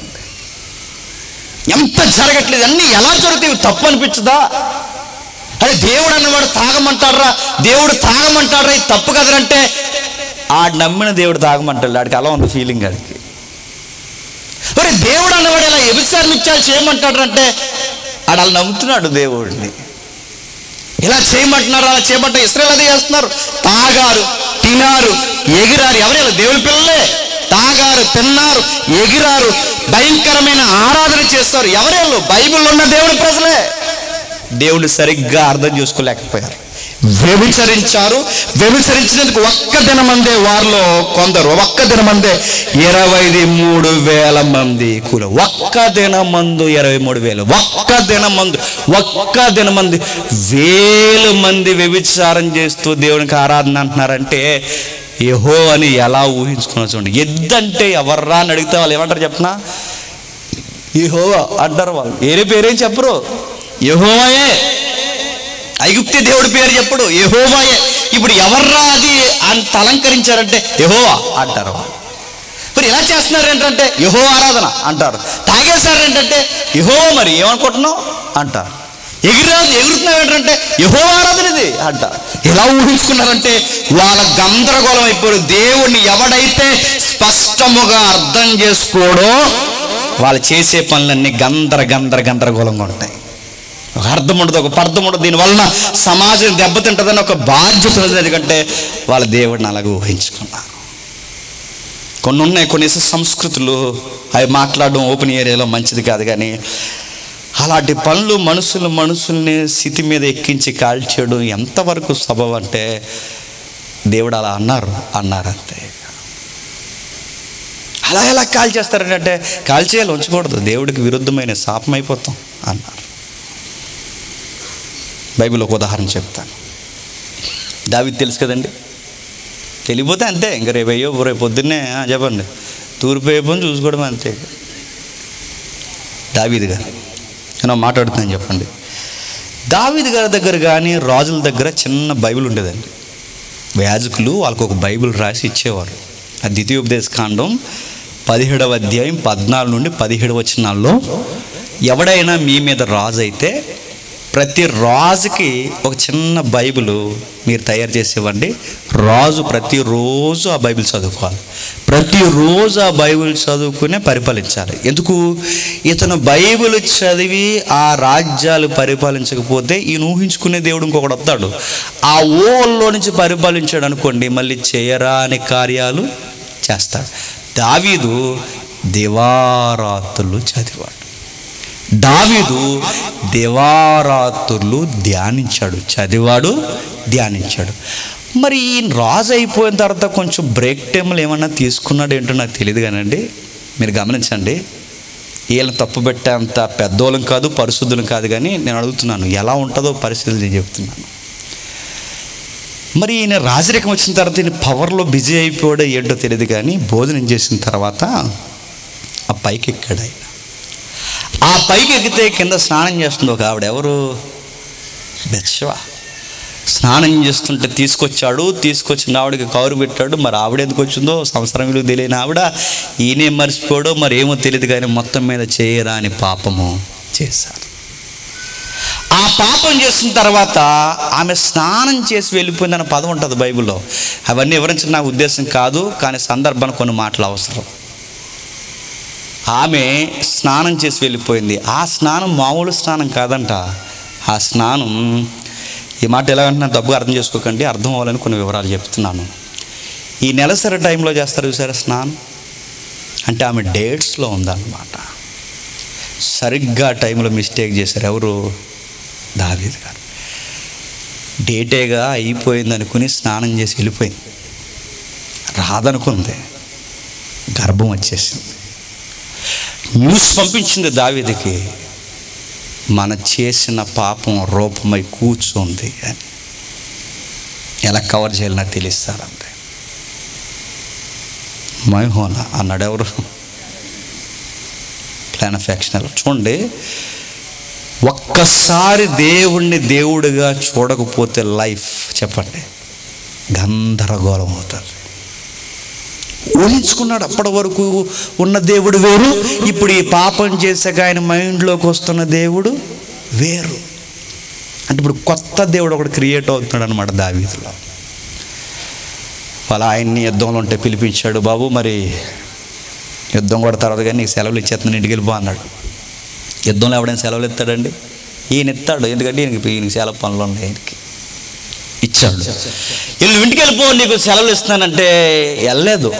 ఎంత జరగట్లేదు అన్ని ఎలా జరుగుతాయి ఇవి తప్పు అనిపించదా అరే దేవుడు అన్నవాడు తాగమంటారా దేవుడు తాగమంటారా ఇది తప్పు కదరంటే ఆ నమ్మిన దేవుడు తాగమంటాడు ఆడికి అలా ఉంది ఫీలింగ్ ఆడికి మరి దేవుడు అన్నవాడు ఇలా ఎబిసార్లు ఇచ్చారు చేయమంటాడు అంటే ఆడు అలా నమ్ముతున్నాడు దేవుడిని ఇలా చేయమంటున్నారు అలా చేయమంటే ఇస్రాయల్ అదే చేస్తున్నారు తాగారు తినారు ఎగిరారు ఎవరు దేవుడి పిల్లలే తాగారు తిన్నారు ఎగిరారు భయంకరమైన ఆరాధన చేస్తారు ఎవరెళ్ళు బైబిల్లో ఉన్న దేవుడి ప్రజలే దేవుడు సరిగ్గా అర్థం చేసుకోలేకపోయారు వ్యభిచరించారు వ్యభిచరించినందుకు ఒక్క దినమందే వారిలో కొందరు ఒక్క దినమందే ఇరవై మూడు వేల మంది కూల ఒక్క దినమందు ఇరవై మూడు వేలు ఒక్క దినమందు ఒక్క దినమంది వేలు మంది వ్యభిచారం చేస్తూ దేవునికి ఆరాధన అంటున్నారంటే యహో అని ఎలా ఊహించుకున్నా చూడండి ఎద్దంటే ఎవర్రా అని అడిగితే వాళ్ళు ఏమంటారు చెప్పనా యహో అంటారు వాళ్ళు వేరే పేరేం చెప్పరు యహోవాయే ఐగుప్తి దేవుడి పేరు చెప్పుడు యహోవాయే ఇప్పుడు ఎవర్రా అది అంత అలంకరించారంటే యహోవా అంటారు వాళ్ళు. మరి ఇలా చేస్తున్నారు ఏంటంటే యహో ఆరాధన అంటారు తాగేశారు ఏంటంటే యహో మరి ఏమనుకుంటున్నావు అంటారు ఎగిరా ఎగురుతున్నావు ఏంటంటే యహో ఆరాధన ఇది అంటారు ఎలా ఊహించుకున్నారంటే వాళ్ళ గందరగోళం అయిపోయారు దేవుణ్ణి ఎవడైతే స్పష్టముగా అర్థం చేసుకోడో వాళ్ళు చేసే పనులన్నీ గందర గందర గందరగోళంగా ఉంటాయి ఒక అర్థం ఉండదు ఒక పర్థం ఉండదు దీనివలన సమాజం దెబ్బతింటుందని ఒక బాధ్యత ఉంది ఎందుకంటే వాళ్ళ దేవుడిని అలాగే ఊహించుకున్నారు కొన్ని ఉన్నాయి కొన్ని సంస్కృతులు అవి మాట్లాడడం ఓపెన్ ఏరియాలో మంచిది కాదు కానీ అలాంటి పనులు మనుషులు మనుషుల్ని స్థితి మీద ఎక్కించి కాల్చేయడం ఎంతవరకు సబబు అంటే దేవుడు అలా అన్నారు అన్నారు అంతే అలా ఎలా కాల్ చేస్తారంటే కాల్ చేయాలి ఉంచకూడదు దేవుడికి విరుద్ధమైన శాపం అయిపోతాం అన్నారు బైబిల్ ఒక ఉదాహరణ చెప్తాను దావి తెలుసు కదండి తెలియపోతే అంతే ఇంక రేపు అయ్యో రేపు పొద్దున్నే ఆ, చెప్పండి తూర్పు వైపు చూసుకోవడం అంతే దావీదిగా నేను మాట్లాడుతున్నాను చెప్పండి దావీదు గారి దగ్గర కానీ రాజుల దగ్గర చిన్న బైబిల్ ఉండేదండి యాజకులు వాళ్ళకు ఒక బైబిల్ రాసి ఇచ్చేవారు ఆ ద్వితీయోపదేశ కాండం పదిహేడవ అధ్యాయం పద్నాలుగు నుండి పదిహేడు వచనాల్లో ఎవడైనా మీ మీద రాజు అయితే ప్రతి రాజుకి ఒక చిన్న బైబిల్ మీరు తయారు చేసి ఇవ్వండి రాజు ప్రతిరోజు ఆ బైబిల్ చదువుకోవాలి ప్రతిరోజు ఆ బైబిల్ చదువుకునే పరిపాలించాలి ఎందుకు ఇతను బైబిల్ చదివి ఆ రాజ్యాలు పరిపాలించకపోతే ఈయన ఊహించుకునే దేవుడు ఇంకొకడు వస్తాడు ఆ ఓల్లో నుంచి పరిపాలించాడు అనుకోండి మళ్ళీ చేయరాని కార్యాలు చేస్తాడు దావీదు దివారాత్రులు చదివాడు దావీదు దివారాత్రులు ధ్యానించాడు చదివాడు ధ్యానించాడు మరి ఈ రాజు అయిపోయిన తర్వాత కొంచెం బ్రేక్ టైంలు ఏమన్నా తీసుకున్నాడు ఏంటో నాకు తెలియదు కానండి మీరు గమనించండి వీళ్ళని తప్పు పెట్టేంత పెద్దోళ్ళం కాదు పరిశుద్ధులం కాదు కానీ నేను అడుగుతున్నాను ఎలా ఉంటుందో పరిస్థితులు నేను చెప్తున్నాను మరి ఈయన రాజరికం వచ్చిన తర్వాత ఈయన పవర్లో బిజీ అయిపోయాడో ఏంటో తెలియదు కానీ భోజనం చేసిన తర్వాత ఆ పైకి ఎక్కాడు ఆయన ఆ పైకి ఎక్కితే కింద స్నానం చేస్తుంది ఒక ఆవిడ ఎవరు బెత్షవ స్నానం చేస్తుంటే తీసుకొచ్చాడు తీసుకొచ్చిన ఆవిడకి కౌరు పెట్టాడు మరి ఆవిడ ఎందుకు వచ్చిందో సంవత్సరం విలువ తెలియని ఆవిడ ఈయనే మర్చిపోయాడో మరి ఏమో తెలియదు కానీ మొత్తం మీద చేయరాని పాపము చేశారు ఆ పాపం చేసిన తర్వాత ఆమె స్నానం చేసి వెళ్ళిపోయిందన్న పదం ఉంటుంది బైబిల్లో అవన్నీ వివరించిన నా ఉద్దేశం కాదు కానీ సందర్భాన్ని కొన్ని మాటలు అవసరం ఆమె స్నానం చేసి వెళ్ళిపోయింది ఆ స్నానం మామూలు స్నానం కాదంట ఆ స్నానం ఈ మాట ఎలా అంటే తప్పుగా అర్థం చేసుకోకండి అర్థం అవ్వాలని కొన్ని వివరాలు చెప్తున్నాను ఈ నెలసరి టైంలో చేస్తారు చూసారా స్నానం అంటే ఆమె డేట్స్లో ఉందన్నమాట సరిగ్గా టైంలో మిస్టేక్ చేశారు ఎవరు దావీద్ గారు డేటేగా అయిపోయింది అనుకుని స్నానం చేసి వెళ్ళిపోయింది రాదనుకుంది గర్భం వచ్చేసింది న్యూస్ పంపించింది దావీదికి మన చేసిన పాపం రూపమై కూర్చుంది అని ఎలా కవర్ చేయాలి నాకు తెలుస్తారంటే మైహోన అన్నాడు ఎవరు ప్లాన్ ఆఫ్ యాక్షన్ చూడండి ఒక్కసారి దేవుణ్ణి దేవుడిగా చూడకపోతే లైఫ్ చెప్పండి గందరగోళం అవుతుంది ఊహించుకున్నాడు అప్పటి వరకు ఉన్న దేవుడు వేరు ఇప్పుడు ఈ పాపం చేసాక ఆయన మైండ్లోకి వస్తున్న దేవుడు వేరు అంటే ఇప్పుడు కొత్త దేవుడు ఒకటి క్రియేట్ అవుతున్నాడు అనమాట దావీదులో వాళ్ళ ఆయన్ని యుద్ధంలో ఉంటే పిలిపించాడు బాబు మరి యుద్ధం కూడా తర్వాత కానీ నీకు సెలవులు ఇచ్చేస్తున్నాను ఇంటికి వెళ్ళిపో అన్నాడు యుద్ధంలో ఎవడైనా సెలవులు ఇస్తాడండి ఈయన ఇస్తాడు ఎందుకంటే ఈయనకి ఈయనకి సెలవు పనులు ఉన్నాయి ఆయనకి ఇచ్చాడు వీళ్ళు ఇంటికి వెళ్ళిపో నీకు సెలవులు ఇస్తున్నానంటే వెళ్ళలేదు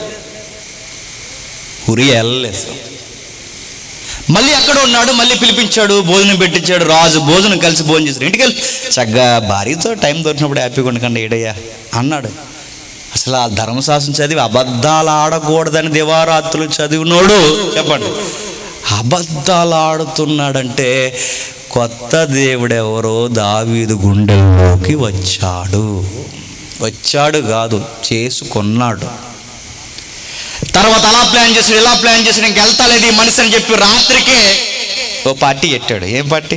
ఉరి వెళ్ళలేదు మళ్ళీ అక్కడ ఉన్నాడు మళ్ళీ పిలిపించాడు భోజనం పెట్టించాడు రాజు భోజనం కలిసి భోజనం చేశాడు ఇంటికి వెళ్ళి చక్కగా భార్యతో టైం దొరికినప్పుడు హ్యాపీగా ఉండకండి ఏడయ్యా అన్నాడు అసలు ఆ ధర్మశాస్త్రం చదివి అబద్ధాలు ఆడకూడదని దివారాత్రులు చదివినోడు చెప్పండి అబద్ధాలు ఆడుతున్నాడంటే కొత్త దేవుడెవరో దావీదు గుండెల్లోకి వచ్చాడు వచ్చాడు కాదు చేసుకున్నాడు తర్వాత అలా ప్లాన్ చేసాడు ఇలా ప్లాన్ చేసాడు ఇంక వెళ్తాలేదు ఈ మనిషి అని చెప్పి రాత్రికే ఓ పార్టీ పెట్టాడు ఏం పార్టీ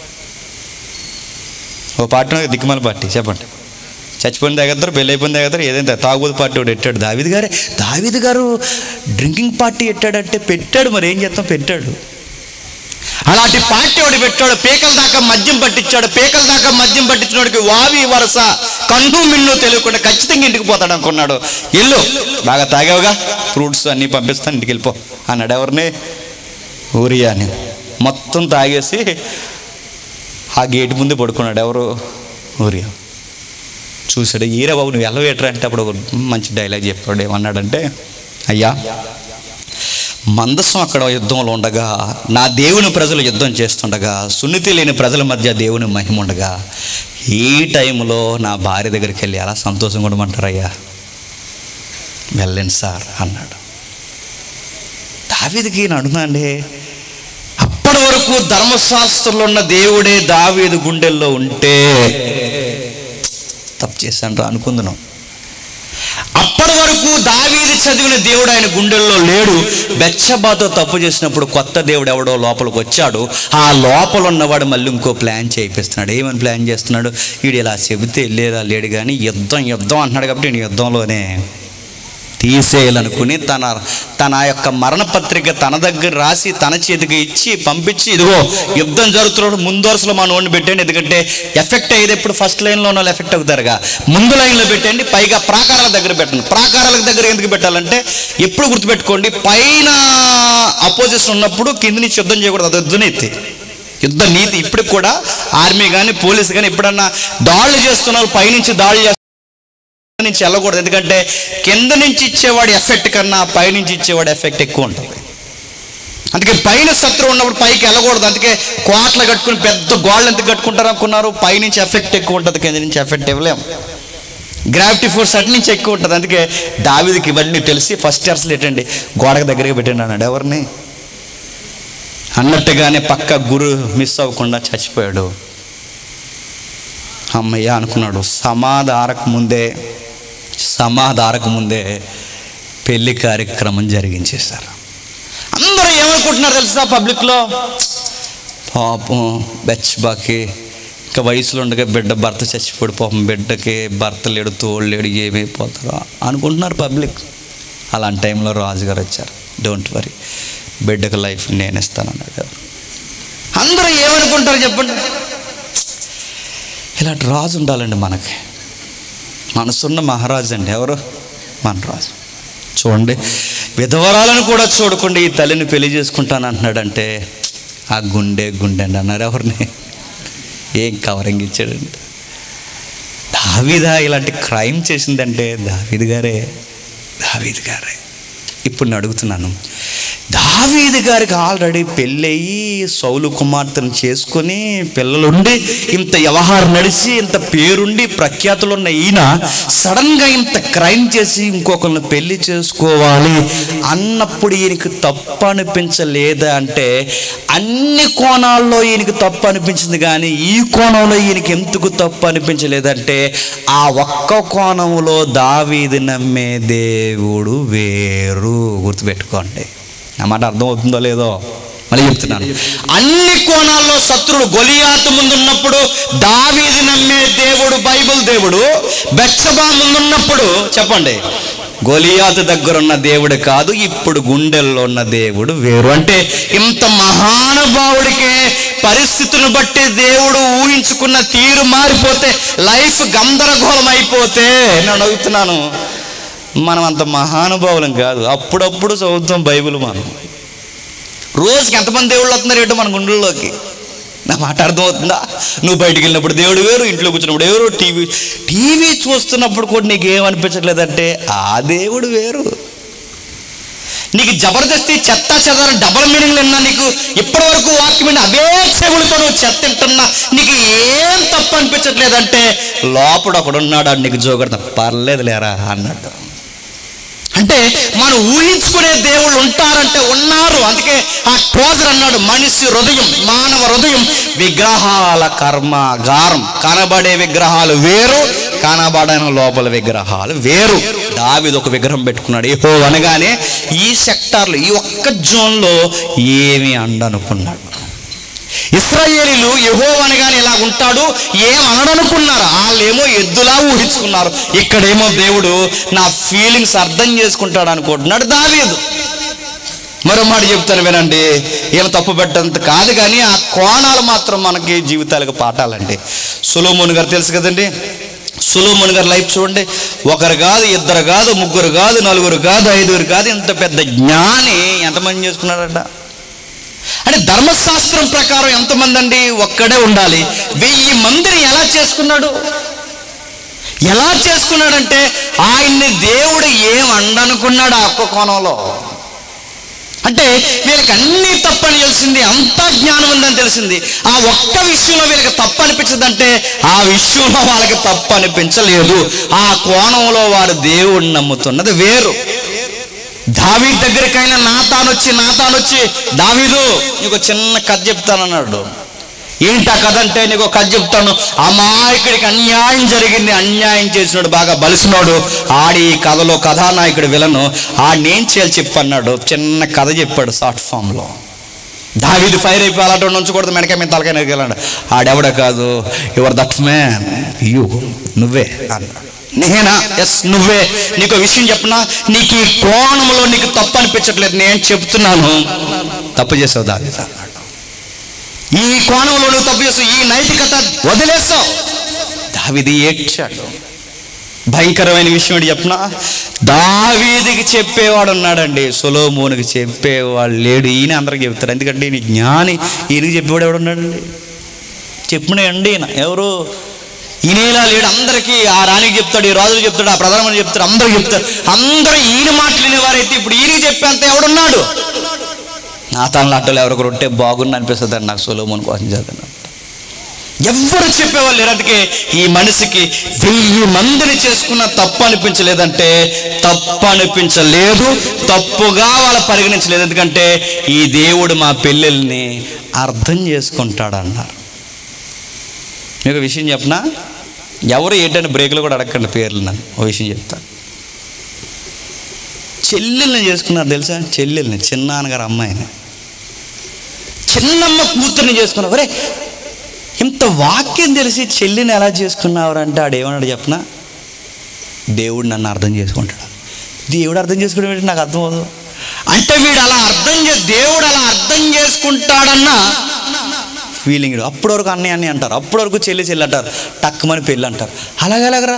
ఓ పార్టీ దిక్కుమాల పార్టీ చెప్పండి చచ్చిపోయిన దగ్గర పెళ్ళి అయిపోయిన దగ్గర ఏదైనా తాగుబోతు పార్టీ ఒకటి పెట్టాడు దావిద్ గారే దావిద్ గారు డ్రింకింగ్ పార్టీ పెట్టాడంటే పెట్టాడు మరి ఏం చేస్తాం పెట్టాడు అలాంటి పార్టీ ఒకటి పెట్టాడు పేకల దాకా మద్యం పట్టించాడు పేకల దాకా మద్యం పట్టించినోడికి వావి వరస కన్ను మిన్ను తెలియకుండా ఖచ్చితంగా ఇంటికి పోతాడు అనుకున్నాడు ఇల్లు బాగా తాగావుగా ఫ్రూట్స్ అన్నీ పంపిస్తాను ఇంటికి వెళ్ళిపో అన్నాడు ఎవరిని ఊరియాని మొత్తం తాగేసి ఆ గేట్ ముందే పడుకున్నాడు ఎవరు ఊరియా చూశాడు ఈరా బాబు నువ్వు ఎల్లవేటరా అంటే అప్పుడు ఒక మంచి డైలాగ్ చెప్పాడు ఏమన్నాడంటే అయ్యా మందసం అక్కడ యుద్ధంలో ఉండగా నా దేవుని ప్రజలు యుద్ధం చేస్తుండగా సున్నితి లేని ప్రజల మధ్య దేవుని మహిమ ఉండగా ఈ టైంలో నా భార్య దగ్గరికి వెళ్ళి అలా సంతోషంగా ఉండమంటారయ్యా వెళ్ళండి సార్ అన్నాడు దావీదికి నడుందండి అప్పటి వరకు ధర్మశాస్త్రంలో ఉన్న దేవుడే దావీదు గుండెల్లో ఉంటే తప్పు చేశాను రా అనుకుందును అప్పటి వరకు దావీది చదివిన దేవుడు ఆయన గుండెల్లో లేడు బెచ్చబాతో తప్పు చేసినప్పుడు కొత్త దేవుడు ఎవడో లోపలికి వచ్చాడు ఆ లోపల ఉన్నవాడు మళ్ళీ ఇంకో ప్లాన్ చేయిస్తున్నాడు ఏమని ప్లాన్ చేస్తున్నాడు వీడు ఇలా చెబితే వెళ్ళేలా లేడు కానీ యుద్ధం యుద్ధం అంటున్నాడు కాబట్టి నేను యుద్ధంలోనే తీసేయాలనుకుని తన తన యొక్క మరణపత్రిక తన దగ్గర రాసి తన చేతికి ఇచ్చి పంపించి ఇదిగో యుద్ధం జరుగుతున్నప్పుడు ముందు వరుసలో మా నోడిని పెట్టండి ఎందుకంటే ఎఫెక్ట్ అయ్యేది ఎప్పుడు ఫస్ట్ లైన్లో ఉన్న వాళ్ళు ఎఫెక్ట్ అవుతారుగా ముందు లైన్లో పెట్టండి పైగా ప్రాకారాల దగ్గర పెట్టండి ప్రాకారాల దగ్గర ఎందుకు పెట్టాలంటే ఎప్పుడు గుర్తుపెట్టుకోండి పైన అపోజిషన్ ఉన్నప్పుడు కింద నుంచి యుద్ధం చేయకూడదు అది యుద్ధ నీతి యుద్ధ నీతి ఇప్పటికి కూడా ఆర్మీ కానీ పోలీసు కానీ ఎప్పుడన్నా దాడులు చేస్తున్నారు పైనుంచి దాడులు చేస్తున్నారు నుంచి వెళ్ళకూడదు ఎందుకంటే కింద నుంచి ఇచ్చేవాడి ఎఫెక్ట్ కన్నా పైనుంచి ఇచ్చేవాడి ఎఫెక్ట్ ఎక్కువ ఉంటుంది అందుకే పైన శత్రువు ఉన్నప్పుడు పైకి వెళ్ళకూడదు అందుకే కోట్లు కట్టుకుని పెద్ద గోళ్ళు ఎంత కట్టుకుంటారు అనుకున్నారు పైనుంచి ఎఫెక్ట్ ఎక్కువ ఉంటుంది కింద నుంచి ఎఫెక్ట్ ఇవ్వలేం గ్రావిటీ ఫోర్స్ అటు నుంచి ఎక్కువ ఉంటుంది అందుకే దావిదికి ఇవన్నీ తెలిసి ఫస్ట్ ఇయర్స్లో ఏంటండి గోడకు దగ్గరికి పెట్టండి అన్నాడు ఎవరిని అన్నట్టుగానే పక్క గురు మిస్ అవ్వకుండా చచ్చిపోయాడు అమ్మయ్య అనుకున్నాడు సమాధారక ముందే సమాధారక ముందే పెళ్లి కార్యక్రమం జరిగించేశారు అందరూ ఏమనుకుంటున్నారు తెలుసా పబ్లిక్లో పాపం బెచ్చబాకి ఇంకా వయసులో ఉండగా బిడ్డ భర్త చచ్చిపోడు పాపం బిడ్డకి భర్త లేడు తోడు లేడు ఏమైపోతారో అనుకుంటున్నారు పబ్లిక్ అలాంటి టైంలో రాజుగారు వచ్చారు డోంట్ వరీ బిడ్డకి లైఫ్ నేను ఇస్తానన్నాడు అందరూ ఏమనుకుంటారు చెప్పండి ఇలాంటి రాజు ఉండాలండి మనకి మనసున్న మహారాజు అండి ఎవరు మన రాజు చూడండి విధవరాలను కూడా చూడకుండా ఈ తల్లిని పెళ్లి చేసుకుంటాను అంటున్నాడంటే ఆ గుండె గుండె అండి అన్నారు ఎవరిని ఏం కవరింగ్ ఇచ్చాడండి దావీదా ఇలాంటి క్రైమ్ చేసిందంటే దావీద్ గారే దావీద్ గారే ఇప్పుడు నేను అడుగుతున్నాను దావీదు గారికి ఆల్రెడీ పెళ్ళయి సౌలు కుమార్తెను చేసుకొని పిల్లలుండి ఇంత వ్యవహారం నడిచి ఇంత పేరుండి ప్రఖ్యాతులు ఉన్న ఈయన సడన్గా ఇంత క్రైమ్ చేసి ఇంకొకరిని పెళ్లి చేసుకోవాలి అన్నప్పుడు ఈయనకి తప్పు అనిపించలేదా అంటే అన్ని కోణాల్లో ఈయనకి తప్పు అనిపించింది కానీ ఈ కోణంలో ఈయనకి ఎందుకు తప్పు అనిపించలేదంటే ఆ ఒక్క కోణంలో దావీది నమ్మే దేవుడు వేరు గుర్తుపెట్టుకోండి ఆ మాట అర్థమవుతుందో లేదో మళ్ళీ చెప్తున్నాను అన్ని కోణాల్లో శత్రుడు గొలియాతు ముందున్నప్పుడు దావీది నమ్మే దేవుడు బైబిల్ దేవుడు బెచ్చబా ముందున్నప్పుడు చెప్పండి గొలియాతు దగ్గరున్న దేవుడు కాదు ఇప్పుడు గుండెల్లో ఉన్న దేవుడు వేరు అంటే ఇంత మహానుభావుడికే పరిస్థితులను బట్టి దేవుడు ఊహించుకున్న తీరు మారిపోతే లైఫ్ గందరగోళం అయిపోతే నేను అడుగుతున్నాను మనం అంత మహానుభావులం కాదు అప్పుడప్పుడు చదువుతాం బైబిల్ మనం రోజుకి ఎంతమంది దేవుళ్ళు వస్తున్నారు ఏంటో మన గుండెల్లోకి నా మాట అర్థమవుతుందా నువ్వు బయటికి వెళ్ళినప్పుడు దేవుడు వేరు ఇంట్లో కూర్చున్నప్పుడు ఎవరు టీవీ టీవీ చూస్తున్నప్పుడు కూడా నీకు ఏమనిపించట్లేదంటే ఆ దేవుడు వేరు నీకు జబర్దస్తి చెత్త చెదారం డబల్ మీనింగ్లు విన్నా నీకు ఇప్పటి వరకు వాక్యం విన్న అవే చెవులతో నువ్వు చెత్త తింటున్నా నీకు ఏం తప్పు అనిపించట్లేదంటే లోపల ఒకడున్నాడు ఆడు నీకు జోగడతా పర్లేదు లేరా అన్నాడు అంటే మనం ఊహించుకునే దేవుళ్ళు ఉంటారంటే ఉన్నారు అందుకే ఆ క్లోజర్ అన్నాడు మనిషి హృదయం మానవ హృదయం విగ్రహాల కర్మాగారం కనబడే విగ్రహాలు వేరు కనబడని లోపల విగ్రహాలు వేరు దావిది ఒక విగ్రహం పెట్టుకున్నాడు ఏహో అనగానే ఈ సెక్టార్లో ఈ ఒక్క జోన్లో ఏమి అండనుకున్నాడు ఇస్రాయేలీలు యహో అనగానే ఇలా ఉంటాడు ఏం అనడనుకున్నారు వాళ్ళేమో ఎద్దులా ఊహించుకున్నారు ఇక్కడేమో దేవుడు నా ఫీలింగ్స్ అర్థం చేసుకుంటాడు అనుకుంటున్నాడు దావీదు మరో మాట చెప్తాను వినండి వీళ్ళు తప్పు పెట్టంత కాదు కానీ ఆ కోణాలు మాత్రం మనకి జీవితాలకు పాఠాలండి సులోమోన్ గారు తెలుసు కదండి సులోమోన్ గారి లైఫ్ చూడండి ఒకరు కాదు ఇద్దరు కాదు ముగ్గురు కాదు నలుగురు కాదు ఐదుగురు కాదు ఇంత పెద్ద జ్ఞాని ఎంతమంది చేసుకున్నాడట అంటే ధర్మశాస్త్రం ప్రకారం ఎంతమంది అండి ఒక్కడే ఉండాలి వెయ్యి మందిని ఎలా చేసుకున్నాడు ఎలా చేసుకున్నాడంటే ఆయన్ని దేవుడు ఏం అండనుకున్నాడు ఆ ఒక్క కోణంలో అంటే వీళ్ళకి అన్ని తప్పని తెలిసింది అంతా జ్ఞానం ఉందని తెలిసింది ఆ ఒక్క విషయంలో వీళ్ళకి తప్పు అనిపించదంటే ఆ విషయంలో వాళ్ళకి తప్పు అనిపించలేదు ఆ కోణంలో వారు దేవుడిని నమ్ముతున్నది వేరు దావీ దగ్గరికైనా నా తానొచ్చి నా తానొచ్చి దావీదు నీకు చిన్న కథ చెప్తానన్నాడు ఏంటి ఆ కథ అంటే నీకు ఒక కథ చెప్తాను అమాయకుడికి అన్యాయం జరిగింది అన్యాయం చేసినాడు బాగా బలిసినాడు ఆడి ఈ కథలో కథానాయకుడు విలను ఆడినేం చేయాలి చెప్పన్నాడు చిన్న కథ చెప్పాడు షార్ట్ ఫామ్లో దావీదు ఫైర్ అయిపోయి అలాంటి ఉంచకూడదు మెడకాయ మీద తలకాయ నరికెళ్ళాడు ఆడెవడ కాదు యువర్ దట్ మ్యాన్ యు నువ్వే అన్నాడు నేనా ఎస్ నువ్వే నీకు ఒక విషయం చెప్పనా నీకు ఈ కోణంలో నీకు తప్పు అనిపించట్లేదు నేను చెప్తున్నాను తప్పు చేసావు దావీదు అన్నాడు ఈ కోణంలో నువ్వు తప్పు చేస్తావు ఈ నైతికత వదిలేస్తావు దావీది ఏడ్చాడు భయంకరమైన విషయం ఏంటి చెప్పనా దావీదికి చెప్పేవాడు ఉన్నాడండి సొలోమోనికి చెప్పేవాడు లేడు ఈయన అందరికి చెప్తారు ఎందుకంటే ఈయన జ్ఞాని ఈయనకి చెప్పేవాడు ఎవడు ఉన్నాడండి చెప్పినాయండి ఈయన ఎవరు ఈయనలా లేడు అందరికీ ఆ రాణికి చెప్తాడు ఈ రాజులు చెప్తాడు ఆ ప్రధానమంత్రి చెప్తాడు అందరూ చెప్తారు అందరూ ఈయన మాటలు వినేవారైతే ఇప్పుడు ఈయనకి చెప్పేంత ఎవడున్నాడు నా తన అట్టలు ఎవరికొరు ఉంటే బాగుంది అనిపిస్తుంది అండి నాకు సొలోమోన్ కోసం చదివిన ఎవ్వరు చెప్పేవాళ్ళు లేరు అందుకే ఈ మనిషికి వెయ్యి మందిని చేసుకున్న తప్పు అనిపించలేదంటే తప్పు అనిపించలేదు తప్పుగా వాళ్ళు పరిగణించలేదు ఎందుకంటే ఈ దేవుడు మా పెళ్ళిళ్ళని అర్థం చేసుకుంటాడన్నారు మీకు ఒక విషయం చెప్పనా ఎవరు ఏంటంటే బ్రేకులు కూడా అడగండి పేర్లు నన్ను ఓ విషయం చెప్తా చెల్లెల్ని చేసుకున్నారు తెలుసా చెల్లెల్ని చిన్నాన్నగారు అమ్మాయిని చిన్నమ్మ కూతుర్ని చేసుకున్నారు ఒరే ఇంత వాక్యం తెలిసి చెల్లిని ఎలా చేసుకున్నావురంటే ఆడు ఏమన్నాడు చెప్పనా దేవుడు నన్ను అర్థం చేసుకుంటాడు దేవుడు అర్థం చేసుకోవడం ఏంటి నాకు అర్థం అవ్వదు అంటే వీడు అలా అర్థం చే దేవుడు అలా అర్థం చేసుకుంటాడన్న ఫీలింగ్ అప్పటి వరకు అన్నయ్య అన్నయ్య అంటారు అప్పటి వరకు చెల్లి చెల్లి అంటారు టక్కుమని పెళ్ళి అంటారు అలాగలాగరా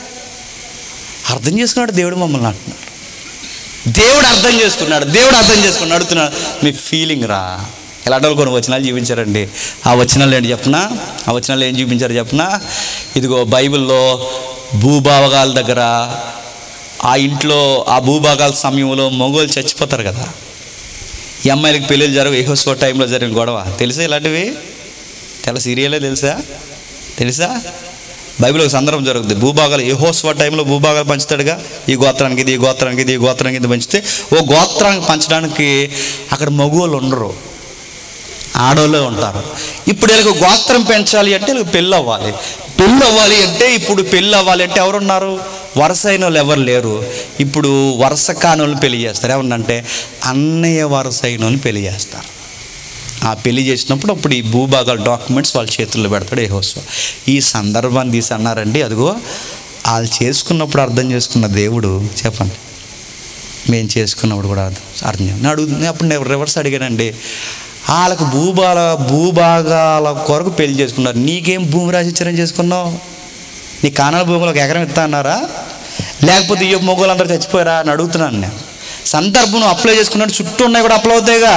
అర్థం చేసుకున్నాడు దేవుడు మమ్మల్ని అంటున్నాడు దేవుడు అర్థం చేసుకున్నాడు దేవుడు అర్థం చేసుకున్నాడు అడుగుతున్నాడు మీ ఫీలింగ్ రా ఇలా అడవులు కొన్ని వచనాలు చూపించారండి ఆ వచనాలు ఏంటి చెప్పనా ఆ వచనాలు ఏం చూపించారు చెప్పనా ఇదిగో బైబిల్లో భూభాగాల దగ్గర ఆ ఇంట్లో ఆ భూభాగాల సమయంలో మొగోలు చచ్చిపోతారు కదా ఈ అమ్మాయిలకి పెళ్ళిళ్ళు జరగవు ఏహోస్కో టైంలో జరిగిన గొడవ తెలుసా ఇలాంటివి తెల సీరియలే తెలుసా తెలుసా బైబిల్ ఒక సందర్భం జరుగుతుంది భూభాగాలు యెహోషువ టైంలో భూభాగాలు పంచుతాడుగా ఈ గోత్రానికి ఇది ఈ గోత్రానికి ఇది ఈ గోత్రానికి ఇది పంచితే ఓ గోత్రానికి పంచడానికి అక్కడ మగవాళ్ళు ఉండరు ఆడోళ్ళే ఉంటారు ఇప్పుడు వీళ్ళకి గోత్రం పెంచాలి అంటే వీళ్ళకి పెళ్ళి అవ్వాలి పెళ్ళి అవ్వాలి అంటే ఇప్పుడు పెళ్ళి అవ్వాలి అంటే ఎవరున్నారు వరుస అయిన వాళ్ళు ఎవరు లేరు ఇప్పుడు వరుస కాని వాళ్ళని పెళ్లి చేస్తారు ఏమన్నంటే అన్నయ్య వరుస అయిన వాళ్ళని పెళ్లి చేస్తారు ఆ పెళ్లి చేసినప్పుడు అప్పుడు ఈ భూభాగాల డాక్యుమెంట్స్ వాళ్ళ చేతుల్లో పెడతాడు ఏహోస్వ ఈ సందర్భాన్ని తీసి అన్నారండి అదిగో వాళ్ళు చేసుకున్నప్పుడు అర్థం చేసుకున్న దేవుడు చెప్పండి మేము చేసుకున్నప్పుడు కూడా అర్థం అర్థం చేయ- నేను అడుగుతుంది అప్పుడు నేను రివర్స్ అడిగానండి వాళ్ళకు భూభాల భూభాగాల కొరకు పెళ్లి చేసుకున్నారు నీకేం భూమి రాసిచ్చారని చేసుకున్నావు నీ కానాల భూమిలో ఒక ఎకరం ఇస్తా అన్నారా లేకపోతే ఈ మొగ్గులు అందరూ చచ్చిపోయారా అని అడుగుతున్నాను నేను సందర్భం నువ్వు అప్లై చేసుకున్నట్టు చుట్టూ ఉన్నాయి కూడా అప్లై అవుతాయిగా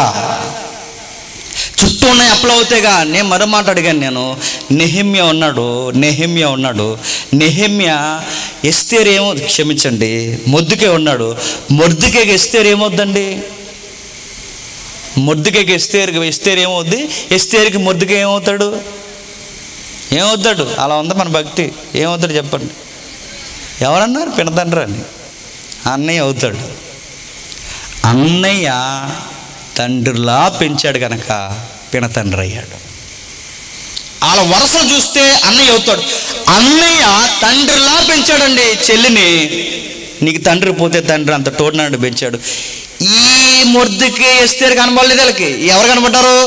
చుట్టూ ఉన్నాయి అప్లై అవుతాయిగా నేను మరో మాట అడిగాను నేను నెహమ్య ఉన్నాడు నెహమ్య ఉన్నాడు నెహమ్య ఎస్తేర్ ఏమో క్షమించండి మొద్దుకే ఉన్నాడు మొద్దుకేకి ఎస్తేర్ ఏమవుద్దండి మొద్దుకేకి ఎస్తేర్కి ఎస్తేర్ ఏమవుద్ది ఎస్తేర్కి మొద్దుకే ఏమవుతాడు ఏమవుతాడు అలా ఉంది మన భక్తి ఏమవుతాడు చెప్పండి ఎవరన్నారు పినతండ్రి అని అన్నయ్య అవుతాడు అన్నయ్య తండ్రిలా పెంచాడు కనుక పినతండ్రి అయ్యాడు వాళ్ళ వరుస చూస్తే అన్నయ్య అవుతాడు అన్నయ్య తండ్రిలా పెంచాడండి చెల్లిని నీకు తండ్రి పోతే తండ్రి అంత తోడినాడు పెంచాడు ఈ ముద్దుకి ఎస్తేరు కనబడలేదు వీళ్ళకి ఎవరు కనబడ్డారు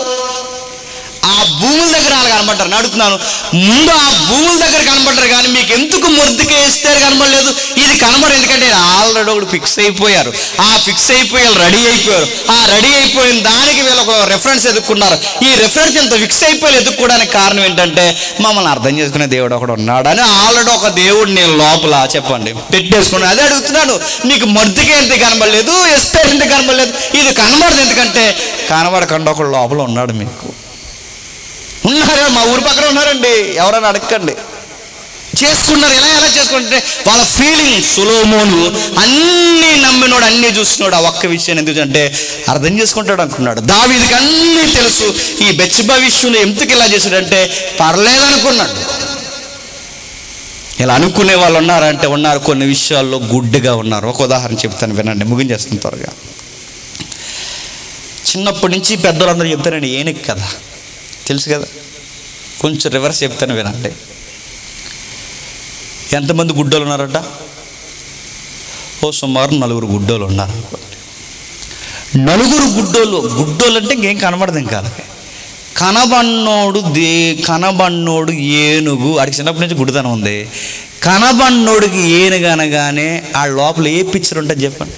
ఆ భూముల దగ్గర వాళ్ళు కనబడ్డారు నేను అడుగుతున్నాను ముందు ఆ భూముల దగ్గర కనబడ్డారు కానీ మీకు ఎందుకు ముద్దుకే ఇస్తారు కనబడలేదు ఇది కనబడదు ఎందుకంటే ఆల్రెడీ ఒకటి ఫిక్స్ అయిపోయారు ఆ ఫిక్స్ అయిపోయి వాళ్ళు రెడీ అయిపోయారు ఆ రెడీ అయిపోయిన దానికి వీళ్ళు ఒక రెఫరెన్స్ ఎదుర్కొన్నారు ఈ రెఫరెన్స్ ఎంత ఫిక్స్ అయిపోయి ఎదుర్కోవడానికి కారణం ఏంటంటే మమ్మల్ని అర్థం చేసుకునే దేవుడు ఒకడు ఉన్నాడు అని ఆల్రెడీ ఒక దేవుడు నేను లోపల చెప్పండి పెట్టేసుకున్నాను అదే అడుగుతున్నాను నీకు మొద్దుకే ఎంత కనబడలేదు ఎస్తే ఎంత కనబడలేదు ఇది కనబడదు ఎందుకంటే కనబడకుండా ఒకడు లోపల ఉన్నాడు మీకు ఉన్నారు మా ఊరి పక్కన ఉన్నారండి ఎవరైనా అడగండి చేసుకున్నారు ఎలా ఎలా చేసుకుంటే వాళ్ళ ఫీలింగ్ సులోమోను అన్నీ నమ్మినోడు అన్నీ చూస్తున్నాడు ఆ ఒక్క విషయం ఎందుకు అంటే అర్థం చేసుకుంటాడు అనుకున్నాడు దావీదికి అన్నీ తెలుసు ఈ బెచ్చ భవిష్యుని ఎందుకు ఇలా చేశాడంటే పర్లేదనుకున్నాడు ఇలా అనుకునే వాళ్ళు ఉన్నారంటే ఉన్నారు కొన్ని విషయాల్లో గుడ్డిగా ఉన్నారు ఒక ఉదాహరణ చెప్తాను వినండి ముగించేస్తాను త్వరగా చిన్నప్పటి నుంచి పెద్దలందరూ చెప్తారండి ఏనుగు కదా తెలుసు కదా కొంచెం రివర్స్ చెప్తాను వినండి ఎంతమంది గుడ్డోలు ఉన్నారట ఓ సుమారు నలుగురు గుడ్డోలు ఉన్నారు అనుకోండి నలుగురు గుడ్డోలు గుడ్డోలు అంటే ఇంకేం కనబడదు ఇంకా వాళ్ళకి. కనబన్నోడు దే కనబన్నోడు ఏనుగు ఆడికి చిన్నప్పటి నుంచి గుడితనం ఉంది కనబన్నోడికి ఏనుగు అనగానే ఆ లోపల ఏ పిక్చర్ ఉంటుంది చెప్పండి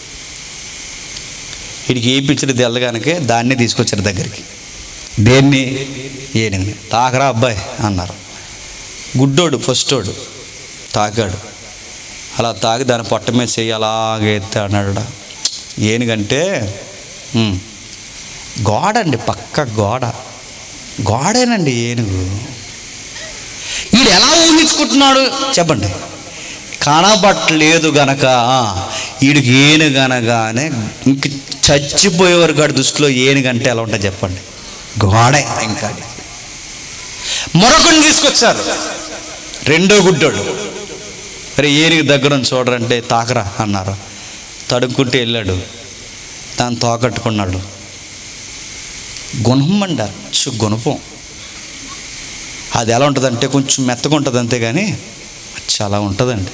వీడికి ఏ పిక్చర్ తెల్లగానకే దాన్ని తీసుకొచ్చారు దగ్గరికి దేన్ని ఏనుగుని తాకరా అబ్బాయి అన్నారు గుడ్డోడు ఫస్టోడు తాకాడు అలా తాగి దాని పొట్ట మీద చెయ్యి అలాగే ఎత్తే అన్నాడు ఏనుగంటే "ఉమ్, గోడ అండి పక్క గోడ గోడేనండి ఏనుగు వీడు ఎలా ఊహించుకుంటున్నాడు చెప్పండి కనబట్టలేదు గనక వీడికి ఏనుగు అనగానే ఇంక చచ్చిపోయేవారు గాడి దృష్టిలో ఏనుగంటే ఎలా ఉంటుంది చెప్పండి గోడే ఇంకా మరొకరిని తీసుకొచ్చారు రెండో గుడ్డోడు మరి ఏనుగు దగ్గర నుంచి చూడరంటే తాకరా అన్నారు తడుక్కుంటూ వెళ్ళాడు దాన్ని తోకట్టుకున్నాడు గుణం అండి అచ్చు గుణపం అది ఎలా ఉంటుందంటే కొంచెం మెత్తగా ఉంటుంది అంతేగాని చాలా ఉంటుందండి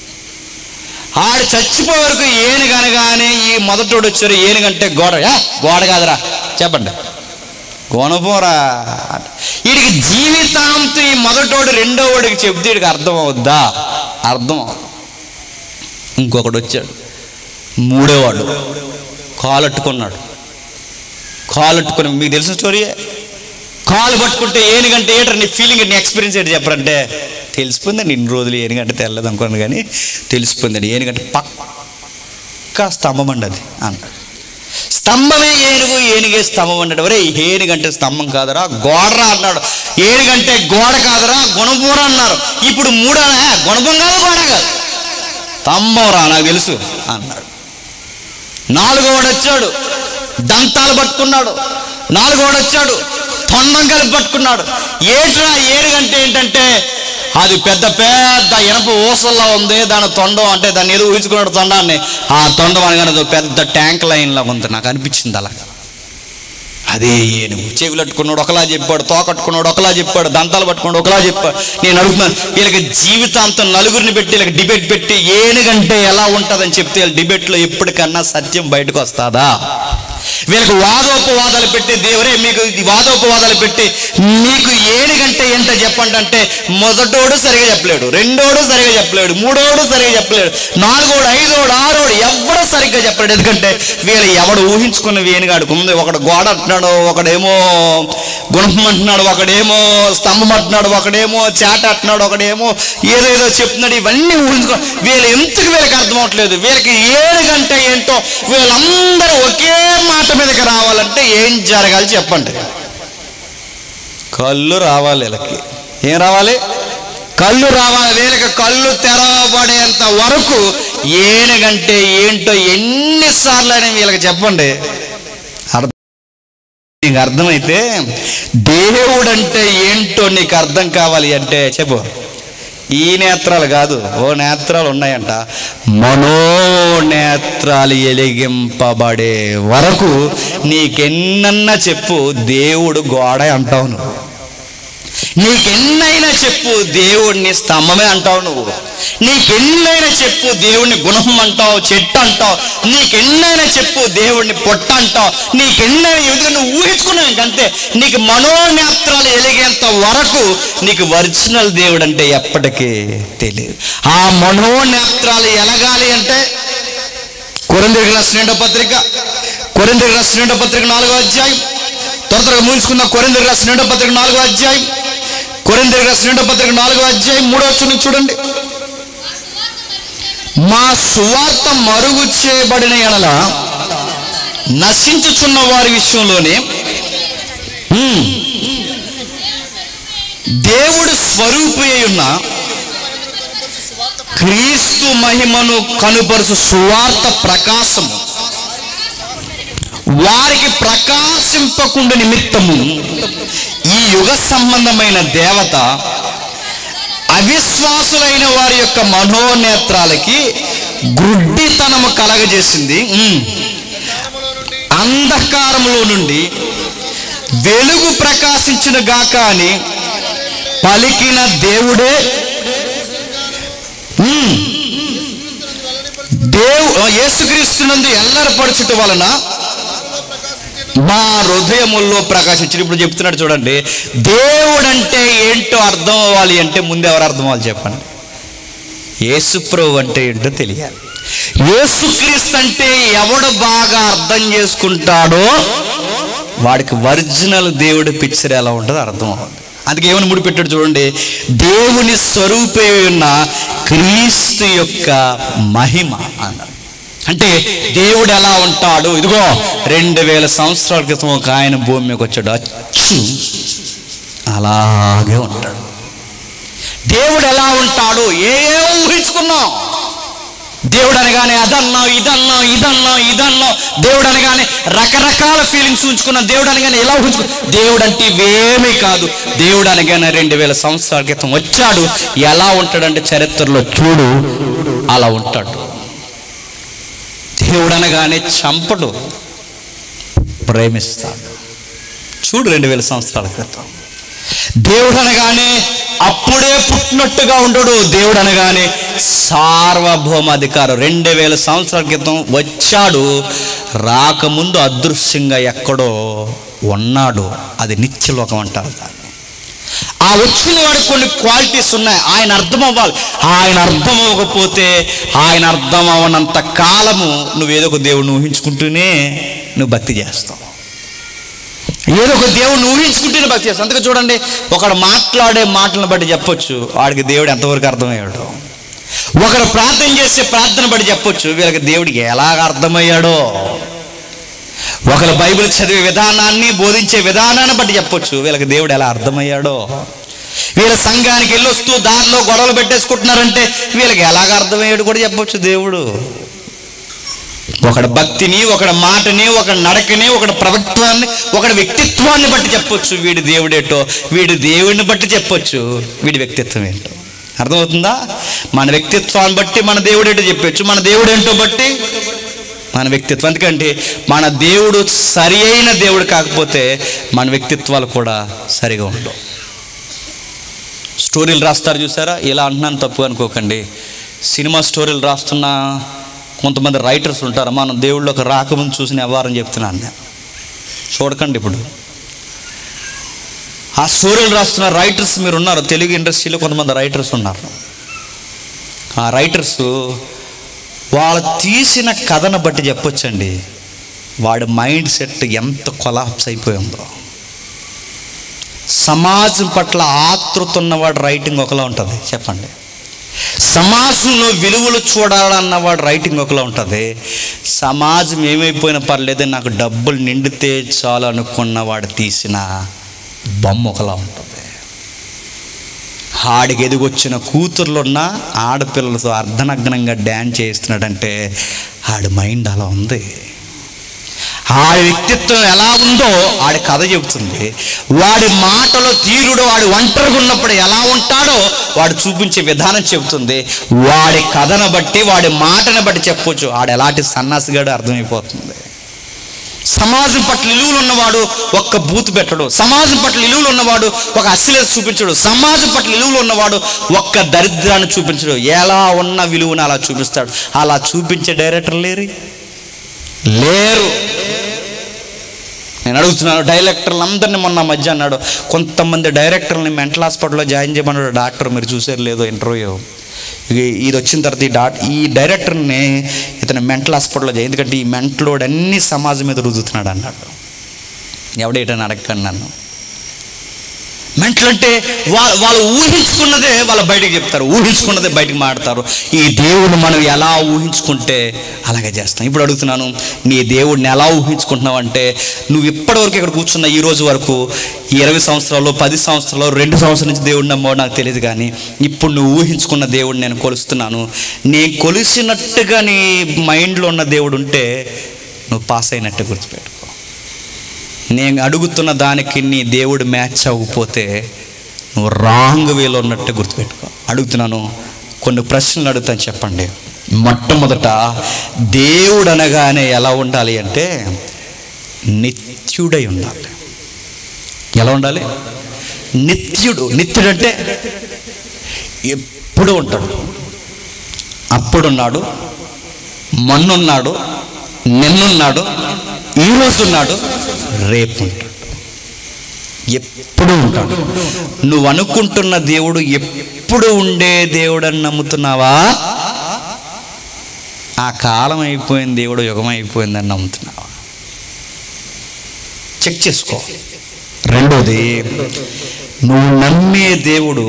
ఆడు చచ్చిపోయే వరకు ఏనుగు అనగానే ఈ మొదటోడు వచ్చారు ఏనుగంటే గోడ "ఏ, గోడ కాదురా చెప్పండి గుణపోరా వీడికి జీవితాంతం ఈ మొదటోడు రెండో వాడికి చెప్తే వీడికి అర్థం అవుద్దా అర్థం అవ్వదు. ఇంకొకడు వచ్చాడు మూడోవాడు కాలట్టుకున్నాడు కాలట్టుకుని మీకు తెలిసిన స్టోరీయే కాలు పట్టుకుంటే ఏనుగంటే ఏంటంటే నీ ఫీలింగ్ నీ ఎక్స్పీరియన్స్ ఏంటి చెప్పరంటే తెలిసిపోయిందండి ఇన్ని రోజులు ఏనుగంటే తెల్లదు అనుకోను కానీ తెలిసిపోయిందండి ఏనుగంటే పక్కా స్తంభం అండి అది అన్నాడు స్తంభమే ఏనుగు ఏనుగే స్తంభం అన్నాడు ఒరే ఏనుగంటే స్తంభం కాదరా గోడరా అన్నాడు ఏనుగంటే గోడ కాదరా గుణపూర అన్నారు ఇప్పుడు మూడనా గుణపం కాదు గోడ కాదు స్తంభం రా నాకు తెలుసు అన్నాడు నాలుగోడు వచ్చాడు దంతాలు పట్టుకున్నాడు నాలుగోడు వచ్చాడు తొండం కలిపి పట్టుకున్నాడు ఏట్రా ఏనుగంటే ఏంటంటే అది పెద్ద పెద్ద ఇనప ఊసల్లో ఉంది దాని తొండం అంటే దాన్ని ఏదో ఊహించుకున్నాడు తొండాన్ని ఆ తొండం అనగానే అదో పెద్ద ట్యాంక్ లైన్ లాగా ఉంది నాకు అనిపించింది అలాగా అదే ఏనుగు చెవులు పట్టుకున్నాడు ఒకలా చెప్పాడు తోకట్టుకున్నాడు ఒకలా చెప్పాడు దంతాలు పట్టుకున్నాడు ఒకలా చెప్పాడు నేను అడుగుతున్నాను వీళ్ళకి జీవితాంతం నలుగురిని పెట్టి వీళ్ళకి డిబేట్ పెట్టి ఏనుగంటే ఎలా ఉంటుందని చెప్తే వీళ్ళ డిబేట్లో ఎప్పటికన్నా సత్యం బయటకు వస్తుందా వీళ్ళకి వాదోపవాదాలు పెట్టి దేవురే మీకు ఇది వాదోపవాదాలు పెట్టి మీకు ఏనుగంటే ఏంటో చెప్పండి అంటే మొదటోడు సరిగా చెప్పలేడు రెండోడు సరిగా చెప్పలేడు మూడోడు సరిగా చెప్పలేడు నాలుగోడు ఐదోడు ఆరోడు ఎవడు సరిగ్గా చెప్పలేడు ఎందుకంటే వీళ్ళు ఎవడు ఊహించుకున్న వేనుగాడుకు ఉంది ఒకడు గోడ అంటున్నాడు ఒకడేమో గుణపం అంటున్నాడు ఒకడేమో స్తంభం అంటున్నాడు ఒకడేమో చేట అంటున్నాడు ఒకడేమో ఏదేదో చెప్తున్నాడు ఇవన్నీ ఊహించుకో వీళ్ళు ఎందుకు వీళ్ళకి అర్థం అవట్లేదు వీళ్ళకి ఏనుగంటే ఏంటో వీళ్ళందరూ ఒకే మాట మీదకి రావాలంటే ఏం జరగాలి చెప్పండి కళ్ళు రావాలి వీళ్ళకి ఏం రావాలి కళ్ళు రావాలి వీళ్ళకి కళ్ళు తెరవబడేంత వరకు ఏనుగంటే ఏంటో ఎన్నిసార్లు అయినా వీళ్ళకి చెప్పండి అర్థం నీకు అర్థమైతే దేవుడంటే ఏంటో నీకు అర్థం కావాలి అంటే చెప్పు ఈ నేత్రాలు కాదు ఓ నేత్రాలు ఉన్నాయంట మనోనేత్రాలు ఎలిగింపబడే వరకు నీకెన్నన్నా చెప్పు దేవుడు గోడ అంటావు నువ్వు నీకెన్నైనా చెప్పు దేవుడిని స్తంభమే అంటావు నువ్వు నీకెన్నైనా చెప్పు దేవుడిని గుణం అంటావు చెట్టు అంటావు నీకెన్నైనా చెప్పు దేవుడిని పొట్ట అంటావు నీకెన్నైనా ఎందుకంటే నువ్వు ఊహించుకున్నావు ఇంకంతే నీకు మనోనేత్రాలు ఎలిగేంత వరకు నీకు ఒరిజినల్ దేవుడు అంటే ఎప్పటికీ తెలియదు ఆ మనోనేత్రాలు ఎలగాలి అంటే కొరిందరికి రాసిన రెండో పత్రిక కొరిందరికి రాసిన రెండో పత్రిక నాలుగో అధ్యాయం త్వర త్వరగా ముగించుకున్న కొరిందరికి రాసిన రెండో పత్రిక నాలుగో అధ్యాయం కొరిందరికి రాసిన రెండో పత్రిక నాలుగో అధ్యాయం మూడో వచ్చిన చూడండి మా సువార్త మరుగు చేయబడిన ఎడల నశించుచున్న వారి విషయంలోనే హ్మ్, దేవుడు స్వరూపి అయి ఉన్న క్రీస్తు మహిమను కనుపరుచు సువార్త ప్రకాశము వారికి ప్రకాశింపకుండా నిమిత్తము ఈ యుగ సంబంధమైన దేవత అవిశ్వాసులైన వారి యొక్క మనోనేత్రాలకి గుడ్డితనము కలగజేసింది ఉమ్. అంధకారములో నుండి వెలుగు ప్రకాశించిన గాక అని పలికిన దేవుడే ఉమ్. దేవు యేసుక్రీస్తునందు ఎల్లరపరచుట వలన మా హృదయముల్లో ప్రకాశించిన ఇప్పుడు చెప్తున్నాడు చూడండి దేవుడంటే ఏంటో అర్థం అవ్వాలి అంటే ముందు ఎవరు అర్థం అవ్వాలి చెప్పండి యేసుప్రభు అంటే ఏంటో తెలియాలి యేసుక్రీస్తు అంటే ఎవడు బాగా అర్థం చేసుకుంటాడో వాడికి ఒరిజినల్ దేవుడి పిక్చర్ ఎలా ఉంటుందో అర్థం అవ్వాలి అందుకే ఏమని ముడిపెట్టాడు చూడండి దేవుని స్వరూపే ఉన్న క్రీస్తు యొక్క మహిమ అన్నాడు అంటే దేవుడు ఎలా ఉంటాడు ఇదిగో రెండు వేల సంవత్సరాల క్రితం ఒక ఆయన భూమి మీదకి వచ్చాడు అచ్చు అలాగే ఉంటాడు దేవుడు ఎలా ఉంటాడు ఏ ఏ ఊహించుకున్నాం దేవుడు అనగానే అదన్నాం ఇదన్నాం ఇదన్నాం ఇదన్నాం దేవుడు అనగానే రకరకాల ఫీలింగ్స్ ఉంచుకున్నాం దేవుడు అనగానే ఎలా ఊహించుకున్నాం దేవుడు అంటే ఇవేమీ కాదు దేవుడు అనగానే రెండు వేల సంవత్సరాల క్రితం వచ్చాడు ఎలా ఉంటాడంటే చరిత్రలో చూడు అలా ఉంటాడు దేవుడు అనగానే చంపడు ప్రేమిస్తాడు చూడు రెండు వేల సంవత్సరాల క్రితం దేవుడు అనగానే అప్పుడే పుట్టినట్టుగా ఉండడు దేవుడు అనగానే సార్వభౌమ అధికారం రెండు వేల సంవత్సరాల క్రితం వచ్చాడు రాకముందు అదృశ్యంగా ఎక్కడో ఉన్నాడు అది నిత్యలోకం అంటారు దాన్ని ఆ వచ్చిన వాడికి కొన్ని క్వాలిటీస్ ఉన్నాయి ఆయన అర్థం అవ్వాలి ఆయన అర్థం అవ్వకపోతే ఆయన అర్థం అవ్వనంత కాలము నువ్వు ఏదో ఒక దేవుడిని ఊహించుకుంటూనే నువ్వు భక్తి చేస్తావు ఏదో ఒక దేవుడిని ఊహించుకుంటూనే భక్తి చేస్తావు అందుకే చూడండి ఒకడు మాట్లాడే మాటలను బట్టి చెప్పొచ్చు వాడికి దేవుడు ఎంతవరకు అర్థమయ్యాడు ఒకడు ప్రార్థన చేసే ప్రార్థన బట్టి చెప్పొచ్చు వీళ్ళకి దేవుడికి ఎలాగ అర్థమయ్యాడో ఒకరు బైబిల్ చదివే విధానాన్ని బోధించే విధానాన్ని బట్టి చెప్పొచ్చు వీళ్ళకి దేవుడు ఎలా అర్థమయ్యాడో వీళ్ళ సంఘానికి వెళ్ళొస్తూ దారిలో గొడవలు పెట్టేసుకుంటున్నారంటే వీళ్ళకి ఎలాగ అర్థమయ్యాడు కూడా చెప్పొచ్చు దేవుడు ఒకడి భక్తిని ఒకడి మాటని ఒకడి నడకని ఒకడి ప్రవక్త్వాన్ని ఒకడి వ్యక్తిత్వాన్ని బట్టి చెప్పొచ్చు వీడి దేవుడేటో వీడి దేవుడిని బట్టి చెప్పొచ్చు వీడి వ్యక్తిత్వం ఏంటో అర్థమవుతుందా మన వ్యక్తిత్వాన్ని బట్టి మన దేవుడేటో చెప్పొచ్చు మన దేవుడేంటో బట్టి మన వ్యక్తిత్వం ఎందుకంటే మన దేవుడు సరి అయిన దేవుడు కాకపోతే మన వ్యక్తిత్వాలు కూడా సరిగా ఉండవు స్టోరీలు రాస్తారు చూసారా ఇలా అంటున్నాను తప్పు అనుకోకండి సినిమా స్టోరీలు రాస్తున్న కొంతమంది రైటర్స్ ఉంటారు మనం దేవుళ్ళకి రాకముందు చూసిన వ్యవహారం చెప్తున్నాను నేను చూడకండి ఇప్పుడు ఆ స్టోరీలు రాస్తున్న రైటర్స్ మీరు ఉన్నారు తెలుగు ఇండస్ట్రీలో కొంతమంది రైటర్స్ ఉన్నారు ఆ రైటర్స్ వాళ్ళు తీసిన కథను బట్టి చెప్పొచ్చండి వాడి మైండ్ సెట్ ఎంత కొలాప్స్ అయిపోయిందో సమాజం పట్ల ఆతృత ఉన్నవాడు రైటింగ్ ఒకలా ఉంటుంది చెప్పండి సమాజంలో విలువలు చూడాలన్నవాడు రైటింగ్ ఒకలా ఉంటుంది సమాజం ఏమైపోయినా పర్లేదు నాకు డబ్బులు నిండితే చాలు అనుకున్నవాడు తీసిన బొమ్మ ఒకలా ఉంటుంది ఆడికి ఎదిగొచ్చిన కూతుర్లున్న ఆడపిల్లలతో అర్ధనగ్నంగా డ్యాన్స్ చేస్తున్నాడంటే ఆడి మైండ్ అలా ఉంది ఆడి వ్యక్తిత్వం ఎలా ఉందో ఆడి కథ చెబుతుంది వాడి మాటలో తీరుడు వాడి ఒంటరిగా ఉన్నప్పుడు ఎలా ఉంటాడో వాడు చూపించే విధానం చెబుతుంది వాడి కథను బట్టి వాడి మాటను బట్టి చెప్పొచ్చు ఆడు ఎలాంటి సన్నాసిగాడు అర్థమైపోతుంది సమాజం పట్ల విలువలు ఉన్నవాడు ఒక్క బూత్ పెట్టడు సమాజం పట్ల విలువలు ఉన్నవాడు ఒక అశ్లీలత చూపించడు సమాజం పట్ల విలువలు ఉన్నవాడు ఒక్క దరిద్రాన్ని చూపించడు ఎలా ఉన్న విలువను అలా చూపిస్తాడు అలా చూపించే డైరెక్టర్ లేరు లేరు నేను అడుగుతున్నాను డైరెక్టర్లు అందరినీ మొన్న మధ్య అన్నాడు కొంతమంది డైరెక్టర్ని మెంటల్ హాస్పిటల్లో జాయిన్ చేయమన్నాడు డాక్టర్ మీరు చూసారు లేదో ఇంటర్వ్యూ ఇ- ఇది వచ్చిన తర్వాత ఈ డాట్ ఈ డైరెక్టర్ని ఇతను మెంటల్ హాస్పిటల్లో చేయి ఎందుకంటే ఈ మెంటలోడు అన్ని సమాజం మీద రుద్దుతున్నాడు అన్నాడు ఎవడేటని అడగండి నన్ను మెంటల్ అంటే వా- వాళ్ళు ఊహించుకున్నదే వాళ్ళు బయటకు చెప్తారు ఊహించుకున్నదే బయటకు మాడతారు ఈ దేవుడు మనం ఎలా ఊహించుకుంటే అలాగే చేస్తాం ఇప్పుడు అడుగుతున్నాను నీ దేవుడిని ఎలా ఊహించుకుంటున్నావు అంటే నువ్వు ఇప్పటివరకు ఇక్కడ కూర్చున్న ఈ రోజు వరకు ఈ ఇరవై సంవత్సరాలు పది సంవత్సరాలు రెండు సంవత్సరాల నుంచి దేవుడిని నమ్మో నాకు తెలియదు కానీ ఇప్పుడు నువ్వు ఊహించుకున్న దేవుడిని నేను కొలుస్తున్నాను నేను కొలిసినట్టుగా నీ మైండ్లో ఉన్న దేవుడు ఉంటే నువ్వు పాస్ అయినట్టు గుర్తుపెట్టుకో నేను అడుగుతున్న దానికి నీ దేవుడు మ్యాచ్ అవ్వకపోతే నువ్వు రాంగ్ వేలో ఉన్నట్టు గుర్తుపెట్టుకో అడుగుతున్నాను కొన్ని ప్రశ్నలు అడుగుతాను చెప్పండి మొట్టమొదట దేవుడు అనగానే ఎలా ఉండాలి అంటే నిత్యుడై ఉండాలి ఎలా ఉండాలి నిత్యుడు నిత్యుడు అంటే ఎప్పుడు ఉంటాడు అప్పుడున్నాడు మొన్నున్నాడు నిన్నున్నాడు ఈరోజు ఉన్నాడు రేపు ఉంటాడు ఎప్పుడు ఉంటాడు నువ్వు అనుకుంటున్న దేవుడు ఎప్పుడు ఉండే దేవుడు అని నమ్ముతున్నావా ఆ కాలం అయిపోయింది దేవుడు యుగం అయిపోయిందని నమ్ముతున్నావా చెక్ చేసుకో రెండోది నువ్వు నమ్మే దేవుడు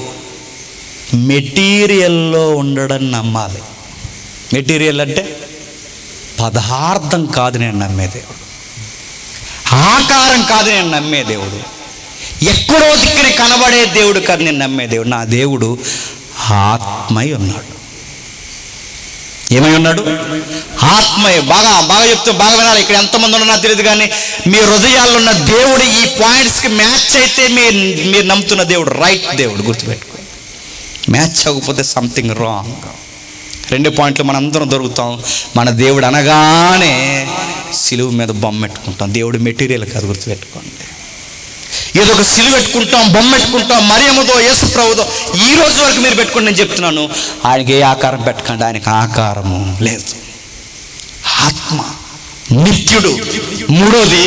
మెటీరియల్లో ఉండడం నమ్మాలి మెటీరియల్ అంటే పదార్థం కాదు నేను నమ్మే దేవుడు ఆకారం కాదు నేను నమ్మే దేవుడు ఎక్కడో దిక్కున కనబడే దేవుడు కాదు నేను నమ్మే దేవుడు నా దేవుడు ఆత్మై ఉన్నాడు ఏమై ఉన్నాడు ఆత్మయ్య బాగా బాగా చెప్తూ బాగా వినాలి ఇక్కడ ఎంతమంది ఉన్నా తెలియదు కానీ మీ హృదయాల్లో ఉన్న దేవుడు ఈ పాయింట్స్కి మ్యాచ్ అయితే మీరు మీరు నమ్ముతున్న దేవుడు రైట్ దేవుడు గుర్తుపెట్టుకో మ్యాచ్ అవ్వకపోతే సంథింగ్ రాంగ్ రెండు పాయింట్లు మనందరం దొరుకుతాం మన దేవుడు అనగానే సిలువు మీద బొమ్మ పెట్టుకుంటాం దేవుడు మెటీరియల్ కాదు గుర్తుపెట్టుకోండి ఏదో ఒక సిలువ పెట్టుకుంటాం బొమ్మ పెట్టుకుంటాం మరియమ్మతో యేసు ప్రభుతో ఈ రోజు వరకు మీరు పెట్టుకోండి నేను చెప్తున్నాను ఆయనకి ఏ ఆకారం పెట్టకండి ఆయనకి ఆకారము లేదు ఆత్మ నిత్యుడు మూడోది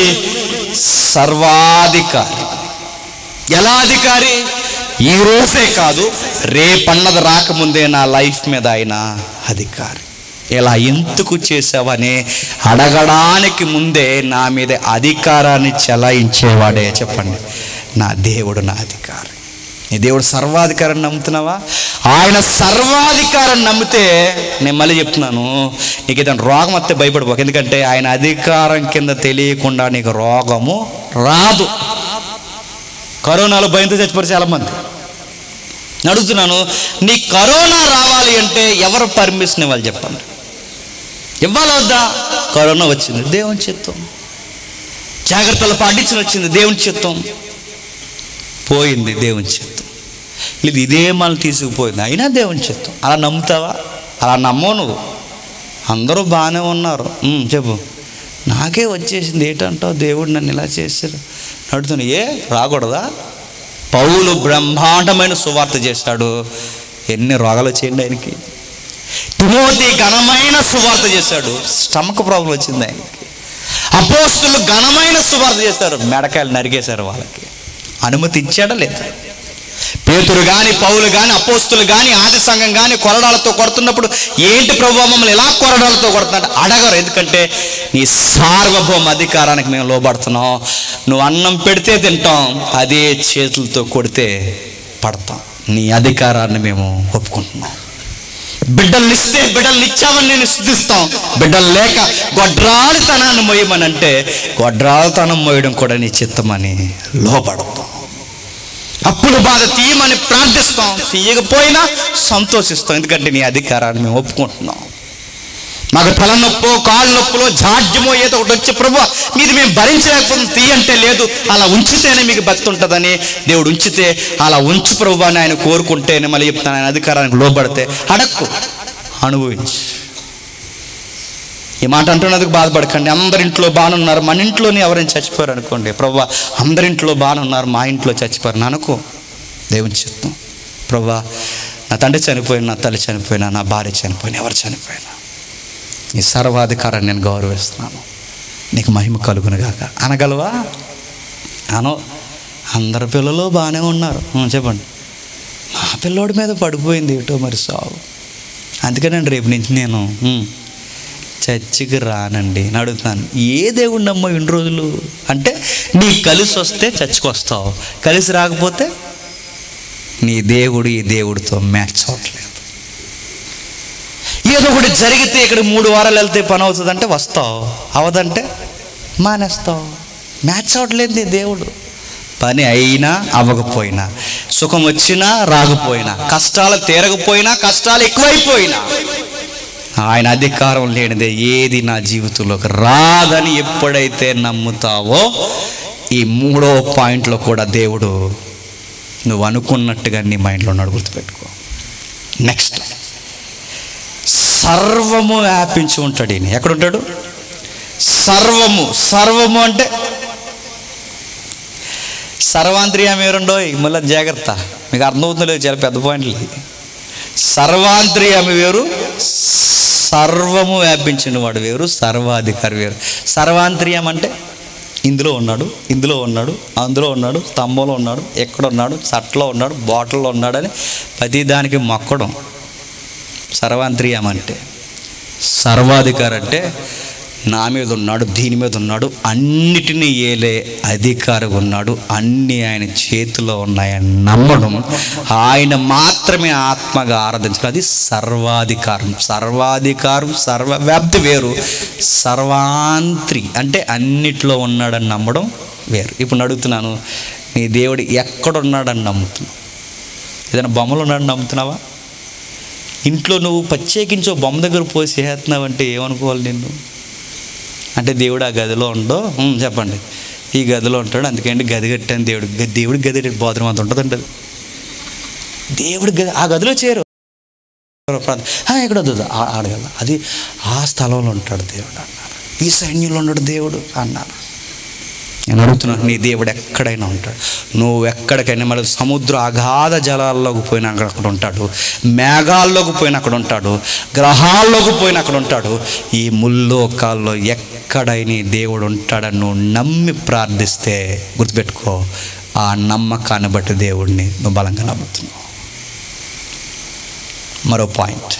సర్వాధికారి ఎలా అధికారి ఈ రోజే కాదు రేపన్నది రాకముందే నా లైఫ్ మీద ఆయన అధికారి ఇలా ఎందుకు చేసావని అడగడానికి ముందే నా మీద అధికారాన్ని చెలాయించేవాడే చెప్పండి నా దేవుడు నా అధికారి నీ దేవుడు సర్వాధికారాన్ని నమ్ముతున్నావా ఆయన సర్వాధికారాన్ని నమ్మితే నేను మళ్ళీ చెప్తున్నాను నీకు ఏదైనా రోగం వస్తే భయపడిపోక ఎందుకంటే ఆయన అధికారం కింద తెలియకుండా నీకు రోగము రాదు కరోనాలో భయంతో చచ్చిపోయారు చాలామంది అడుగుతున్నాను నీ కరోనా రావాలి అంటే ఎవరు పర్మిషన్ ఇవ్వాలి చెప్పండి ఇవ్వాలి వద్దా కరోనా వచ్చింది దేవుని చిత్తం జాగ్రత్తలు పాటించిన వచ్చింది దేవుని చిత్తం పోయింది దేవుని చిత్తం లేదు ఇదే మళ్ళీ తీసుకుపోయింది అయినా దేవుని చిత్తం అలా నమ్ముతావా అలా నమ్మవు నువ్వు అందరూ బాగానే ఉన్నారు ఉమ్, చెప్పు నాకే వచ్చేసింది ఏంటంటావు దేవుడు నన్ను ఇలా చేశారు నడుతున్నా ఏ రాకూడదా పౌలు బ్రహ్మాండమైన సువార్త చేశాడు ఎన్ని రోగాలు వచ్చేయండి ఆయనకి తిమోతి ఘనమైన సువార్త చేశాడు స్టమక్ ప్రాబ్లం వచ్చింది ఆయనకి అపోస్తులు ఘనమైన సువార్త చేశారు మెడకాయలు నరికేశారు వాళ్ళకి అనుమతి ఇచ్చాడా లేదా పేతురు కానీ పౌలు కానీ అపోస్తులు కానీ ఆది సంఘం కానీ కొరడాలతో కొడుతున్నప్పుడు ఏంటి ప్రభు మమ్మల్ని ఎలా కొరడాలతో కొడుతున్నట్టు అడగరు ఎందుకంటే నీ సార్వభౌమ అధికారానికి మేము లోబడుతున్నాం నువ్వు అన్నం పెడితే తింటాం అదే చేతులతో కొడితే పడతాం నీ అధికారాన్ని మేము ఒప్పుకుంటున్నాం బిడ్డల్ని ఇస్తే బిడ్డల్ని ఇచ్చామని నేను స్థుతిస్తాం బిడ్డలు లేక గొడ్రాలితనాన్ని మోయమని అంటే గొడ్రాలితనం మోయడం కూడా నీ చిత్తమని లోపడతాం అప్పుల బాధ తీయమని ప్రార్థిస్తాం తీయకపోయినా సంతోషిస్తాం ఎందుకంటే నీ అధికారాన్ని మేము ఒప్పుకుంటున్నాం మాకు తలనొప్పో కాళ్ళ నొప్పులో జాడ్యమో ఏదో ఒకటి వచ్చే ప్రభు మీది మేము భరించలేకపోతే తీయంటే లేదు అలా ఉంచితేనే మీకు భక్తి ఉంటుందని దేవుడు ఉంచితే అలా ఉంచు ప్రభు అని ఆయన కోరుకుంటేనే మళ్ళీ చెప్తాను ఆయన అధికారానికి లోబడితే అడక్కు అనుభవించు ఈ మాట అంటున్నందుకు బాధపడకండి అందరింట్లో బాగున్నారు మన ఇంట్లోనే ఎవరైనా చచ్చిపోయారు అనుకోండి ప్రభు అందరింట్లో బాగున్నారు మా ఇంట్లో చచ్చిపోయారు అని అనుకో దేవుని చిత్తం ప్రభు నా తండ్రి చనిపోయినా నా తల్లి చనిపోయినా నా భార్య చనిపోయినా ఎవరు చనిపోయినా నీ సర్వాధికారాన్ని నేను గౌరవిస్తున్నాను నీకు మహిమ కలుగునుగాక అనగలవా అను అందరి పిల్లలు బాగానే ఉన్నారు ఉం, చెప్పండి మా పిల్లోడి మీద పడిపోయింది ఏటో మరి సావు అందుకనండి రేపు నుంచి నేను ఉం, చర్చికి రానండి అని అడుగుతాను ఏ దేవుడు నమ్మో ఇన్ని రోజులు అంటే నీ కలిసి వస్తే చర్చికి వస్తావు కలిసి రాకపోతే నీ దేవుడు ఈ దేవుడితో మ్యాచ్ అవ్వట్లేదు ఏదో ఒకటి జరిగితే ఇక్కడ మూడు వారాలు వెళ్తే పని అవుతుందంటే వస్తావు అవదంటే మానేస్తావు మ్యాచ్ అవ్వట్లేదు నీ దేవుడు పని అయినా అవ్వకపోయినా సుఖం వచ్చినా రాకపోయినా కష్టాలు తీరకపోయినా కష్టాలు ఎక్కువైపోయినా ఆయన అధికారం లేనిదే ఏది నా జీవితంలోకి రాదని ఎప్పుడైతే నమ్ముతావో ఈ మూడో పాయింట్లో కూడా దేవుడు నువ్వు అనుకున్నట్టుగా నీ మైండ్లో ఉన్నాడు గుర్తుపెట్టుకో నెక్స్ట్ సర్వము వ్యాపించి ఉంటాడు ఈయన ఎక్కడ ఉంటాడు సర్వము సర్వము అంటే సర్వాంతర్యం ఏరుండో మళ్ళీ జాగ్రత్త మీకు అర్థమవుతుందో లేదు చాలా పెద్ద పాయింట్లు ఇవి. సర్వాంతర్యామి వేరు సర్వము వ్యాపించిన వాడు వేరు సర్వాధికారి వేరు సర్వాంతర్యం అంటే ఇందులో ఉన్నాడు ఇందులో ఉన్నాడు అందులో ఉన్నాడు స్తంభంలో ఉన్నాడు ఎక్కడ ఉన్నాడు చట్లో ఉన్నాడు బాటిల్లో ఉన్నాడని ప్రతి దానికి మొక్కడం సర్వాంతర్యం అంటే సర్వాధికారి అంటే నా మీద ఉన్నాడు దీని మీద ఉన్నాడు అన్నిటినీ ఏలే అధికారి ఉన్నాడు అన్నీ ఆయన చేతిలో ఉన్నాయని నమ్మడం ఆయన మాత్రమే ఆత్మగా ఆరాధించడం అది సర్వాధికారం సర్వాధికారం సర్వవ్యాప్తి వేరు సర్వాంత్రి అంటే అన్నిట్లో ఉన్నాడని నమ్మడం వేరు ఇప్పుడు నేను అడుగుతున్నాను నీ దేవుడు ఎక్కడున్నాడని నమ్ముతున్నావు ఏదైనా బొమ్మలు ఉన్నాడని నమ్ముతున్నావా ఇంట్లో నువ్వు ప్రత్యేకించి ఓ బొమ్మ దగ్గర పోసి చేస్తున్నావు అంటే ఏమనుకోవాలి నిన్ను అంటే దేవుడు ఆ గదిలో ఉండో "ఉమ్, చెప్పండి ఈ గదిలో ఉంటాడు అందుకంటే గది కట్టాను దేవుడు గ- దేవుడి గది బాత్రూమ్ అంత ఉంటుందండి అది దేవుడి గది ఆ గదిలో చేరు ఇక్కడ వద్దు ఆడగల అది ఆ స్థలంలో ఉంటాడు దేవుడు అన్నారు ఈ సైన్యంలో ఉన్నాడు దేవుడు అన్నారు నేను అడుగుతున్నాను నీ దేవుడు ఎక్కడైనా ఉంటాడు నువ్వు ఎక్కడికైనా మరి సముద్ర అగాధ జలాల్లోకి పోయినా అక్కడ అక్కడ ఉంటాడు మేఘాల్లోకి పోయినా అక్కడ ఉంటాడు గ్రహాల్లోకి పోయినా అక్కడ ఉంటాడు ఈ ముల్లోకాల్లో ఎక్కడైనా ఈ దేవుడు ఉంటాడని నువ్వు నమ్మి ప్రార్థిస్తే గుర్తుపెట్టుకో ఆ నమ్మకాన్ని బట్టి దేవుడిని నువ్వు బలంగా నమ్ముతున్నావు మరో పాయింట్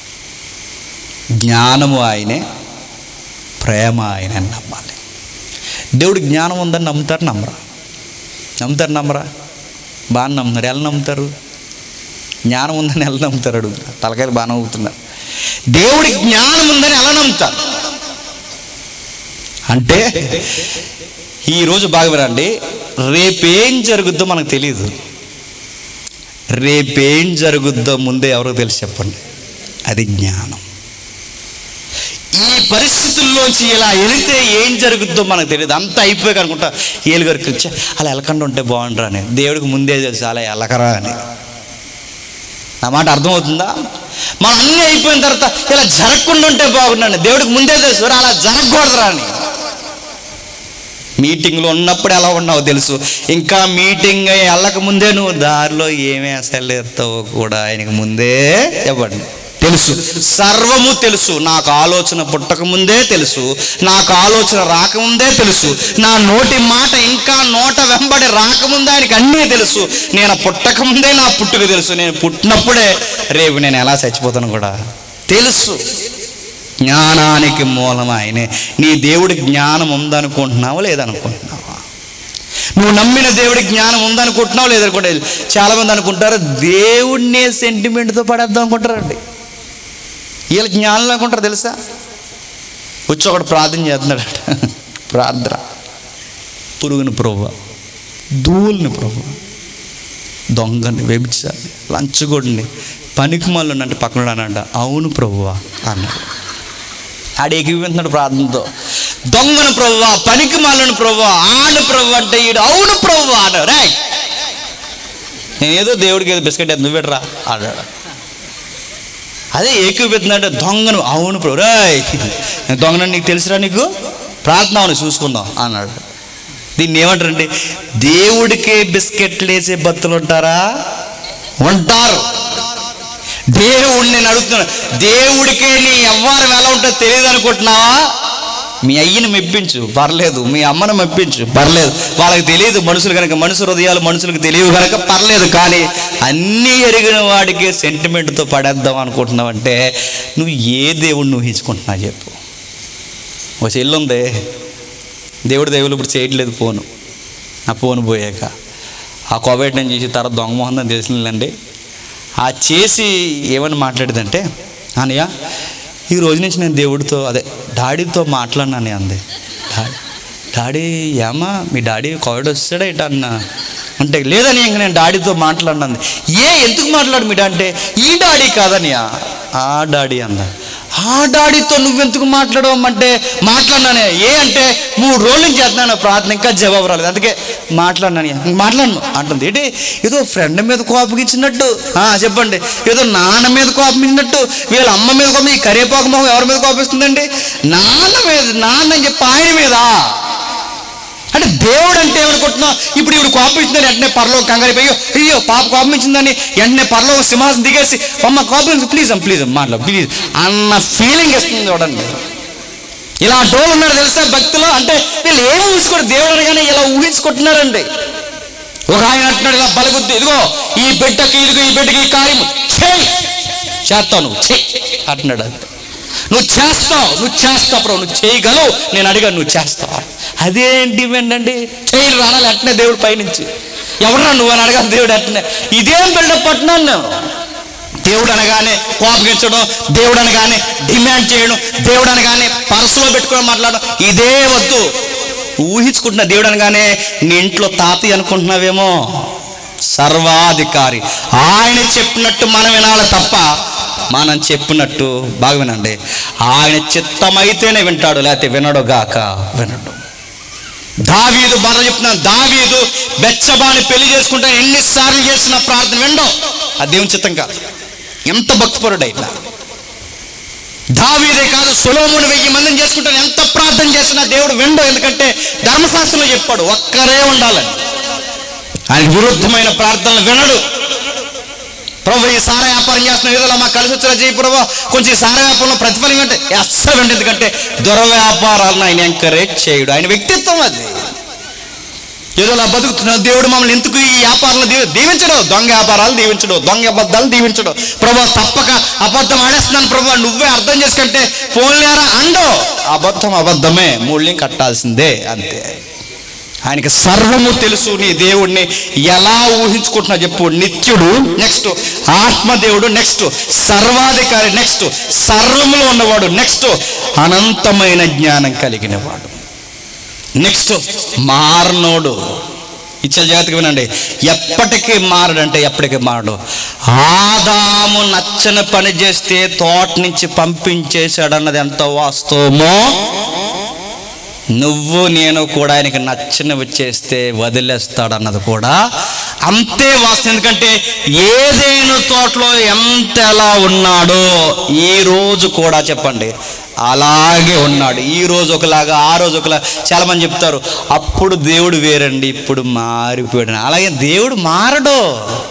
జ్ఞానము ఆయనే ప్రేమ ఆయనే అని నమ్మాలి దేవుడు జ్ఞానం ఉందని నమ్ముతారు నమ్మరా నమ్ముతారు నమ్మరా బాగా నమ్ముతారు ఎలా నమ్ముతారు జ్ఞానం ఉందని ఎలా నమ్ముతారు అడుగుతున్నారు తలకాయలు బాగా నవ్వుతున్నారు దేవుడి జ్ఞానం ఉందని ఎలా నమ్ముతారు అంటే ఈరోజు బాగా వినండి రేపేం జరుగుద్దో మనకు తెలియదు రేపేం జరుగుద్దో ముందే ఎవరో తెలిసి చెప్పండి అది జ్ఞానం ఈ పరిస్థితుల్లోంచి ఇలా వెళితే ఏం జరుగుద్దో మనకు తెలియదు అంతా అయిపోయాక అనుకుంటా ఏలుగారికి వచ్చి అలా వెళ్ళకుండా ఉంటే బాగుండరా అని దేవుడికి ముందే తెలుసు అలా వెళ్ళకరా అని నా మాట అర్థమవుతుందా మనం అన్నీ అయిపోయిన తర్వాత ఇలా జరగకుండా ఉంటే బాగుండండి దేవుడికి ముందే తెలుసు "రా, అలా జరగకూడదురా అని మీటింగ్లో ఉన్నప్పుడు ఎలా ఉన్నావో తెలుసు ఇంకా మీటింగ్ అయ్యి వెళ్ళక ముందే నువ్వు దారిలో ఏమీ అసలు ఎత్తావో కూడా ఆయనకు ముందే చెప్పండి తెలుసు సర్వము తెలుసు నాకు ఆలోచన పుట్టక ముందే తెలుసు నాకు ఆలోచన రాకముందే తెలుసు నా నోటి మాట ఇంకా నోట వెంబడి రాకముందే ఆయనకి అన్నీ తెలుసు నేను పుట్టక ముందే నా పుట్టుక తెలుసు నేను పుట్టినప్పుడే రేపు నేను ఎలా చచ్చిపోతాను కూడా తెలుసు జ్ఞానానికి మూలం ఆయనే నీ దేవుడి జ్ఞానం ఉందనుకుంటున్నావా లేదనుకుంటున్నావా నువ్వు నమ్మిన దేవుడి జ్ఞానం ఉందనుకుంటున్నావు లేదనుకుంటే చాలా మంది అనుకుంటారు దేవుడినే సెంటిమెంట్తో పడేద్దాం అనుకుంటారండి వీళ్ళ జ్ఞానం అనుకుంటారు తెలుసా వచ్చి ఒకడు ప్రార్థన చేస్తున్నాడట ప్రార్థన పురుగుని ప్రభు ధూళిని ప్రభు దొంగని వ్యభిచారిని లంచగొడిని పనికి మళ్ళీ అంటే పక్కన అన్నాడు అవును ప్రభువా అన్నాడు ఆడు ఎగిపోతున్నాడు ప్రార్థనతో దొంగను ప్రభువా పనికి మాలను ప్రభువా ఆడు ప్రభు అంటే ఈడు అవును ప్రభు అన్నాడు రే నేనేదో దేవుడికి ఏదో బిస్కెట్ నువ్వు పెట్టరా అన్నాడు అదే ఏకీపెత్తున్నాడు దొంగను అవును ప్రభు రాయ్ దొంగను నీకు తెలుసురా నీకు ప్రార్థన అవును చూసుకుందాం అన్నాడు దీన్ని ఏమంటారండి దేవుడికే బిస్కెట్లు వేసే భక్తులు ఉంటారా ఉంటారు దేవుడిని నేను అడుగుతున్నాను దేవుడికే నీ ఎవ్వరం ఎలా ఉంటుందో తెలియదు అనుకుంటున్నావా మీ అయ్యని మెప్పించు పర్లేదు మీ అమ్మను మెప్పించు పర్లేదు వాళ్ళకి తెలియదు మనుషులు కనుక మనుషు హృదయాలు మనుషులకు తెలియవు కనుక పర్లేదు కానీ అన్నీ ఎరిగిన వాడికి సెంటిమెంట్తో పడేద్దాం అనుకుంటున్నావంటే నువ్వు ఏ దేవుడిని ఊహించుకుంటున్నావు చెప్పు ఒక చెల్లి ఉందే దేవుడు దేవుడు ఇప్పుడు చేయట్లేదు ఫోను ఆ ఫోన్ పోయాక ఆ కోవిడ్ నేను చేసి తర్వాత దొంగ మొహం అని తెలిసిందండి ఆ చేసి ఏమని మాట్లాడేదంటే అనయ్య ఈ రోజు నుంచి నేను దేవుడితో అదే డాడీతో మాట్లాడినాను అంది డా- డాడీ ఏమా మీ డాడీ కోవిడ్ వస్తాడా ఇట అన్న అంటే లేదని ఇంక నేను డాడీతో మాట్లాడినంది ఏ ఎందుకు మాట్లాడు మీ డాడీ అంటే ఈ డాడీ కాదని ఆ డాడీ అంద ఆ డాడీతో నువ్వెందుకు మాట్లాడమంటే మాట్లాడినానే ఏ అంటే మూడు రోజుల నుంచి చేస్తున్నాను ప్రార్థన ఇంకా జవాబు రాలేదు అందుకే మాట్లాడినాను మాట్లాడను అంటుంది ఏంటి ఏదో ఫ్రెండ్ మీద కోపగించినట్టు ఆ, చెప్పండి ఏదో నాన్న మీద కోపగించినట్టు వీళ్ళ అమ్మ మీద కోపం ఈ కరేపాకు మొహం ఎవరి మీద కోపిస్తుందండి నాన్న మీద నాన్న అని చెప్పి ఆయన మీద అంటే దేవుడు అంటే ఏమనుకుంటున్నావు ఇప్పుడు ఇవి కోపించిందని వెంటనే పరలో కంగారు పోయి అయ్యో పాప కోపించిందని వెంటనే పరలో సింహాసనం దిగేసి అమ్మ కోపం ప్లీజ్ ప్లీజ్ మాటలో ప్లీజ్ అన్న ఫీలింగ్ ఇస్తుంది చూడండి ఇలా డోలు ఉన్నారు తెలుసా భక్తులు అంటే వీళ్ళు ఏం ఊహించుకోరు దేవుడు అనగానే ఇలా ఊహించుకుంటున్నారండి ఒక ఆయన అంటున్నాడు ఇలా బలగుద్ది ఇదిగో ఈ బిడ్డకి ఇదిగో ఈ బిడ్డకి ఈ కార్యం చేయి చేస్తావు నువ్వు చెయ్యి అంటున్నాడు అంతే నువ్వు చేస్తావు నువ్వు చేస్తావు ప్రభు నువ్వు చేయగలవు నేను అడిగాను నువ్వు చేస్తావు అదేం డిమాండ్ అండి చేయలు రానాలి అట్నే దేవుడు పైనుంచి ఎవరన్నా నువ్వు అని అడగాలి దేవుడు అట్నే ఇదేం బిల్డప్ పట్టినాను నేను దేవుడు అనగానే కోపగించడం దేవుడు అనగానే డిమాండ్ చేయడం దేవుడు అనగానే పర్సులో పెట్టుకోవడం మాట్లాడడం ఇదే వద్దు ఊహించుకుంటున్నా దేవుడు అనగానే నీ ఇంట్లో తాతయ్య అనుకుంటున్నావేమో సర్వాధికారి ఆయన చెప్పినట్టు మనం వినాలి తప్ప మనం చెప్పినట్టు బాగా వినండి ఆయన చిత్తమైతేనే వింటాడు లేకపోతే వినడు గాక వినడు దావీదు బాధ చెప్తున్నాను దావీదు బెచ్చబాని పెళ్లి చేసుకుంటే ఎన్నిసార్లు చేసిన ప్రార్థన వినడం అది దేవుని చిత్తం కాదు ఎంత భక్తిపరుడైనా దావీదే కాదు సులోమును వెయ్యి మందిని చేసుకుంటాను ఎంత ప్రార్థన చేసినా దేవుడు విండో ఎందుకంటే ధర్మశాస్త్రంలో చెప్పాడు ఒక్కరే ఉండాలని ఆయన విరుద్ధమైన ప్రార్థనలు వినడు ప్రభు ఈ సారా వ్యాపారం చేస్తున్న ఏదో మాకు కలిసి వచ్చిన చేయి ప్రభు కొంచెం ఈ సారా వ్యాపారంలో ప్రతిఫలం అంటే అస్సలు అండి ఎందుకంటే దుర్వ్యాపారాలను ఆయన ఎంకరేజ్ చేయడు ఆయన వ్యక్తిత్వం అది ఏదో అలా బతుకుతున్నాడు దేవుడు మమ్మల్ని ఎందుకు ఈ వ్యాపారాలు దీవి దీవించడు దొంగ వ్యాపారాలు దీవించడు దొంగ అబద్ధాలు దీవించడు ప్రభు తప్పక అబద్ధం ఆడేస్తున్నాను ప్రభు నువ్వే అర్థం చేసుకుంటే పోలేరా అండో అబద్ధం అబద్ధమే మూల్యం కట్టాల్సిందే అంతే ఆయనకి సర్వము తెలుసు నీ దేవుడిని ఎలా ఊహించుకుంటున్నా చెప్పు నిత్యుడు నెక్స్ట్ ఆత్మదేవుడు నెక్స్ట్ సర్వాధికారి నెక్స్ట్ సర్వములో ఉన్నవాడు నెక్స్ట్ అనంతమైన జ్ఞానం కలిగినవాడు నెక్స్ట్ మారనోడు ఇచ్చల జాగ్రత్తగా వినండి ఎప్పటికీ మారడంటే ఎప్పటికీ మారడు ఆదాము నచ్చని పని చేస్తే తోట నుంచి పంపించేశాడు అన్నది ఎంత వాస్తవమో నువ్వు నేను కూడా ఆయనకి నచ్చినవి చేస్తే వదిలేస్తాడన్నది కూడా అంతే వాస్తవం ఎందుకంటే ఏదైనా తోటలో ఎంత ఎలా ఉన్నాడో ఈ రోజు కూడా చెప్పండి అలాగే ఉన్నాడు ఈ రోజు ఒకలాగా ఆ రోజు ఒకలా చాలా మంది చెప్తారు అప్పుడు దేవుడు వేరండి ఇప్పుడు మారిపోయాడు అలాగే దేవుడు మారడు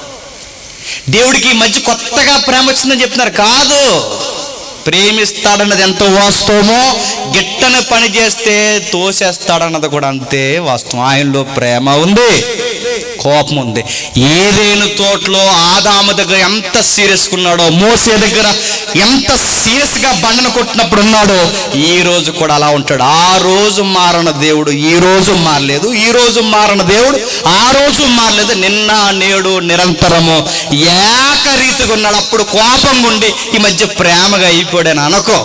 దేవుడికి ఈ మధ్య కొత్తగా ప్రేమ వచ్చిందని చెప్తున్నారు కాదు ప్రేమిస్తాడన్నది ఎంత వాస్తవమో గిట్టని పని చేస్తే తోసేస్తాడన్నది కూడా అంతే వాస్తవం ఆయనలో ప్రేమ ఉంది కోపం ఉంది ఏదేను తోటలో ఆదాము దగ్గర ఎంత సీరియస్ ఉన్నాడో మోసే దగ్గర ఎంత సీరియస్ గా బండను కొట్టినప్పుడు ఉన్నాడో ఈ రోజు కూడా అలా ఉంటాడు ఆ రోజు మారన దేవుడు ఈ రోజు మారలేదు ఈ రోజు మారన దేవుడు ఆ రోజు మారలేదు నిన్న నేడు నిరంతరము ఏకరీతిగా ఉన్నాడు అప్పుడు కోపంగా ఉండి ఈ మధ్య ప్రేమగా అయిపోయాడని అనుకో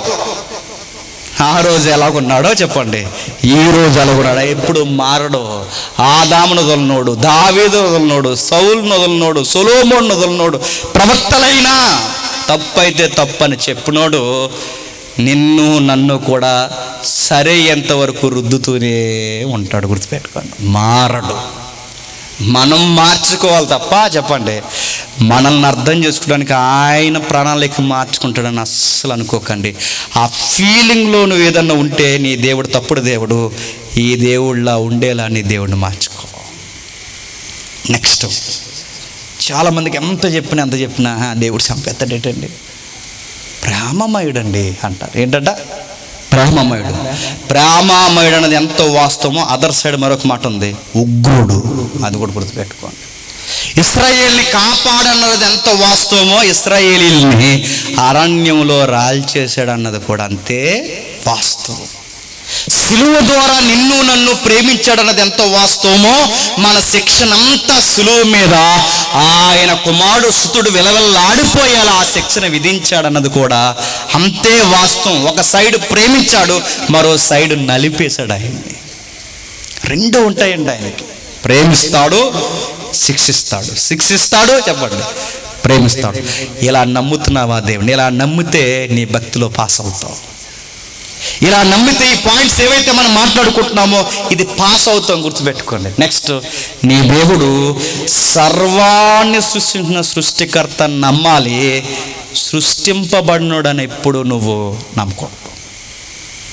ఆ రోజు ఎలాగున్నాడో చెప్పండి ఈ రోజు ఎలాగున్నాడు ఎప్పుడు మారడు ఆదామును వదలనోడు దావీదు వదలనోడు సౌలు వదలనోడు సొలోమోను వదలనోడు ప్రవక్తలైనా తప్పైతే తప్పని చెప్పినోడు నిన్ను నన్ను కూడా సరే ఎంతవరకు రుద్దుతూనే ఉంటాడు గుర్తుపెట్టుకోండి మారడు మనం మార్చుకోవాలి తప్ప చెప్పండి మనల్ని అర్థం చేసుకోవడానికి ఆయన ప్రణాళిక మార్చుకుంటాడని అస్సలు అనుకోకండి ఆ ఫీలింగ్లో నువ్వు ఏదన్నా ఉంటే నీ దేవుడు తప్పుడు దేవుడు ఈ దేవుళ్ళ ఉండేలా నీ దేవుడిని మార్చుకో నెక్స్ట్ చాలామందికి ఎంత చెప్పినా ఎంత చెప్పినా "ఆ, దేవుడు చంపేస్తాడేటండి ప్రేమమయుడండి అంటారు ఏంటంట ప్రేమమయుడు ప్రేమమయుడు అనేది ఎంతో వాస్తవమో అదర్ సైడ్ మరొక మాట ఉంది ఉగ్రుడు అది కూడా గుర్తుపెట్టుకోండి ఇస్రాయేల్ని కాపాడన్నది ఎంత వాస్తవమో ఇస్రాయేలీల్ని అరణ్యంలో రాల్చేశాడు అన్నది కూడా అంతే వాస్తవం సిలువ ద్వారా నిన్ను నన్ను ప్రేమించాడన్నది ఎంత వాస్తవమో మన శిక్షణ అంతా సులువు మీద ఆయన కుమారుడు సుతుడు విలవల్లాడిపోయేలా ఆ శిక్షణ విధించాడన్నది కూడా అంతే వాస్తవం ఒక సైడ్ ప్రేమించాడు మరో సైడ్ నలిపేశాడు ఆయన్ని రెండు ఉంటాయండి ఆయనకి ప్రేమిస్తాడు శిక్షిస్తాడు శిక్షిస్తాడు చెప్పండి ప్రేమిస్తాడు ఇలా నమ్ముతున్నావా దేవుని ఇలా నమ్మితే నీ భక్తిలో పాస్ అవుతావు ఇలా నమ్మితే ఈ పాయింట్స్ ఏవైతే మనం మాట్లాడుకుంటున్నామో ఇది పాస్ అవుతాం గుర్తుపెట్టుకోండి నెక్స్ట్ నీ దేవుడు సర్వాన్ని సృష్టించిన సృష్టికర్త నమ్మాలి సృష్టింపబడినోడని ఎప్పుడు నువ్వు నమ్మకూడదు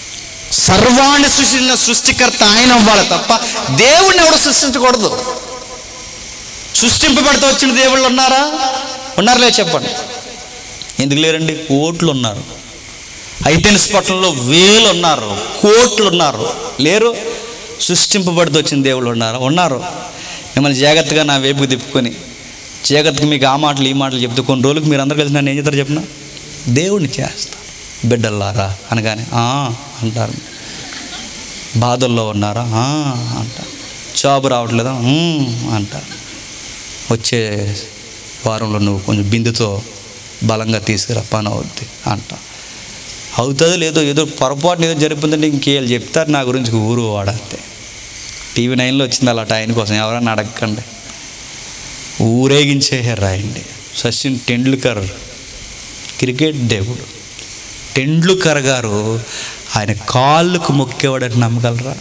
సర్వాన్ని సృష్టించిన సృష్టికర్త ఆయన అవ్వాలి తప్ప దేవుణ్ణి ఎవడు సృష్టించకూడదు సృష్టింపబడితే వచ్చిన దేవుళ్ళు ఉన్నారా ఉన్నారా లేదు చెప్పండి ఎందుకు లేరండి కోట్లు ఉన్నారు ఐటెన్స్ పట్టణంలో వేలు ఉన్నారు కోట్లు ఉన్నారు లేరు సృష్టింపబడితే వచ్చిన దేవుళ్ళు ఉన్నారు ఉన్నారు మిమ్మల్ని జాగ్రత్తగా నా వైపుకి తిప్పుకొని జాగ్రత్తగా మీకు ఆ మాటలు ఈ మాటలు చెప్తూ కొన్ని రోజులకు మీరు అందరు కలిసి నన్ను ఏం చేస్తారు చెప్పిన దేవుడిని చేస్తా బిడ్డల్లారా అనగానే "ఆ" అంటారు బాధల్లో ఉన్నారా "ఆ" అంటారు జాబ్ రావట్లేదా "ఉమ్" అంటారు వచ్చే వారంలో నువ్వు కొంచెం బిందుతో బలంగా తీసుకురా పని అవుద్ది అంట అవుతుందో లేదో ఏదో పొరపాటున ఏదో జరిగిందంటే ఇంకేళ్ళు చెప్తారు నా గురించి ఊరు వాడంతే టీవీ నైన్లో వచ్చింది అలా ఆయన కోసం ఎవరన్నా అడగకండి ఊరేగించేసారు రాయండి సచిన్ టెండూల్కర్ క్రికెట్ దేవుడు టెండూల్కర్ గారు ఆయన కాళ్ళకు మొక్కేవాడని నమ్మగలరా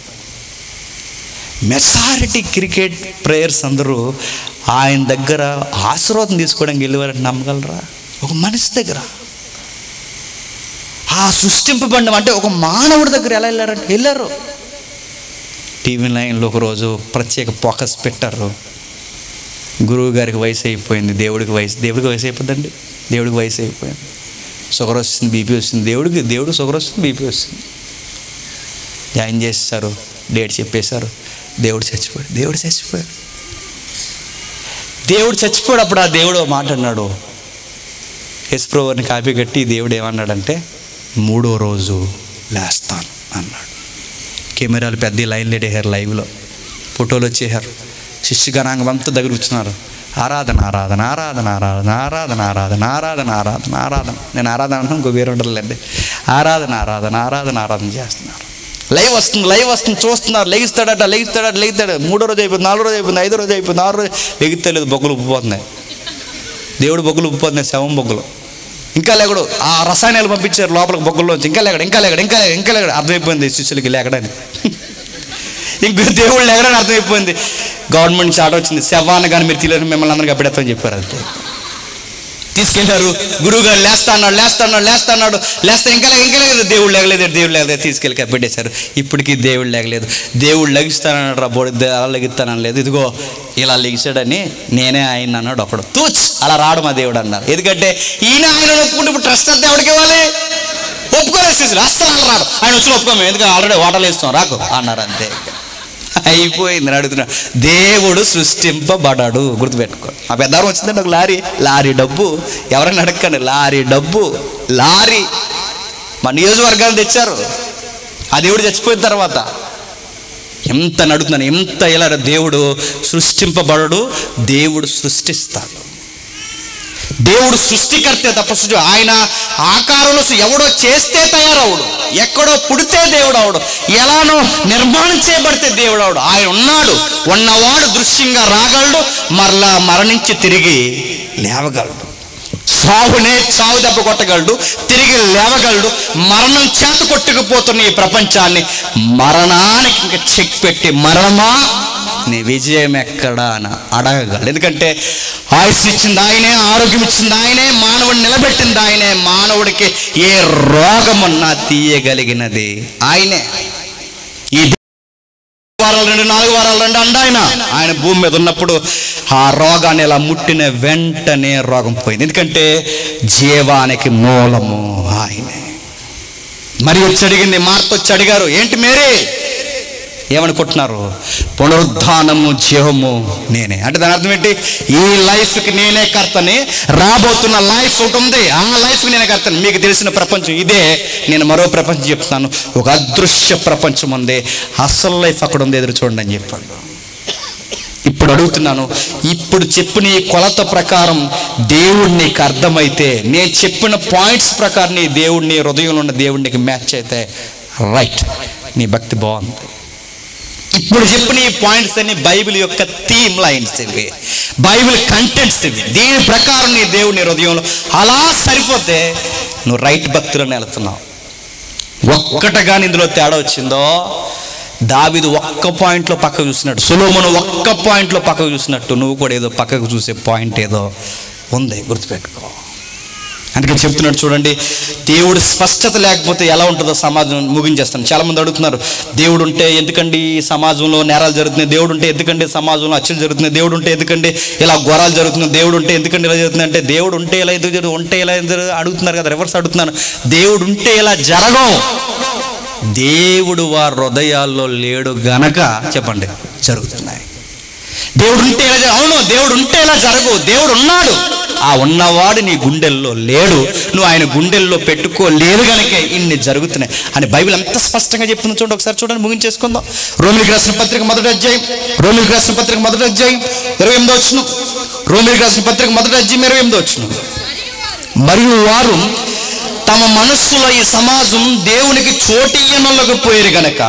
మెసారిటీ క్రికెట్ ప్లేయర్స్ అందరూ ఆయన దగ్గర ఆశీర్వాదం తీసుకోవడానికి వెళ్ళేవారని నమ్మగలరా ఒక మనిషి దగ్గర ఆ సృష్టింపబడిన అంటే ఒక మానవుడి దగ్గర ఎలా వెళ్ళారంటే వెళ్ళారు టీవీ నైన్లో ఒకరోజు ప్రత్యేక ఫోకస్ పెట్టారు గురువు గారికి వయసు అయిపోయింది దేవుడికి వయసు దేవుడికి వయసు అయిపోద్దండి దేవుడికి వయసు అయిపోయింది షుగర్ వస్తుంది బీపీ వస్తుంది దేవుడికి దేవుడికి షుగర్ వస్తుంది బీపీ వస్తుంది జాయిన్ చేస్తారు డేట్ చెప్పేశారు దేవుడు చచ్చిపోయాడు దేవుడు చచ్చిపోయాడు దేవుడు చచ్చిపోయాడు అప్పుడు ఆ దేవుడు ఓ మాట అన్నాడు యశ్ప్రవర్ని కాపీ కట్టి దేవుడు ఏమన్నాడంటే మూడో రోజు లేస్తాను అన్నాడు కెమెరాలు పెద్ద లైన్ లేడేశారు లైవ్లో ఫోటోలు వచ్చేసారు శిష్యు గణాంగం అంతా దగ్గర కూర్చున్నారు ఆరాధన ఆరాధన ఆరాధన ఆరాధన ఆరాధన ఆరాధన ఆరాధన ఆరాధన ఆరాధన నేను ఆరాధన అంటున్నాను ఇంకో వేరే ఉండలేండి ఆరాధన ఆరాధన ఆరాధన ఆరాధన చేస్తున్నారు లైవ్ వస్తుంది లైవ్ వస్తుంది చూస్తున్నారు లెగిస్తాడట లెగిస్తాడట లెగిస్తాడు మూడో రోజు అయిపోయింది నాలుగో రోజు అయిపోయింది ఐదో రోజు అయిపోయింది ఆరో రోజు లెగిస్తలేదు బొగ్గులు ఉప్పిపోతున్నాయి దేవుడు బొగ్గులు ఉప్పిపోతున్నాయి శవం బొగ్గులు ఇంకా లేకడు ఆ రసాయనాలు పంపించారు లోపలికి బొగ్గుల్లోంచి ఇంకా లేకడు ఇంకా లేకడు ఇంకా లేకడు ఇంకా లేకడు అర్థమైపోయింది శిష్యులకి లేకడని ఇంకో దేవుడు లేకడని అర్థమైపోయింది గవర్నమెంట్ చాట వచ్చింది శవాన్ని కానీ మీరు తీయలేరు మిమ్మల్ని అందరికీ అప్పుడెత్తని చెప్పారు అంతే తీసుకెళ్లారు గురువు గారు లేస్తా అన్నాడు లేస్తా అన్నాడు లేస్తా అన్నాడు లేస్తా ఇంకా లేక- ఇంకా లేదు దేవుడు లేగలేదు దేవుడు లేగలేదు తీసుకెళ్ళి కప్పెట్టేశారు ఇప్పటికీ దేవుడు లేగలేదు దేవుడు లెగిస్తానన్నాడు రా బోడి దే- అలా లెగిస్తానని లేదు ఇదిగో ఇలా లెగిస్తాడని నేనే ఆయన అన్నాడు ఒకడు తూచ్ అలా రాడు మా దేవుడు అన్నారు ఎందుకంటే ఈయన ఆయన ఒప్పుకుంటే ఇప్పుడు ట్రస్ట్ అంతా ఎవరికి ఇవ్వాలి ఒప్పుకోలేదు శిష్యులు అస్సలు అలా రాడు ఆయన వచ్చి ఒప్పుకోము ఎందుకంటే ఆల్రెడీ వాటలు వేస్తాం రాకు అన్నారు అంతే అయిపోయింది అడుగుతున్నా దేవుడు సృష్టింపబడాడు గుర్తుపెట్టుకో ఆ పెద్దారం వచ్చిందండి ఒక లారీ లారీ డబ్బు ఎవరైనా అడగండి లారీ డబ్బు లారీ మా నియోజకవర్గాన్ని తెచ్చారు ఆ దేవుడు చచ్చిపోయిన తర్వాత ఎంత నడుతున్నాను ఎంత ఇలా దేవుడు సృష్టింపబడడు దేవుడు సృష్టిస్తాడు దేవుడు సృష్టికర్తే తప్ప సృష్టి ఆయన ఆకారంలో సు- ఎవడో చేస్తే తయారవుడు ఎక్కడో పుడితే దేవుడు అవడు ఎలానో నిర్మాణం చేయబడితే దేవుడు అవడు ఆయన ఉన్నాడు ఉన్నవాడు దృశ్యంగా రాగలడు మరలా మరణించి తిరిగి లేవగలడు సావునే చావు దెబ్బ కొట్టగలడు తిరిగి లేవగలడు మరణం చేత కొట్టుకుపోతున్న ఈ ప్రపంచాన్ని మరణానికి ఇంకా చెక్ పెట్టి మరణమా నీ విజయం ఎక్కడా అని అడగగలడు ఎందుకంటే ఆయుష్ ఇచ్చింది ఆయనే ఆరోగ్యం ఇచ్చింది ఆయనే మానవుడిని నిలబెట్టింది ఆయనే మానవుడికి ఏ రోగమున్నా తీయగలిగినది ఆయనే ఈ వారాలు రెండు నాలుగు వారాలు రెండు అండ ఆయన ఆయన భూమి మీద ఉన్నప్పుడు ఆ రోగాన్ని ఇలా ముట్టిన వెంటనే రోగం పోయింది ఎందుకంటే జీవానికి మూలము ఆయనే మరి వచ్చి అడిగింది మార్త వచ్చి అడిగారు ఏంటి మేరీ ఏమనుకుంటున్నారు పునరుద్ధానము జీవము నేనే అంటే దాని అర్థం ఏంటి ఈ లైఫ్కి నేనే కర్తని రాబోతున్న లైఫ్ ఒకటి ఉంది ఆ లైఫ్కి నేనే కర్తని మీకు తెలిసిన ప్రపంచం ఇదే నేను మరో ప్రపంచం చెప్తున్నాను ఒక అదృశ్య ప్రపంచం ఉంది అసలు లైఫ్ అక్కడ ఉంది ఎదురు చూడండి అని చెప్పాడు ఇప్పుడు అడుగుతున్నాను ఇప్పుడు చెప్పిన ఈ కొలత ప్రకారం దేవుడు నీకు అర్థమైతే నేను చెప్పిన పాయింట్స్ ప్రకారం నీ దేవుడిని హృదయంలో ఉన్న దేవుడికి మ్యాచ్ అయితే రైట్ నీ భక్తి బాగుంది ఇప్పుడు చెప్పిన ఈ పాయింట్స్ అన్ని బైబిల్ యొక్క థీమ్ లైన్స్ ఇవి బైబిల్ కంటెంట్స్ ఇవి దీని ప్రకారం నీ దేవుని హృదయంలో అలా సరిపోతే నువ్వు రైట్ భక్తులను వెళ్తున్నావు ఒక్కటగాని ఇందులో తేడా వచ్చిందో దావిదు ఒక్క పాయింట్లో పక్కకు చూసినట్టు సులోమును ఒక్క పాయింట్లో పక్కకు చూసినట్టు నువ్వు కూడా ఏదో పక్కకు చూసే పాయింట్ ఏదో ఉంది గుర్తుపెట్టుకో అందుకని చెప్తున్నాడు చూడండి దేవుడు స్పష్టత లేకపోతే ఎలా ఉంటుందో సమాజం ముగించేస్తాను చాలా మంది అడుగుతున్నారు దేవుడు ఉంటే ఎందుకండి ఈ సమాజంలో నేరాలు జరుగుతున్నాయి దేవుడు ఉంటే ఎందుకండి సమాజంలో అచ్చులు జరుగుతున్నాయి దేవుడు ఉంటే ఎందుకండి ఇలా ఘోరాలు జరుగుతున్నాయి దేవుడు ఉంటే ఎందుకండి ఇలా జరుగుతుంది అంటే దేవుడు ఉంటే ఇలా ఎందుకు జరుగు ఉంటే ఇలా ఎందుకు జరుగు- అడుగుతున్నారు కదా రివర్స్ అడుగుతున్నాను దేవుడు ఉంటే ఇలా జరగవు దేవుడు వారి హృదయాల్లో లేడు గనక చెప్పండి జరుగుతున్నాయి దేవుడు ఉంటే ఇలా జరగ- అవును దేవుడు ఉంటే ఇలా జరగవు దేవుడు ఉన్నాడు ఆ ఉన్నవాడు నీ గుండెల్లో లేడు నువ్వు ఆయన గుండెల్లో పెట్టుకోలేదు గనక ఇన్ని జరుగుతున్నాయి అని బైబిల్ ఎంత స్పష్టంగా చెప్తుంది చూడండి ఒకసారి చూడండి ముగించేసుకుందాం రోమిలికి రాసిన పత్రిక మొదటి అధ్యాయం రోమిలికి రాసిన పత్రిక మొదటి అధ్యాయం ఇరవై ఎనిమిదో వచ్చును రోమిలికి రాసిన పత్రిక మొదటి అధ్యాయం ఇరవై ఎనిమిదో వచ్చును మరియు వారు తమ మనస్సులో ఈ సమాజం దేవునికి చోటియ్యనొల్లకపోయారు గనక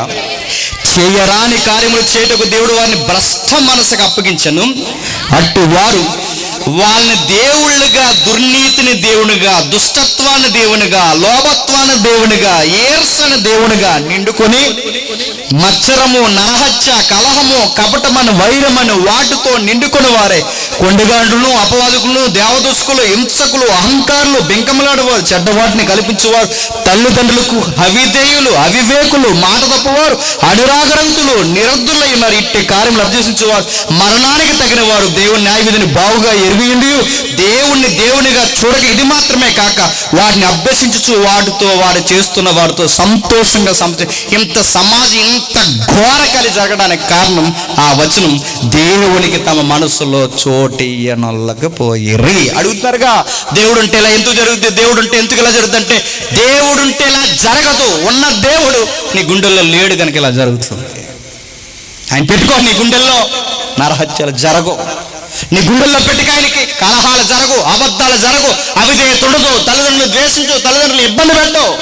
చేయరాని కార్యములు చేయుటకు దేవుడు వారిని భ్రష్ట మనసుకు అప్పగించను అటు వారు వాళ్ళని దేవుళ్ళుగా దుర్నీతిని దేవునిగా దుష్టత్వాన్ని దేవునిగా లోభత్వాన్ని దేవునిగా ఏర్సని దేవునిగా నిండుకొని మత్సరము నరహత్య కలహము కపటమని వైరమని వాటితో నిండుకొని వారే కొండగాండ్రులు అపవాదకులు దేవదూసుకులు హింసకులు అహంకారులు బెంకములాడవారు చెడ్డవాటిని కల్పించేవారు తల్లిదండ్రులకు అవిధేయులు అవివేకులు మాట తప్పవారు అడురాగరంతులు నిరద్దులై మరి ఇట్టి కార్యములు అభ్యసించేవారు మరణానికి తగిన వారు దేవుని న్యాయ విధిని బావుగా ఎరిగియుండి దేవుణ్ణి దేవునిగా చూడక ఇది మాత్రమే కాక వాటిని అభ్యసించుచు వాటితో వారు చేస్తున్న వారితో సంతోషంగా సంత ఇంత సమాజం ఇంత ఘోర కలి జరగడానికి కారణం ఆ వచనం దేవునికి తమ మనసులో చోటియనొల్లకపోయిరి అడుగుతున్నారుగా దేవుడు ఉంటే ఇలా ఎందుకు జరుగుతుంది దేవుడు ఉంటే ఎందుకు ఇలా జరుగుతుంది అంటే దేవుడు ఉంటే ఇలా జరగదు ఉన్న దేవుడు నీ గుండెల్లో లేడు కనుక ఇలా జరుగుతుంది ఆయన పెట్టుకో నీ గుండెల్లో నరహత్యలు జరగవు నీ గుండెల్లో పెట్టుక ఆయనకి కలహాలు జరగు అబద్ధాలు జరగు అవిధేయత ఉండదు తల్లిదండ్రులు ద్వేషించు తల్లిదండ్రులు ఇబ్బంది పెట్టవు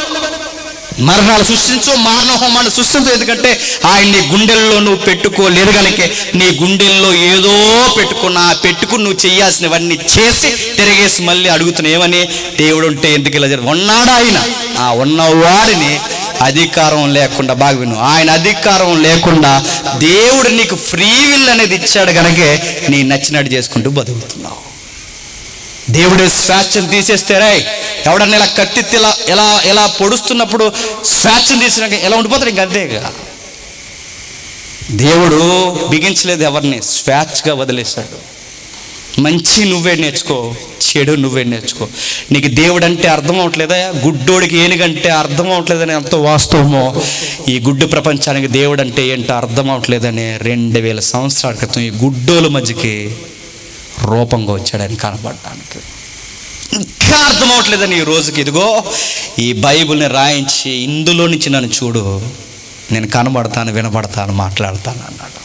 మరణాలు సృష్టించు మారణ హోమాలు సృష్టించు ఎందుకంటే ఆయన నీ గుండెల్లో నువ్వు పెట్టుకోలేదు కనుక నీ గుండెల్లో ఏదో పెట్టుకున్నా పెట్టుకుని నువ్వు చేయాల్సినవన్నీ చేసి తిరిగేసి మళ్ళీ అడుగుతున్నావు ఏమని దేవుడు ఉంటే ఎందుకు ఇలా జరగదు ఉన్నాడు ఆయన ఆ ఉన్నవాడిని అధికారం లేకుండా బాగా విను ఆయన అధికారం లేకుండా దేవుడు నీకు ఫ్రీ విల్ అనేది ఇచ్చాడు కనుకే నీ నచ్చినట్టు చేసుకుంటూ బతుకుతున్నావు దేవుడే స్వేచ్ఛను తీసేస్తే రే ఎవడన్నా ఇలా కత్తిత్తి ఇలా ఎలా ఎలా పొడుస్తున్నప్పుడు స్వేచ్ఛను తీసినాక ఎలా ఉండిపోతాడు ఇంక అంతేగా దేవుడు బిగించలేదు ఎవరిని స్వేచ్ఛగా వదిలేశాడు మంచి నువ్వే నేర్చుకో చెడు నువ్వే నేర్చుకో నీకు దేవుడు అంటే అర్థం అవట్లేదా గుడ్డోడికి ఏనుగంటే అర్థం అవట్లేదని ఎంత వాస్తవమో ఈ గుడ్డు ప్రపంచానికి దేవుడు అంటే ఏంటో అర్థం అవట్లేదని రెండు వేల సంవత్సరాల క్రితం ఈ గుడ్డోల మధ్యకి రూపంగా వచ్చాడని కనబడడానికి ఇంకా అర్థం అవట్లేదని ఈ రోజుకి ఇదిగో ఈ బైబిల్ని రాయించి ఇందులో నుంచి నన్ను చూడు నేను కనబడతాను వినపడతాను మాట్లాడతాను అన్నాడు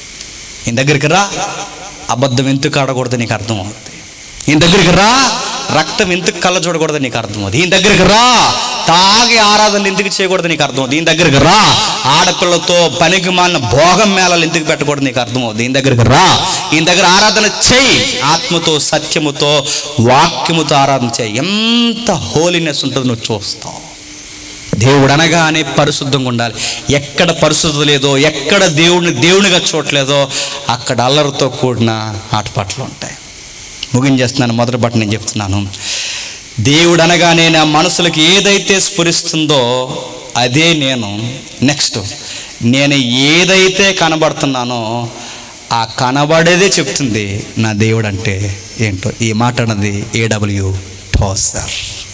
ఈ దగ్గరికి రా అబద్ధం ఎందుకు ఆడకూడదు నీకు అర్థం అవుతుంది ఈ దగ్గరికి రా రక్తం ఎందుకు కళ్ళ చూడకూడదు నీకు అర్థం అవుతుంది ఈ దగ్గరికి రా తాగి ఆరాధనలు ఎందుకు చేయకూడదు నీకు అర్థం అవుతుంది ఈ దగ్గరికి రా ఆడపిల్లతో పనికి మాలిన భోగం మేళాలు ఎందుకు పెట్టకూడదు నీకు అర్థం అవుతుంది ఈ దగ్గరికి రా ఈ దగ్గర ఆరాధన చేయి ఆత్మతో సత్యముతో వాక్యముతో ఆరాధన చేయి ఎంత హోలీనెస్ ఉంటుందో నువ్వు చూస్తావు దేవుడు అనగానే పరిశుద్ధంగా ఉండాలి ఎక్కడ పరిశుద్ధత లేదో ఎక్కడ దేవుడిని దేవునిగా చూడలేదో అక్కడ అల్లరితో కూడిన ఆటపాటలు ఉంటాయి ముగించేస్తున్నాను మొదటి బట్టి నేను చెప్తున్నాను దేవుడు అనగానే నా మనసులకు ఏదైతే స్ఫురిస్తుందో అదే నేను నెక్స్ట్ నేను ఏదైతే కనబడుతున్నానో ఆ కనబడేదే చెప్తుంది నా దేవుడు అంటే ఏంటో ఈ మాట అన్నది ఏడబ్ల్యూ ఠోసర్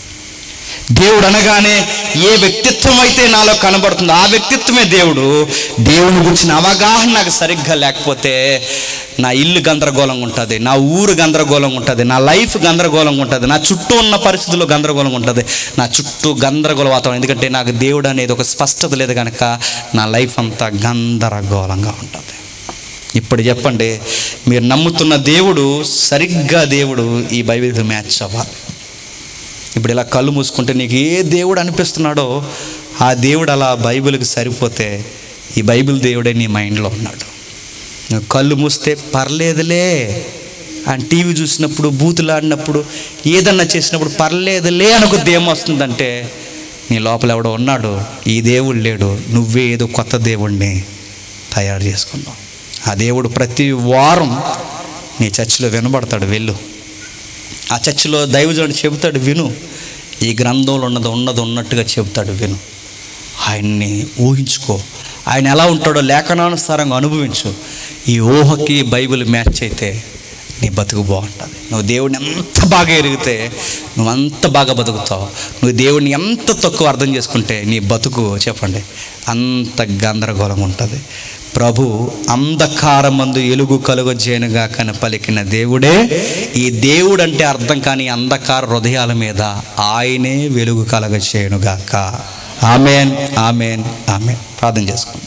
దేవుడు అనగానే ఏ వ్యక్తిత్వం అయితే నాలో కనబడుతుందో ఆ వ్యక్తిత్వమే దేవుడు దేవుని గురించిన అవగాహన నాకు సరిగ్గా లేకపోతే నా ఇల్లు గందరగోళంగా ఉంటుంది నా ఊరు గందరగోళంగా ఉంటుంది నా లైఫ్ గందరగోళంగా ఉంటుంది నా చుట్టూ ఉన్న పరిస్థితుల్లో గందరగోళంగా ఉంటుంది నా చుట్టూ గందరగోళ వాతావరణం ఎందుకంటే నాకు దేవుడు అనేది ఒక స్పష్టత లేదు కనుక నా లైఫ్ అంతా గందరగోళంగా ఉంటుంది ఇప్పుడు చెప్పండి మీరు నమ్ముతున్న దేవుడు సరిగ్గా దేవుడు ఈ బైబిల్కి మ్యాచ్ అవ్వాలి ఇప్పుడు ఇలా కళ్ళు మూసుకుంటే నీకు ఏ దేవుడు అనిపిస్తున్నాడో ఆ దేవుడు అలా బైబిల్కి సరిపోతే ఈ బైబిల్ దేవుడే నీ మైండ్లో ఉన్నాడు నువ్వు కళ్ళు మూస్తే పర్లేదులే అని టీవీ చూసినప్పుడు బూతులాడినప్పుడు ఏదన్నా చేసినప్పుడు పర్లేదులే అనుకుద్ది ఏమొస్తుందంటే నీ లోపల ఎవడో ఉన్నాడు ఈ దేవుడు లేడు నువ్వే ఏదో కొత్త దేవుణ్ణి తయారు చేసుకున్నావు ఆ దేవుడు ప్రతి వారం నీ చర్చిలో వినబడతాడు వెళ్ళు ఆ చర్చిలో దైవజనుడు చెబుతాడు విను ఈ గ్రంథంలో ఉన్నది ఉన్నది ఉన్నట్టుగా చెబుతాడు విను ఆయన్ని ఊహించుకో ఆయన ఎలా ఉంటాడో లేఖనానుసారంగా అనుభవించు ఈ ఊహకి బైబిల్ మ్యాచ్ అయితే నీ బతుకు బాగుంటుంది నువ్వు దేవుడిని ఎంత బాగా ఎరిగితే నువ్వు అంత బాగా బతుకుతావు నువ్వు దేవుడిని ఎంత తక్కువ అర్థం చేసుకుంటే నీ బతుకు చెప్పండి అంత గందరగోళం ఉంటుంది ప్రభు అంధకారమందు ఎలుగు కలుగజేనుగా కన పలికిన దేవుడే ఈ దేవుడు అంటే అర్థం కాని అంధకార హృదయాల మీద ఆయనే వెలుగు కలగజేయునుగాక ఆమెన్ ఆమెన్ ఆమెన్ ప్రార్థన చేసుకుందాం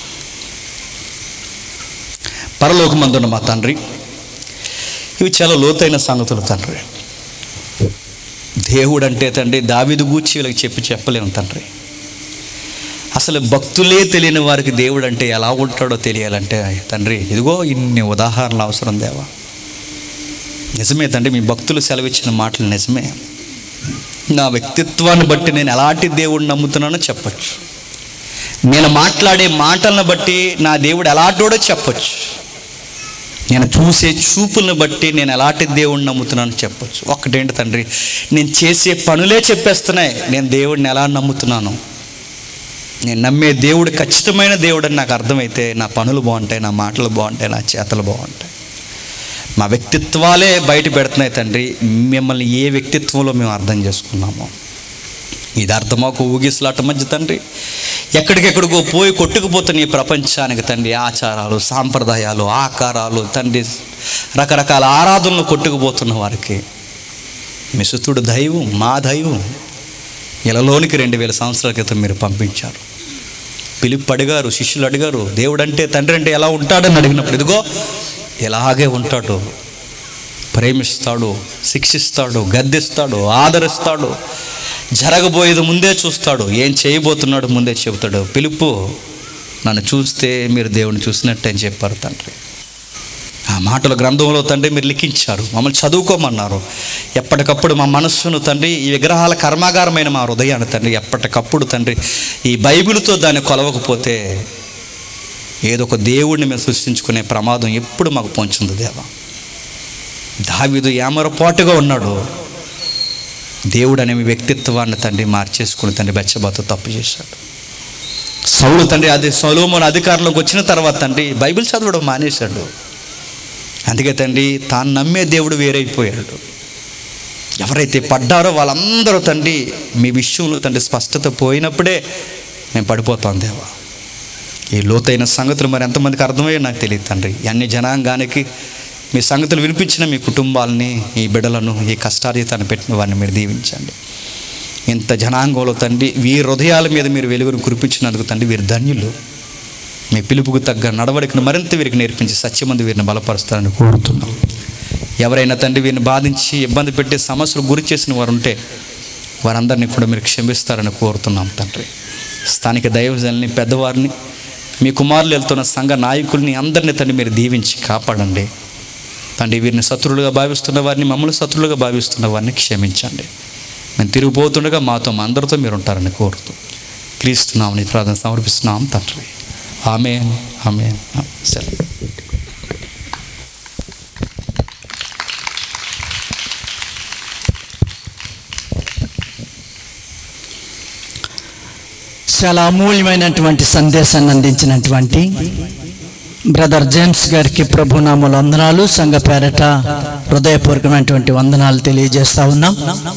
పరలోకమందున్న మా తండ్రి ఇవి చాలా లోతైన సంగతులు తండ్రి దేవుడు అంటే తండ్రి దావిదు గూర్చి వీళ్ళకి చెప్పి చెప్పలేము తండ్రి అసలు భక్తులే తెలియని వారికి దేవుడు అంటే ఎలా ఉంటాడో తెలియాలంటే తండ్రి ఇదిగో ఇన్ని ఉదాహరణలు అవసరం దేవా నిజమే తండ్రి మీ భక్తులు సెలవిచ్చిన మాటలు నిజమే నా వ్యక్తిత్వాన్ని బట్టి నేను ఎలాంటి దేవుడిని నమ్ముతున్నానో చెప్పచ్చు నేను మాట్లాడే మాటలను బట్టి నా దేవుడు ఎలాంటోడో చెప్పచ్చు నేను చూసే చూపులను బట్టి నేను ఎలాంటి దేవుడిని నమ్ముతున్నానో చెప్పొచ్చు ఒక్కటేంటి తండ్రి నేను చేసే పనులే చెప్పేస్తున్నాయి నేను దేవుడిని ఎలా నమ్ముతున్నాను నేను నమ్మే దేవుడు ఖచ్చితమైన దేవుడు అని నాకు అర్థమైతే నా పనులు బాగుంటాయి నా మాటలు బాగుంటాయి నా చేతలు బాగుంటాయి మా వ్యక్తిత్వాలే బయట పెడుతున్నాయి తండ్రి మిమ్మల్ని ఏ వ్యక్తిత్వంలో మేము అర్థం చేసుకున్నామో ఇది అర్థమాకు ఊగిసలాట మధ్య తండ్రి ఎక్కడికెక్కడికో పోయి కొట్టుకుపోతున్న ఈ ప్రపంచానికి తండ్రి ఆచారాలు సాంప్రదాయాలు ఆకారాలు తండ్రి రకరకాల ఆరాధనలు కొట్టుకుపోతున్న వారికి మిసుతుడు దైవం మా దైవం ఇలలోనికి రెండు వేల సంవత్సరాల క్రితం మీరు పంపించారు పిలుపు అడిగారు శిష్యులు అడిగారు దేవుడు అంటే తండ్రి అంటే ఎలా ఉంటాడని అడిగినప్పుడు ఇదిగో ఇలాగే ఉంటాడు ప్రేమిస్తాడు శిక్షిస్తాడు గద్దిస్తాడు ఆదరిస్తాడు జరగబోయేది ముందే చూస్తాడు ఏం చేయబోతున్నాడు ముందే చెబుతాడు పిలుపు నన్ను చూస్తే మీరు దేవుని చూసినట్టు అని చెప్పారు తండ్రి ఆ మాటల గ్రంథంలో తండ్రి మీరు లిఖించారు మమ్మల్ని చదువుకోమన్నారు ఎప్పటికప్పుడు మా మనస్సును తండ్రి ఈ విగ్రహాల కర్మాగారమైన మా హృదయాన్ని తండ్రి ఎప్పటికప్పుడు తండ్రి ఈ బైబిల్తో దాన్ని కొలవకపోతే ఏదో ఒక దేవుడిని మేము సృష్టించుకునే ప్రమాదం ఎప్పుడు మాకు పొంచుంది దేవా దావీదు ఏమరపాటుగా ఉన్నాడు దేవుడు అనే వ్యక్తిత్వాన్ని తండ్రి మార్చేసుకుని తండ్రి బెచ్చబాతో తప్పు చేశాడు సౌలు తండ్రి అది సొలోమోన్ అధికారంలోకి వచ్చిన తర్వాత తండ్రి బైబిల్ చదవడం మానేశాడు అందుకే తండ్రి తాను నమ్మే దేవుడు వేరైపోయాడు ఎవరైతే పడ్డారో వాళ్ళందరూ తండ్రి మీ విషయంలో తండ్రి స్పష్టత పోయినప్పుడే మేము పడిపోతాం దేవా ఈ లోతైన సంగతులు మరి ఎంతమందికి అర్థమయ్యో నాకు తెలియదు తండ్రి అన్ని జనాంగానికి మీ సంగతులు వినిపించిన మీ కుటుంబాలని ఈ బిడ్డలను ఈ కష్టార్జితాన్ని పెట్టిన వారిని మీరు దీవించండి ఇంత జనాంగంలో తండ్రి వీరి హృదయాల మీద మీరు వెలుగును కురిపించినందుకు తండ్రి వీరు ధన్యులు మీ పిలుపుకు తగ్గ నడవడికను మరింత వీరికి నేర్పించి సత్యమంది వీరిని బలపరుస్తారని కోరుతున్నాం ఎవరైనా తండ్రి వీరిని బాధించి ఇబ్బంది పెట్టి సమస్యలు గురి చేసిన వారు ఉంటే వారందరినీ కూడా మీరు క్షమిస్తారని కోరుతున్నాం తండ్రి స్థానిక దైవజనుల్ని పెద్దవారిని మీ కుమారులు వెళ్తున్న సంఘ నాయకుల్ని అందరినీ తండ్రి మీరు దీవించి కాపాడండి తండ్రి వీరిని శత్రులుగా భావిస్తున్న వారిని మమ్మల్ని శత్రులుగా భావిస్తున్న వారిని క్షమించండి మేము తిరిగిపోతుండగా మాతో మా అందరితో మీరు ఉంటారని కోరుతూ క్రీస్తున్నామని ప్రార్థన సమర్పిస్తున్నాం తండ్రి ఆమె ఆమె సరే చాలా అమూల్యమైనటువంటి సందేశాన్ని అందించినటువంటి బ్రదర్ జేమ్స్ గారికి ప్రభునామల వందనాలు సంఘ పేరట హృదయపూర్వకమైనటువంటి వందనాలు తెలియజేస్తా ఉన్నాం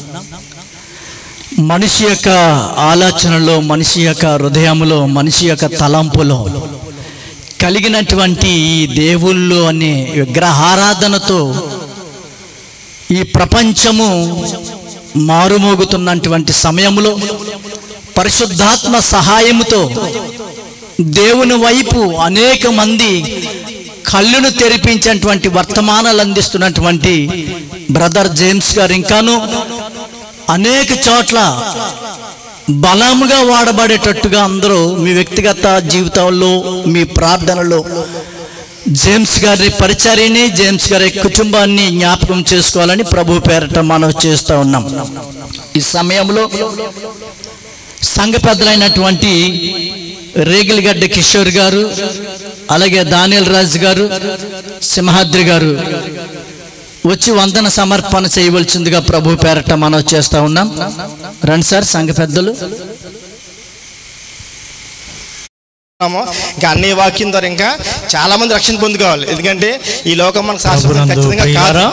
మనిషి యొక్క ఆలోచనలో మనిషి యొక్క హృదయములో మనిషి యొక్క తలంపులో కలిగినటువంటి ఈ దేవుళ్ళు అనే విగ్రహారాధనతో ఈ ప్రపంచము మారుమోగుతున్నటువంటి సమయంలో పరిశుద్ధాత్మ సహాయముతో దేవుని వైపు అనేక మంది కళ్ళును తెరిపించేటువంటి వర్తమానాలు అందిస్తున్నటువంటి బ్రదర్ జేమ్స్ గారు ఇంకాను అనేక చోట్ల బలముగా వాడబడేటట్టుగా అందరూ మీ వ్యక్తిగత జీవితంలో మీ ప్రార్థనలో జేమ్స్ గారి పరిచర్యని జేమ్స్ గారి కుటుంబాన్ని జ్ఞాపకం చేసుకోవాలని ప్రభు పేరట మనం చేస్తూ ఉన్నాం ఈ సమయంలో సంఘ పెద్దలైనటువంటి రేగిలిగడ్డ కిషోర్ గారు అలాగే దానియల్ రాజు గారు సింహాద్రి గారు వచ్చి వందన సమర్పణ చేయవలసిందిగా ప్రభు పేరట మనం చేస్తా ఉన్నాం రండి సార్ సంఘ పెద్దలు ఉన్నామో ఇంకా అన్ని వాక్యం ద్వారా ఇంకా చాలా మంది రక్షణ పొందుకోవాలి ఎందుకంటే ఈ లోకం మనకు శాశ్వతం ప్రభునందు ఖచ్చితంగా కాదు ప్రియులారా,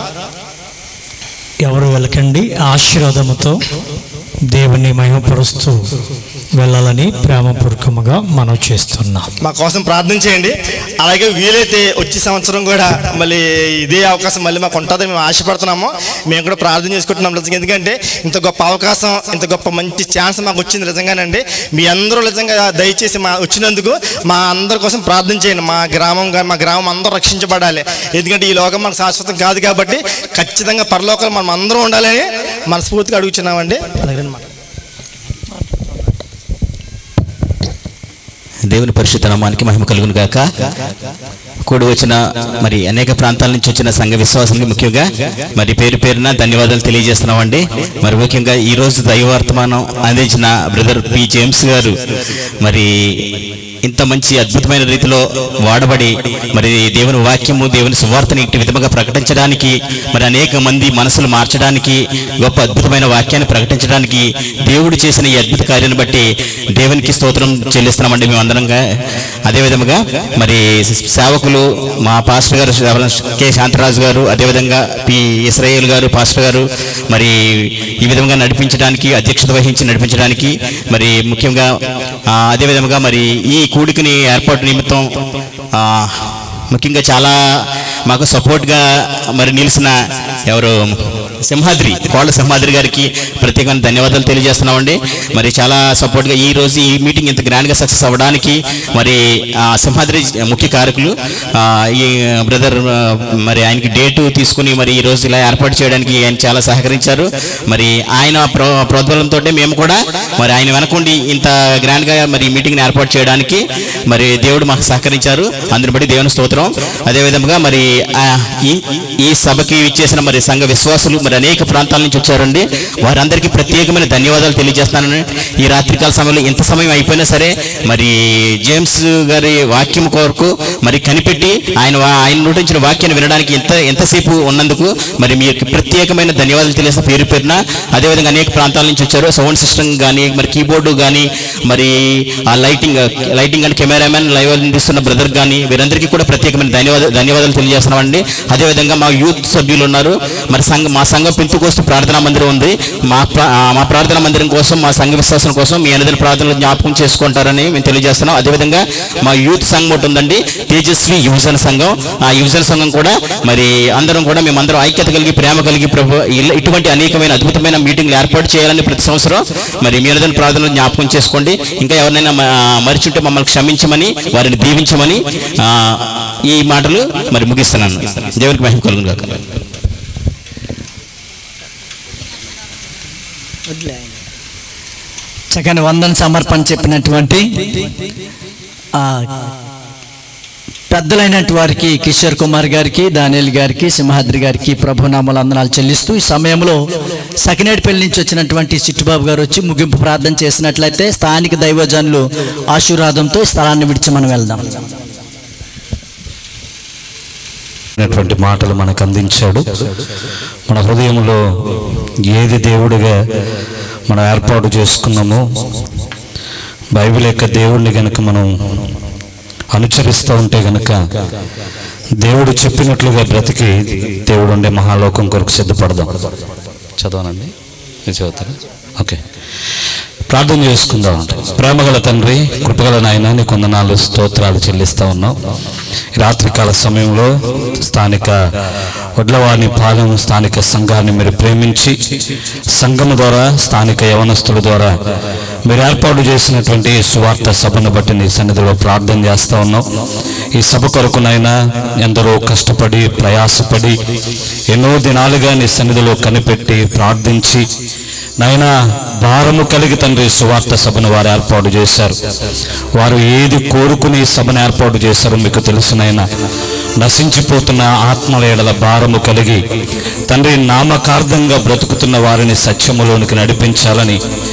ఎవరు వెళ్ళకండి ఆశీర్వాదముతో దేవుని మహిమపరుస్తూ వెళ్ళాలని ప్రేమపూర్వకముగా మనం చేస్తున్నాం మా కోసం ప్రార్థన చేయండి అలాగే వీలైతే వచ్చే సంవత్సరం కూడా మళ్ళీ ఇదే అవకాశం మళ్ళీ మాకు ఉంటుందని మేము ఆశపడుతున్నాము మేము కూడా ప్రార్థన చేసుకుంటున్నాం నిజంగా ఎందుకంటే ఇంత గొప్ప అవకాశం ఇంత గొప్ప మంచి ఛాన్స్ మాకు వచ్చింది నిజంగానండి మీ అందరూ నిజంగా దయచేసి మా వచ్చినందుకు మా అందరి కోసం ప్రార్థన చేయండి మా గ్రామం గా- మా గ్రామం అందరూ రక్షించబడాలి ఎందుకంటే ఈ లోకం మనకు శాశ్వతం కాదు కాబట్టి ఖచ్చితంగా పరలోకం మనం అందరం ఉండాలని మనస్ఫూర్తిగా అడుగుతున్నామండి అలాగే అన్నమాట దేవుని పరిశుద్ధ నామానికి మహిమ కలుగును గాక కూడి వచ్చిన మరి అనేక ప్రాంతాల నుంచి వచ్చిన సంఘ విశ్వాసానికి ముఖ్యంగా మరి పేరు పేరున ధన్యవాదాలు తెలియజేస్తున్నామండి మరి ముఖ్యంగా ఈ రోజు దైవార్తమానం అందించిన బ్రదర్ పి జేమ్స్ గారు మరి ఇంత మంచి అద్భుతమైన రీతిలో వాడబడి మరి దేవుని వాక్యము దేవుని సువార్తని ఇట్టి విధముగా ప్రకటించడానికి మరి అనేక మంది మనసులు మార్చడానికి గొప్ప అద్భుతమైన వాక్యాన్ని ప్రకటించడానికి దేవుడు చేసిన ఈ అద్భుత కార్యాన్ని బట్టి దేవునికి స్తోత్రం చెల్లిస్తున్నామండి మేము అందరంగా అదే విధముగా మరి సేవకులు మా పాస్టర్ గారు కె శాంతరాజు గారు అదేవిధంగా పి ఇస్రాయేల్ గారు పాస్టర్ గారు మరి ఈ విధంగా నడిపించడానికి అధ్యక్షత వహించి నడిపించడానికి మరి ముఖ్యంగా ఆ, అదే విధముగా మరి ఈ కూడికని ఏర్పాటు నిమిత్తం ఆ, ముఖ్యంగా చాలా మాకు సపోర్ట్గా మరి నిలిచిన ఎవరు సింహాద్రి కోళ్ళ సింహాద్రి గారికి ప్రత్యేకమైన ధన్యవాదాలు తెలియజేస్తున్నామండి మరి చాలా సపోర్ట్గా ఈ రోజు ఈ మీటింగ్ ఇంత గ్రాండ్గా సక్సెస్ అవ్వడానికి మరి ఆ, సింహాద్రి ముఖ్య కారకులు ఆ, ఈ బ్రదర్ ఆ, మరి ఆయనకి డేటు తీసుకుని మరి ఈ రోజు ఇలా ఏర్పాటు చేయడానికి ఆయన చాలా సహకరించారు మరి ఆయన ప్రో ప్రోద్బలంతో మేము కూడా మరి ఆయన వెనకుండి ఇంత గ్రాండ్గా మరి మీటింగ్ని ఏర్పాటు చేయడానికి మరి దేవుడు మాకు సహకరించారు అందుని బట్టి దేవుని స్తోత్రం అదేవిధంగా మరి ఆ, ఈ ఈ సభకి ఇచ్చేసిన మరి సంఘ విశ్వాసులు మరి అనేక ప్రాంతాల నుంచి వచ్చారండి వారందరికీ ప్రత్యేకమైన ధన్యవాదాలు తెలియజేస్తున్నాను ఈ రాత్రికాల సమయంలో ఇంత సమయం అయిపోయినా సరే మరి జేమ్స్ గారి వాక్యం కొరకు మరి కనిపెట్టి ఆయన వా- ఆయన నోటించిన వాక్యాన్ని వినడానికి ఎంత ఎంతసేపు ఉన్నందుకు మరి మీకు ప్రత్యేకమైన ధన్యవాదాలు తెలియజేసిన పేరు పేరున అదేవిధంగా అనేక ప్రాంతాల నుంచి వచ్చారు సౌండ్ సిస్టమ్ కానీ మరి కీబోర్డు కానీ మరి ఆ lighting lighting and cameraman live అందిస్తున్న బ్రదర్ కానీ వీరందరికీ కూడా ప్రత్యేకమైన ధన్యవాదాలు ధన్యవాదాలు తెలియజేస్తున్నామండి అదేవిధంగా మా యూత్ సభ్యులు ఉన్నారు మరి సంఘ మా సంఘం పెంతుకోస్తు ప్రార్థనా మందిరం ఉంది మా ప్రా- ఆ, మా ప్రార్థనా మందిరం కోసం మా సంఘ విశ్వాసం కోసం మీ అనుదిన ప్రార్థనలు జ్ఞాపకం చేసుకుంటారని మేము తెలియజేస్తున్నాం అదేవిధంగా మా యూత్ సంఘం ఒకటి ఉందండి తేజస్వి యువజన సంఘం ఆ యువజన సంఘం కూడా మరి అందరం కూడా మేమందరం ఐక్యత కలిగి ప్రేమ కలిగి ప్రభు ఇలా- ఇటువంటి అనేకమైన అద్భుతమైన మీటింగ్లు ఏర్పాటు చేయాలని ప్రతి సంవత్సరం మరి మీ అనుదిన ప్రార్థనలు జ్ఞాపకం చేసుకోండి ఇంకా ఎవరినైనా మ- మరిచుంటే మమ్మల్ని క్షమించమని వారిని దీవించమని ఆ, ఈ మాటలు మరి ముగిస్తున్నాను దేవునికి మహిమ కలుగును గాక చక్కని వందన సమర్పణ చెప్పినటువంటి ఆ పెద్దలైనటువంటి వారికి కిషోర్ కుమార్ గారికి దానియల్ గారికి సింహాద్రి గారికి ప్రభునామాలు అందనాలు చెల్లిస్తూ ఈ సమయంలో సకినేటిపల్లి నుంచి వచ్చినటువంటి చిట్టుబాబు గారు వచ్చి ముగింపు ప్రార్థన చేసినట్లయితే స్థానిక దైవజనులు ఆశీర్వాదంతో ఈ స్థలాన్ని విడిచి మనం వెళ్దాం అనేటువంటి మాటలు మనకు అందించాడు మన హృదయంలో ఏది దేవుడిగా మనం ఏర్పాటు చేసుకున్నామో బైబిల్ యొక్క దేవుడిని కనుక మనం అనుసరిస్తూ ఉంటే గనుక దేవుడు చెప్పినట్లుగా బ్రతికి దేవుడు ఉండే మహాలోకం కొరకు సిద్ధపడదాం చదవనండి మీరు చదువుతారా ఓకే ప్రార్థన చేసుకుందాం ప్రేమగల తండ్రి కృపగల నాయన నీ కొందనాలు స్తోత్రాలు చెల్లిస్తా ఉన్నాం ఈ రాత్రికాల సమయంలో స్థానిక వడ్లవాణి పాలెం స్థానిక సంఘాన్ని మీరు ప్రేమించి సంఘము ద్వారా స్థానిక యవనస్తుల ద్వారా మీరు ఏర్పాటు చేసినటువంటి ఈ సువార్త సభను బట్టి నీ సన్నిధిలో ప్రార్థన చేస్తా ఉన్నాం ఈ సభ కొరకునైనా ఎందరో కష్టపడి ప్రయాసపడి ఎన్నో దినాలుగా నీ సన్నిధిలో కనిపెట్టి ప్రార్థించి నాయనా భారము కలిగి తండ్రి సువార్త సభను వారు ఏర్పాటు చేశారు వారు ఏది కోరుకుని ఈ సభను ఏర్పాటు చేశారో మీకు తెలుసు నాయనా నశించిపోతున్న ఆత్మల ఎడల భారము కలిగి తండ్రి నామకార్థంగా బ్రతుకుతున్న వారిని సత్యములోనికి నడిపించాలని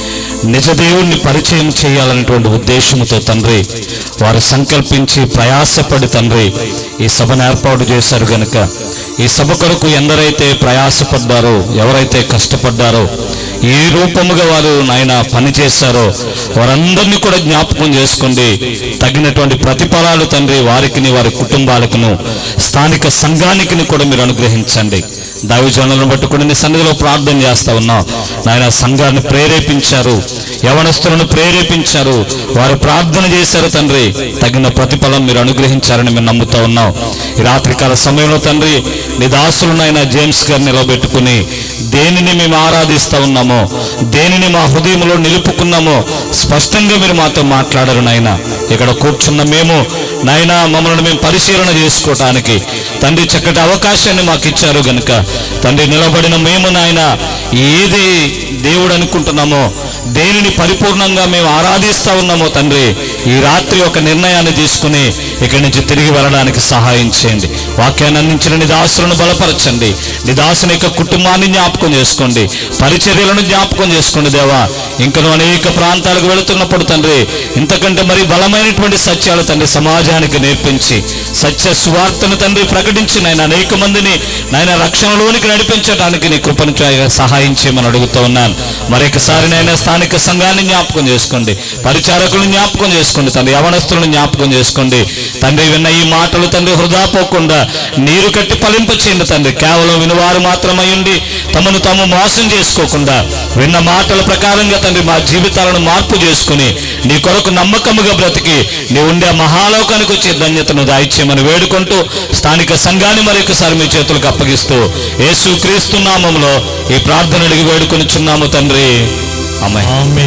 నిజ దేవుణ్ణి పరిచయం చేయాలనేటువంటి ఉద్దేశంతో తండ్రి వారు సంకల్పించి ప్రయాసపడి తండ్రి ఈ సభను ఏర్పాటు చేశారు గనుక ఈ సభ కొరకు ఎందరైతే ప్రయాసపడ్డారో ఎవరైతే కష్టపడ్డారో ఏ రూపముగా వారు నాయన పని చేశారో వారందరినీ కూడా జ్ఞాపకం చేసుకోండి తగినటువంటి ప్రతిఫలాలు తండ్రి వారికి వారి కుటుంబాలకును స్థానిక సంఘానికి కూడా మీరు అనుగ్రహించండి దైవజనులను పట్టుకుని నీ సన్నిధిలో ప్రార్థన చేస్తా ఉన్నాం నాయన సంఘాన్ని ప్రేరేపించారు యవనస్తులను ప్రేరేపించారు వారు ప్రార్థన చేశారు తండ్రి తగిన ప్రతిఫలం మీరు అనుగ్రహించారని మేము నమ్ముతా ఉన్నాం ఈ రాత్రికాల సమయంలో తండ్రి నీ దాసులనైనా జేమ్స్ గారిని నిలబెట్టుకుని దేనిని మేము ఆరాధిస్తా ఉన్నామో దేనిని మా హృదయంలో నిలుపుకున్నామో స్పష్టంగా మీరు మాతో మాట్లాడారు నాయన ఇక్కడ కూర్చున్న మేము నాయన మమ్మల్ని మేము పరిశీలన చేసుకోవటానికి తండ్రి చక్కటి అవకాశాన్ని మాకు ఇచ్చారు గనుక తండ్రి నిలబడిన మేము నాయన ఏది దేవుడు అనుకుంటున్నామో దేనిని పరిపూర్ణంగా మేము ఆరాధిస్తా ఉన్నామో తండ్రి ఈ రాత్రి ఒక నిర్ణయాన్ని తీసుకుని ఇక్కడి నుంచి తిరిగి వెళ్ళడానికి సహాయం చేయండి వాక్యాన్ని అందించిన నీ దాసులను బలపరచండి నీ దాసుని యొక్క కుటుంబాన్ని జ్ఞాపకం చేసుకోండి పరిచర్యలను జ్ఞాపకం చేసుకోండి దేవా ఇంకను అనేక ప్రాంతాలకు వెళుతున్నప్పుడు తండ్రి ఇంతకంటే మరి బలమైనటువంటి సత్యాలు తండ్రి సమాజానికి నేర్పించి సత్య సువార్తను తండ్రి ప్రకటించి నాయన అనేక మందిని నాయన రక్షణలోనికి నడిపించడానికి నీ కృపను చే- సహాయం చేయమని అడుగుతూ ఉన్నాను మరొకసారి నైనా స్థానిక సంఘాన్ని జ్ఞాపకం చేసుకోండి పరిచారకులను జ్ఞాపకం చేసుకోండి తండ్రి యవనస్తులను జ్ఞాపకం చేసుకోండి తండ్రి విన్న ఈ మాటలు తండ్రి హృదా పోకుండా నీరు కట్టి ఫలింప చేయండి తండ్రి కేవలం వినువారు మాత్రమై ఉండి తమను తాము మోసం చేసుకోకుండా విన్న మాటల ప్రకారంగా తండ్రి మా జీవితాలను మార్పు చేసుకుని నీ కొరకు నమ్మకముగా బ్రతికి నీ ఉండే మహాలోకానికి వచ్చే ధన్యతను దాయిచ్చేయమని వేడుకుంటూ స్థానిక సంఘాన్ని మరొకసారి మీ చేతులకు అప్పగిస్తూ యేసు క్రీస్తు నామంలో ఈ ప్రార్థన అడిగి వేడుకొని చున్నాము తండ్రి అమ్మాయి ఆమె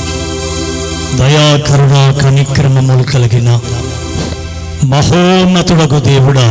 దయా కరుణ కనిక్రమములు కలిగిన మహోన్నతుడకు దేవుడా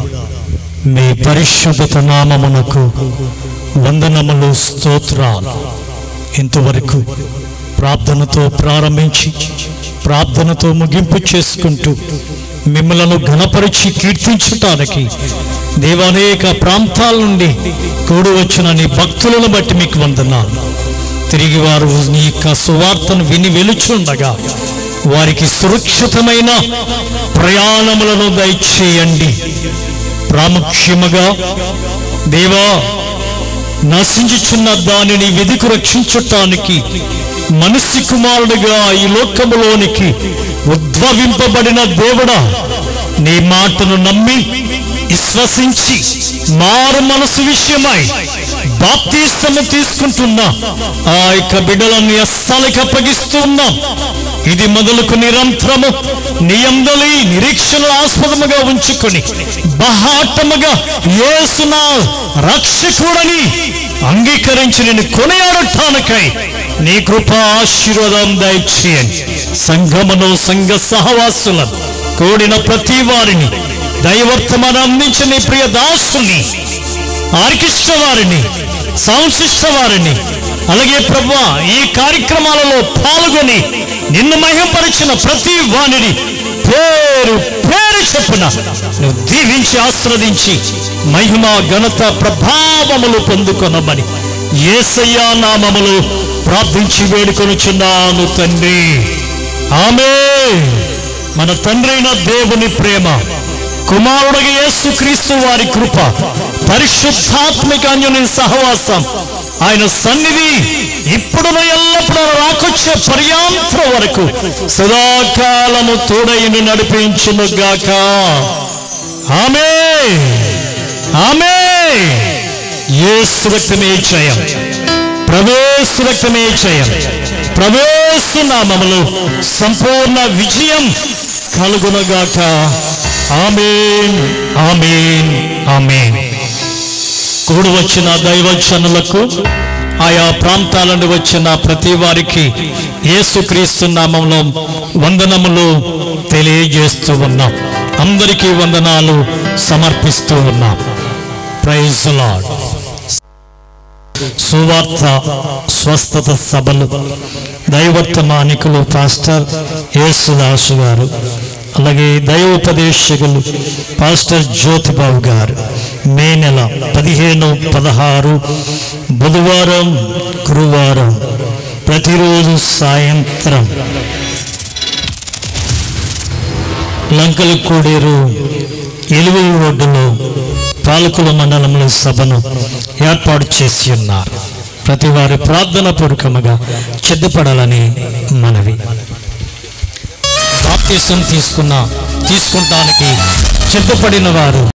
మీ పరిశుద్ధత నామమునకు వందనములు స్తోత్రాలు ఇంతవరకు ప్రార్థనతో ప్రారంభించి ప్రార్థనతో ముగింపు చేసుకుంటూ మిమ్మలను ఘనపరిచి కీర్తించటానికి దేవానేక ప్రాంతాల నుండి కూడి వచ్చిన నీ భక్తులను బట్టి మీకు వందనాలు తిరిగి వారు నీ యొక్క సువార్తను విని వెలుచుండగా వారికి సురక్షితమైన ప్రయాణములను దయచేయండి ప్రాముఖ్యముగా దేవా నశించుచున్న దానిని వెదికు రక్షించటానికి మనిషి కుమారుడిగా ఈ లోకములోనికి ఉద్భవింపబడిన దేవుడా నీ మాటను నమ్మి విశ్వసించి మారు మనసు విషయమై బాప్తీస్తము తీసుకుంటున్నా ఆ యొక్క బిడ్డలని అస్సలకి అప్పగిస్తూ ఉన్నాం ఇది మొదలుకు నిరంతరము నియందలి నిరీక్షణ ఆస్పదముగా ఉంచుకొని బహాటముగా యేసున రక్షకుడని అంగీకరించి నేను కొనియాడటానికై నీ కృప ఆశీర్వాదం దయచేయండి సంఘమును సంఘ సహవాసులను కూడిన ప్రతి వారిని దైవర్తమానం అందించిన నీ ప్రియ దాసుని ఆర్కిష్ట వారిని సంశిష్ట వారిని అలాగే ప్రభు ఈ కార్యక్రమాలలో పాల్గొని నిన్ను మహింపరిచిన ప్రతి వాణిని పేరు పేరు చెప్పున నువ్వు దీవించి ఆశ్రదించి మహిమ ఘనత ప్రభావములు పొందుకొనమని ఏసయ్యా నామములు ప్రార్థించి వేడుకొనుచున్నాను తండ్రి ఆమె మన తండ్రైన దేవుని ప్రేమ కుమారుడిగా యేసుక్రీస్తు వారి కృప పరిశుద్ధాత్మిక అన్యుని సహవాసం ఆయన సన్నిధి ఇప్పుడు ఎల్లప్పుడూ రాకొచ్చే పర్యాంతరం వరకు సదాకాలము తోడైని నడిపించును గాక ఆమె ఆమె యేసు రక్తమే జయం ప్రవేశ రక్తమే జయం ప్రవేశ నామములు సంపూర్ణ విజయం కలుగునగాక ఆమెన్ ఆమెన్ ఆమెన్ కూడి వచ్చిన దైవజనులకు ఆయా ప్రాంతాల నుండి వచ్చిన ప్రతి వారికి యేసుక్రీస్తు నామంలో వందనములు తెలియజేస్తూ ఉన్నాం అందరికీ వందనాలు సమర్పిస్తూ ఉన్నాం ప్రైజ్ లాడ్ సువార్త స్వస్థత సభలు దైవర్తమానికులు పాస్టర్ యేసుదాసు గారు అలాగే దైవోపదేశకులు పాస్టర్ జ్యోతిబాబు గారు మే నెల పదిహేను పదహారు బుధవారం గురువారం ప్రతిరోజు సాయంత్రం లంకల కోడేరు ఎలుగుల రోడ్డులో పాలకుల మండలంలో సభను ఏర్పాటు చేసి ఉన్నారు ప్రతి వారి ప్రార్థన పూర్వకముగా సిద్ధపడాలని మనవి బాప్తీసం తీసుకున్న తీసుకుంటానికి సిద్ధపడిన వారు